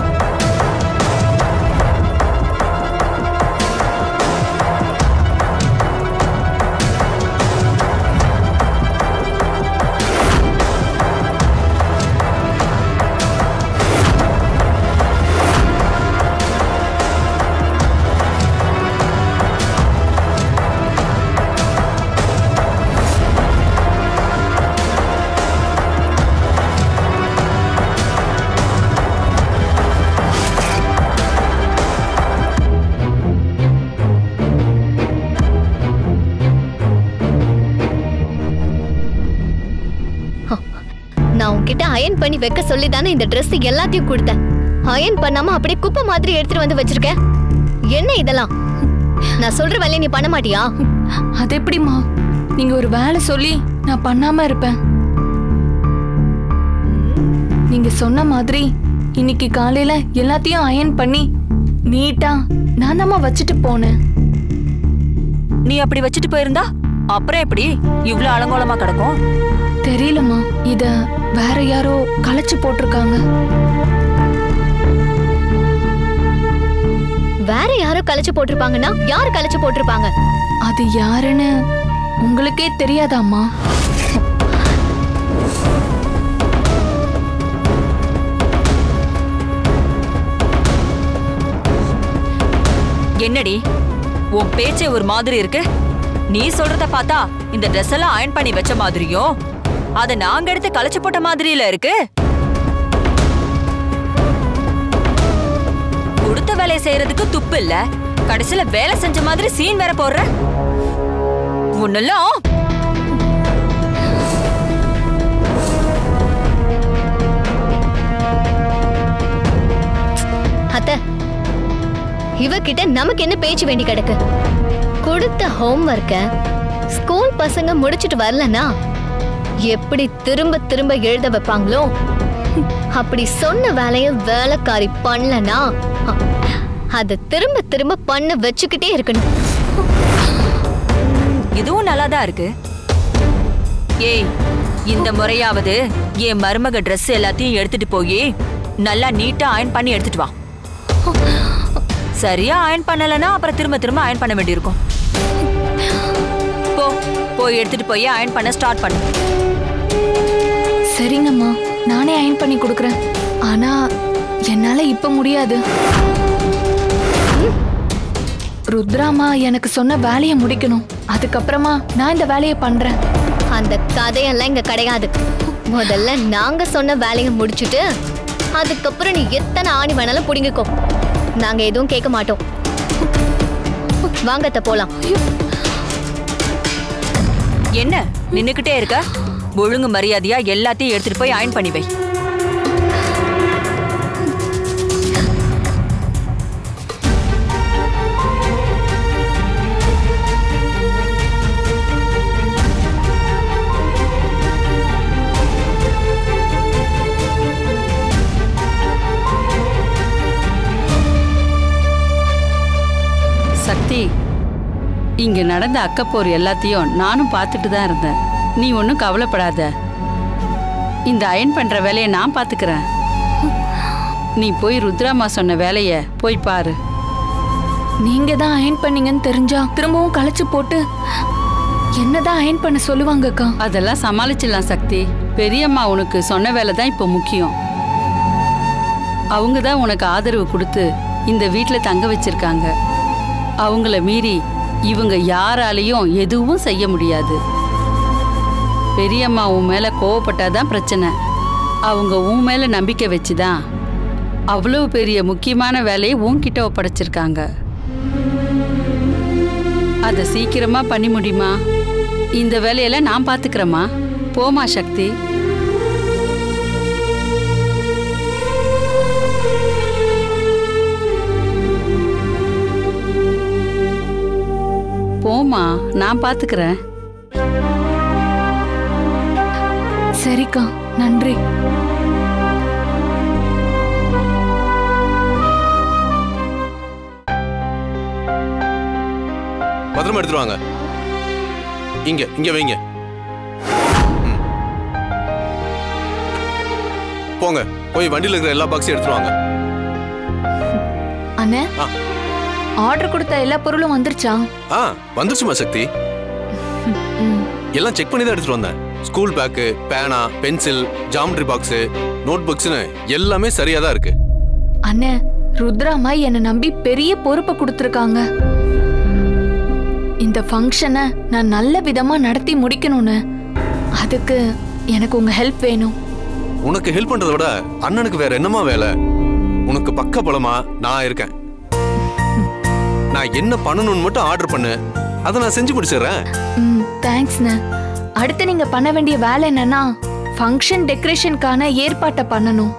நான் உன்கிட்ட அயன் பண்ணி வைக்க சொல்லி தானே இந்த Dress எல்லாத்தையும் கொடுத்தேன் அயன் பண்ணாம அப்படியே குப்பை மாதிரி எடுத்துட்டு வந்து வச்சிருக்கேன் என்ன இதெல்லாம் நான் சொல்ற வேலையை நீ பண்ண மாட்டியா அது எப்படிம்மா நீங்க ஒரு வேலை சொல்லி நான் பண்ணாம இருப்பேன் நீங்க சொன்ன மாதிரி இன்னைக்கு காலையில எல்லாத்தையும் அயன் பண்ணி நீட்டா நான் தாம்மா வச்சுட்டு போனேன் நீ அப்படி வச்சுட்டு போயிருந்தா அப்புறம் எப்படி இவ்ளோ அலங்கோலமா கிடக்கும் தெரியலம்மா இத வேற யாரோ களைச்சு போட்டிருக்காங்க வேற யாரோ கலைச்சு போட்டிருப்பாங்கன்னா யாரு கலைச்சு போட்டிருப்பாங்க அது யாருன்னு உங்களுக்கே தெரியாதாம்மா என்னடி உன் பேச்சே ஒரு மாதிரி இருக்கு நீ சொல்றத பார்த்தா இந்த ட்ரெஸ் எல்லாம் அயன் பண்ணி வச்ச மாதிரியும் அத நாங்க எடுத்து களைச்சு போட்ட மாதிரியில இருக்கு கொடுத்த வேலையை செய்யறதுக்கு துப்பு இல்ல கடைசியில வேலை செஞ்ச மாதிரி சீன் வேற போடுற ஒன்னெல்லாம் அத்தை இவகிட்ட நமக்கு என்ன பேச்சு வேண்டி கிடக்கு கொடுத்த ஹோம்ஒர்க்க ஸ்கூல் பசங்க முடிச்சிட்டு வரலனா எப்படி திரும்ப திரும்ப எழுத வைப்பாங்களோ அப்படி சொன்ன வேலைய வேலைக்காரி பண்ணலனா அத திரும்ப திரும்ப பண்ண வச்சுக்கிட்டே இருக்கணும் இதுவும் நல்லாதான் இருக்கு ஏய் இந்த முறையாவது என் மருமக Dress எல்லாத்தையும் எடுத்துட்டு போய் நல்லா நீட்டா அயன் பண்ணி எடுத்துட்டு வா சரியா அயன் பண்ணலனா அப்புறம் திரும்ப திரும்ப அயன் பண்ண வேண்டியிருக்கும் போ போய் எடுத்துட்டு போய் அயன் பண்ண ஸ்டார்ட் பண்ணு சரிங்கம்மா நானே அயன் பண்ணி கொடுக்குறேன் ஆனா என்னால இப்ப முடியாது ருத்ராமா எனக்கு சொன்ன வேலையை முடிக்கணும் அதுக்கப்புறமா நான் இந்த வேலையை பண்றேன் அந்த கதையெல்லாம் இங்க கிடையாது முதல்ல நாங்க சொன்ன வேலையை முடிச்சிட்டு அதுக்கப்புறம் நீ எத்தனை ஆணி வேணாலும் புடிங்கிக்கோ நாங்க எதுவும் கேட்க மாட்டோம் வாங்கத்த போலாம் என்ன நின்னுக்கிட்டே இருக்க ஒழுங்கு மரியாதையா எல்லாத்தையும் எடுத்துட்டு போய் அயன் பண்ணி வை சக்தி இங்க நடந்த அக்கப்போர் எல்லாத்தையும் நானும் பார்த்துட்டு தான் இருந்தேன் நீ ஒன்றும் கவலைப்படாத இந்த அயன் பண்ற வேலையை நான் பார்த்துக்கிறேன் நீ போய் ருத்ராமா சொன்ன வேலையை போய் பாரு நீங்க தான் அயன் பண்ணீங்கன்னு தெரிஞ்சா திரும்பவும் களைச்சு போட்டு என்னதான் அயன் பண்ண சொல்லுவாங்கக்கா அதெல்லாம் சமாளிச்சிடலாம் சக்தி பெரியம்மா உனக்கு சொன்ன வேலை தான் இப்போ முக்கியம் அவங்க தான் உனக்கு ஆதரவு கொடுத்து இந்த வீட்டில் தங்க வச்சிருக்காங்க அவங்கள மீறி இவங்க யாராலையும் எதுவும் செய்ய முடியாது பெரியம்மா உன் மேல கோவப்பட்டாதான் பிரச்சனை அவங்க உன் மேல நம்பிக்கை வச்சுதான் அவ்வளவு பெரிய முக்கியமான வேலையை உன்கிட்ட ஒப்படைச்சிருக்காங்க அதை சீக்கிரமா பண்ணி முடியுமா இந்த வேலையெல்லாம் நான் பாத்துக்கிறேம்மா போமா சக்தி போமா நான் பாத்துக்கிறேன் சரிக்கா நன்றி பத்திரமா எடுத்துட்டு வாங்க இங்க இங்க வைங்க ம். போங்க போய் வண்டியில இருக்கிற எல்லா பாக்ஸையும் எடுத்துட்டு வாங்க அண்ணே ஆ. ஆர்டர் கொடுத்த எல்லா பொருளும் வந்துருச்சா ஆ வந்துருச்சுமா சக்தி எல்லாம் செக் பண்ணி தான் எடுத்துட்டு வந்தேன் ஸ்கூல் பேக்கு பேனா பென்சில் ஜாமெட்ரி பாக்ஸ் நோட் புக்ஸ்னு எல்லாமே சரியா தான் இருக்கு அண்ணே ருத்ராமா என்னை நம்பி பெரிய பொறுப்பை கொடுத்துருக்காங்க இந்த ஃபங்க்ஷனை நான் நல்ல விதமா நடத்தி முடிக்கணும்னு அதுக்கு எனக்கு உங்க ஹெல்ப் வேணும் உனக்கு ஹெல்ப் பண்றதை விட அண்ணனுக்கு வேற என்னமா வேலை உனக்கு பக்க பலமா நான் இருக்கேன் நான் என்ன பண்ணணும்னு மட்டும் ஆர்டர் பண்ணு அதை நான் செஞ்சு முடிச்சிடுறேன் ம் தேங்க்ஸ்ண்ணே அடுத்து நீங்க பண்ண வேண்டிய வேலை என்னன்னா ஃபங்க்ஷன் டெக்கரேஷனுக்கான ஏற்பாட்டை பண்ணணும்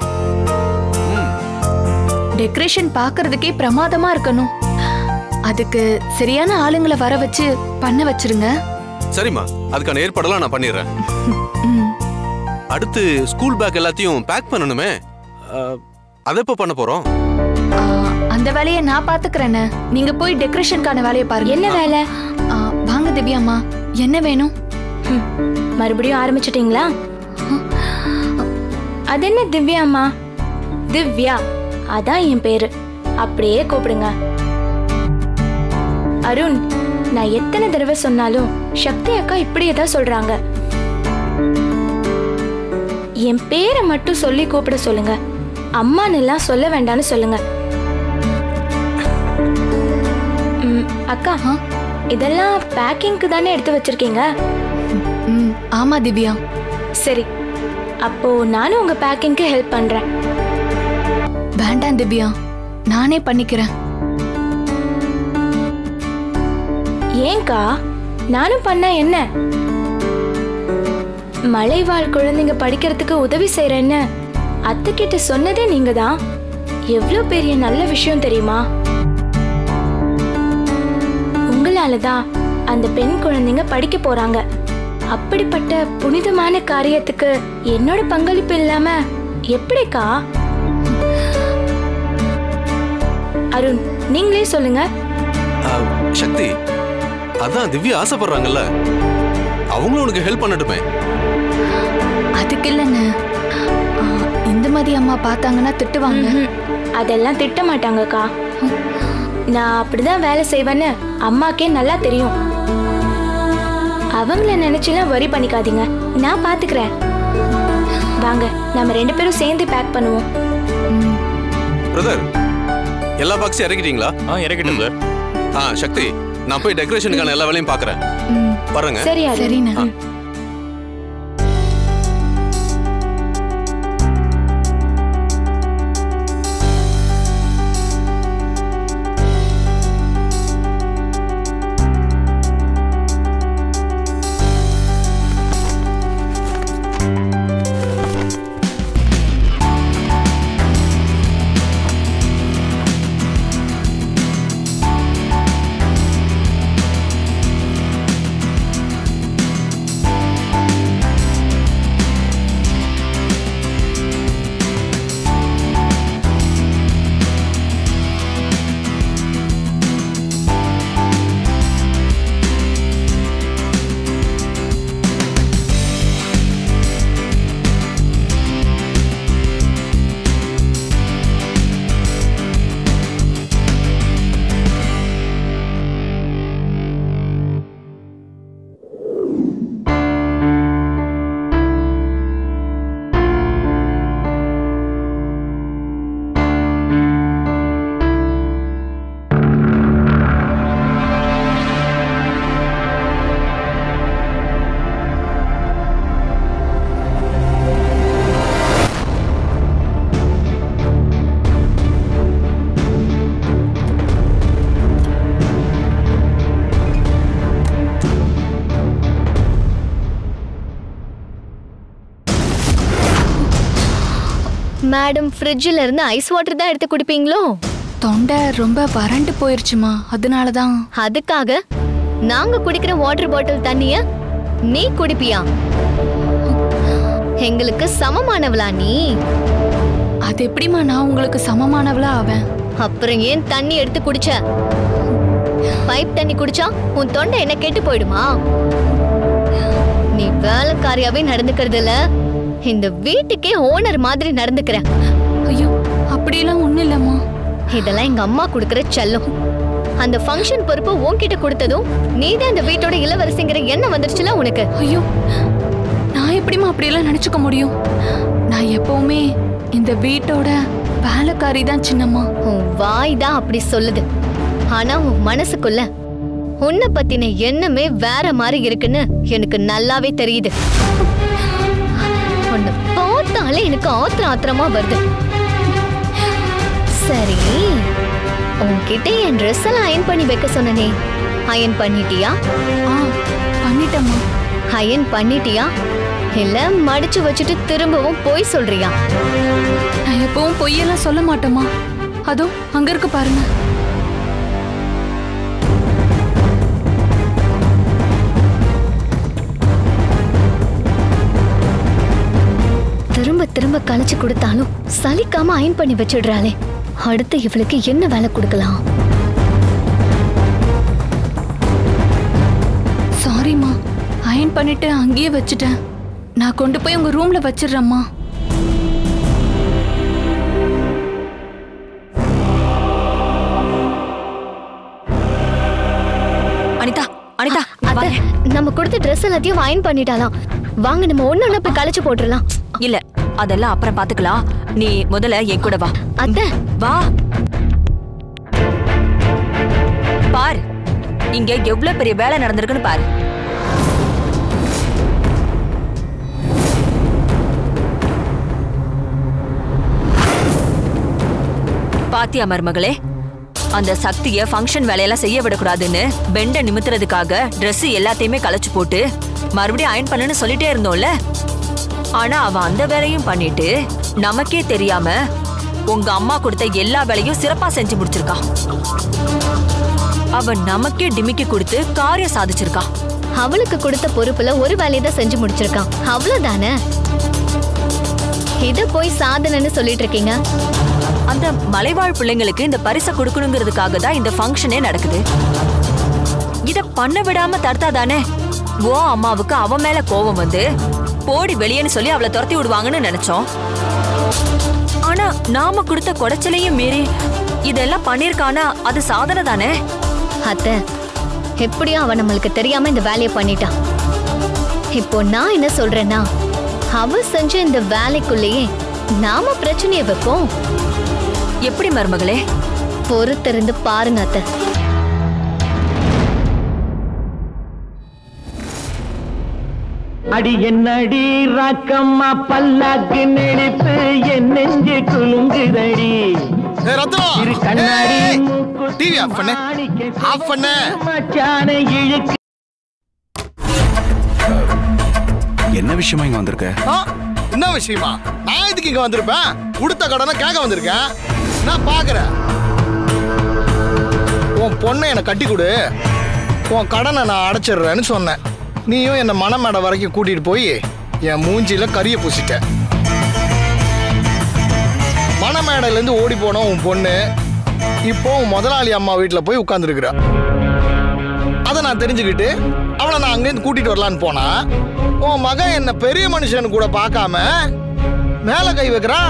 டெக்கரேஷன் பார்க்கிறதுக்கே பிரமாதமா இருக்கணும் அதுக்கு சரியான ஆளுங்களை வர வச்சு பண்ண வச்சிருங்க சரிம்மா அதுக்கான ஏற்பாடெல்லாம் நான் பண்ணிடுறேன் ம் அடுத்து ஸ்கூல் பேக் எல்லாத்தையும் பேக் பண்ணணுமே அஹ், அதை எப்போ பண்ண போறோம் ஆ, அந்த வேலையை நான் பாத்துக்கிறேன்னு நீங்க போய் டெக்கரேஷனுக்கான வேலையை பாருங்க என்ன வேலை? ஆ, வாங்க திவ்யாம்மா என்ன வேணும் மறுபடியும் ஆரம்பிச்சிட்டீங்களா அது என்ன திவ்யா அம்மா திவ்யா அதான் என் பேரு அப்படியே கூப்பிடுங்க அருண் நான் எத்தனை தடவை சொன்னாலும் சக்தி அக்கா இப்படியே தான் சொல்றாங்க என் பேரை மட்டும் சொல்லி கூப்பிட சொல்லுங்க அம்மான்னு எல்லாம் சொல்ல வேண்டாம்னு சொல்லுங்க ம், அக்கா இதெல்லாம் பேக்கிங்க்கு தானே எடுத்து வச்சிருக்கீங்க ம் ஆமா திவ்யா சரி அப்போ நானும் உங்க பேக்கிங்க்கு ஹெல்ப் பண்றேன் வேண்டாம் திவ்யா நானே பண்ணிக்கிறேன் ஏன்க்கா நானும் பண்ணா என்ன மலைவாழ் குழந்தைங்க படிக்கிறதுக்கு உதவி செய்யறேன்னு அத்தை கிட்ட சொன்னதே நீங்க தான் எவ்வளவு பெரிய நல்ல விஷயம் தெரியுமா உங்களால தான் அந்த பெண் குழந்தைங்க படிக்க போறாங்க அப்படிப்பட்ட புனிதமான காரியத்துக்கு என்னோட பங்களிப்பு இல்லாம எப்படிக்கா அருண் நீங்களே சொல்லுங்க அஹ், சக்தி அதான் திவ்யா ஆசைப்படுறாங்கல்ல அவங்களும் உனக்கு ஹெல்ப் பண்ணட்டுமே அதுக்கு இல்லைங்க ஆ, இந்துமதி அம்மா பார்த்தாங்கன்னா திட்டுவாங்க அதெல்லாம் திட்ட மாட்டாங்கக்கா நான் அப்படிதான் வேலை செய்வேன்னு அம்மாக்கே நல்லா தெரியும் அவங்கள நினைச்சுலாம் வரி பண்ணிக்காதீங்க நான் பாத்துக்கிறேன் வாங்க நம்ம ரெண்டு பேரும் சேர்ந்து பேக் பண்ணுவோம் பிரதர் எல்லா பாக்ஸையும் இறக்கிட்டீங்களா ஆ இறக்கிட்டேன் சார் ஆ சக்தி நான் போய் டெக்கரேஷனுக்கான எல்லா வேலையும் பார்க்கறேன் பாருங்க சரி அருண். சரிண்ணே. ஆ. மேடம் ஃப்ரிட்ஜில் இருந்து ஐஸ் வாட்டர் தான் எடுத்து குடிப்பீங்களோ தொண்டை ரொம்ப வறண்டு போயிருச்சுமா அதனால தான் அதுக்காக நாங்க குடிக்கிற வாட்டர் பாட்டில் தண்ணிய நீ குடிப்பியா எங்களுக்கு சமமானவளா நீ அது எப்படிமா நான் உங்களுக்கு சமமானவளா ஆவேன் அப்புறம் ஏன் தண்ணி எடுத்து குடிச்ச பைப் தண்ணி குடிச்சா உன் தொண்டை என்ன கெட்டு போயிடுமா நீ வேலைக்காரியாவே நடந்துக்கிறது இல்ல இந்த வீட்டுக்கே ஓனர் மாதிரி நடந்துக்கிற ஐயோ அப்படியெல்லாம் ஒண்ணும் இல்லம்மா இதெல்லாம் எங்க அம்மா கொடுக்கிற செல்லம் அந்த ஃபங்க்ஷன் பொறுப்பு உன்கிட்ட கொடுத்ததும் நீதான் இந்த வீட்டோட இளவரசிங்கிற எண்ணம் வந்துருச்சுல உனக்கு ஐயோ நான் எப்படிம்மா அப்படியெல்லாம் நினைச்சுக்க முடியும் நான் எப்பவுமே இந்த வீட்டோட வேலைக்காரி தான் சின்னம்மா உன் வாய் தான் அப்படி சொல்லுது ஆனா உன் மனசுக்குள்ள உன்னை பத்தின எண்ணமே வேற மாதிரி இருக்குன்னு எனக்கு நல்லாவே தெரியுது உன்னை பார்த்தாலே எனக்கு ஆத்திரம் ஆத்திரமா வருது சரி உன்கிட்ட என் ட்ரெஸ் எல்லாம் அயன் பண்ணி வைக்க சொன்னனே அயன் பண்ணிட்டியா ஆ பண்ணிட்டேம்மா அயன் பண்ணிட்டியா இல்ல மடிச்சு வச்சுட்டு திரும்பவும் போய் சொல்றியா நான் எப்பவும் பொய்யெல்லாம் சொல்ல மாட்டேம்மா அதோ அங்க இருக்கு பாருங்க திரும்ப திரும்ப கழிச்சு கொடுத்தாலும் சலிக்காம அயன் பண்ணி வச்சிடுறாளே அடுத்து இவளுக்கு என்ன வேலை கொடுக்கலாம் சாரிம்மா அயன் பண்ணிட்டு அங்கேயே வச்சுட்டேன் நான் கொண்டு போய் உங்க ரூம்ல வச்சிடுறேம்மா அனிதா அனிதா அத்தை நம்ம கொடுத்த ட்ரெஸ் எல்லாத்தையும் அயன் பண்ணிட்டாலாம் வாங்க நம்ம ஒண்ணு ஒண்ணா போய் கழிச்சு போட்டுடலாம் இல்ல அதெல்லாம் அப்புறம் பாத்துக்கலாம் நீ முதல்ல என் கூட வா அத்தை வா பார் இங்க எவ்வளவு பெரிய வேலை நடந்திருக்குன்னு பாரு பாத்தியா மருமகளே அந்த சக்திய ஃபங்க்ஷன் வேலையெல்லாம் செய்ய விடக்கூடாதுன்னு பெண்ட நிமித்துறதுக்காக Dress எல்லாத்தையுமே களைச்சு போட்டு மறுபடியும் அயன் பண்ணுன்னு சொல்லிட்டே இருந்தோம்ல ஆனா அவ அந்த வேலையும் பண்ணிட்டு நமக்கே தெரியாம உங்க அம்மா கொடுத்த எல்லா வேலையும் சிறப்பா செஞ்சு முடிச்சிருக்கா அவ நமக்கே டிமிக்கி கொடுத்து காரியம் சாதிச்சிருக்கா அவளுக்கு கொடுத்த பொறுப்புல ஒரு வேலையை தான் செஞ்சு முடிச்சிருக்கான் அவ்வளவுதானே இத போய் சாதனைன்னு சொல்லிட்டு இருக்கீங்க அந்த மலைவாழ் பிள்ளைங்களுக்கு இந்த பரிசை கொடுக்கணுங்கிறதுக்காக தான் இந்த ஃபங்க்ஷனே நடக்குது இத பண்ண விடாம தடுத்தாதானே ஓ அம்மாவுக்கு அவ மேல கோபம் வந்து போடி வெளியேன்னு சொல்லி அவளை துரத்தி விடுவாங்கன்னு நினைச்சோம் ஆனா நாம கொடுத்த குடைச்சலையும் மீறி இதெல்லாம் பண்ணிருக்கானா அது சாதனை தானே அத்தை எப்படியும் அவ நம்மளுக்கு தெரியாம இந்த வேலையை பண்ணிட்டான் இப்போ நான் என்ன சொல்றேன்னா அவ செஞ்ச இந்த வேலைக்குள்ளேயே நாம பிரச்சனைய வைப்போம் எப்படி மருமகளே பொறுத்திருந்து பாருங்க அத்தை அடி என்னடி ராக்கம்மா பல்லாக்கு நெளிப்பு என் நெஞ்சு குலுங்குதடி ஏய் ரத்னம் இரு கண்ணாடி டிவி ஆஃப் பண்ணு ஆஃப் பண்ணு மச்சான இழுக்கு என்ன விஷயமா இங்க வந்திருக்க ஆ, என்ன விஷயமா நான் இதுக்கு இங்க வந்திருப்பேன் உடுத்த கடனை கேட்க வந்திருக்கேன் நான் பாக்குறேன் உன் பொண்ணை என்னை கட்டி கொடு உன் கடனை நான் அடைச்சிடுறேன்னு சொன்னேன் நீயும் என்னை மணமேடை வரைக்கும் கூட்டிட்டு போய் என் மூஞ்சில கரிய பூசிட்ட மணமேடையிலேருந்து ஓடி போன உன் பொண்ணு இப்போ உன் முதலாளி அம்மா வீட்டில் போய் உட்காந்துருக்குறா அதை நான் தெரிஞ்சுக்கிட்டு அவளை நான் அங்கேருந்து கூட்டிட்டு வரலான்னு போனா உன் மகன் என்ன பெரிய மனுஷன் கூட பார்க்காம மேல கை வைக்கிறான்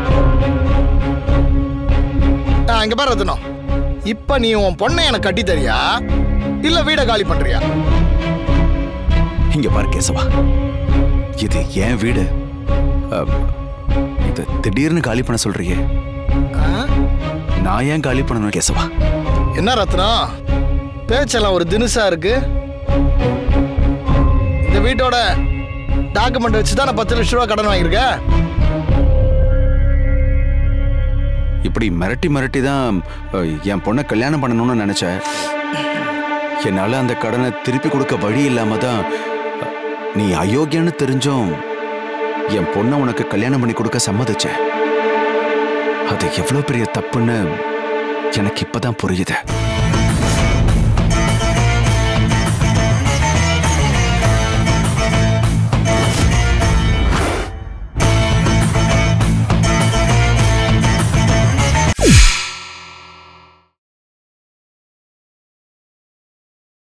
ஆ, இங்க பாரு ரத்னம் இப்ப நீ உன் பொண்ணை எனக்கு கட்டி தரியா இல்ல வீடை காலி பண்றியா இங்க பாரு கேசவா இது என் வீடு அம், இது திடீர்னு காலி பண்ண சொல்றியே நான் ஏன் காலி பண்ணணும் கேசவா என்ன ரத்னம் பேச்செல்லாம் ஒரு தினுசா இருக்கு இந்த வீட்டோட டாக்குமெண்ட் வச்சு தான் நான் பத்து லட்ச ரூபா கடன் வாங்கியிருக்கேன் இப்படி மிரட்டி மிரட்டி தான் அ, என் பொண்ணை கல்யாணம் பண்ணணும்னு நினைச்சேன் என்னால அந்த கடனை திருப்பி கொடுக்க வழி இல்லாம தான் அ, நீ அயோக்கியன்னு தெரிஞ்சும் என் பொண்ணை உனக்கு கல்யாணம் பண்ணி கொடுக்க சம்மதிச்சேன் அது எவ்வளவு பெரிய தப்புன்னு எனக்கு இப்பதான் புரியுது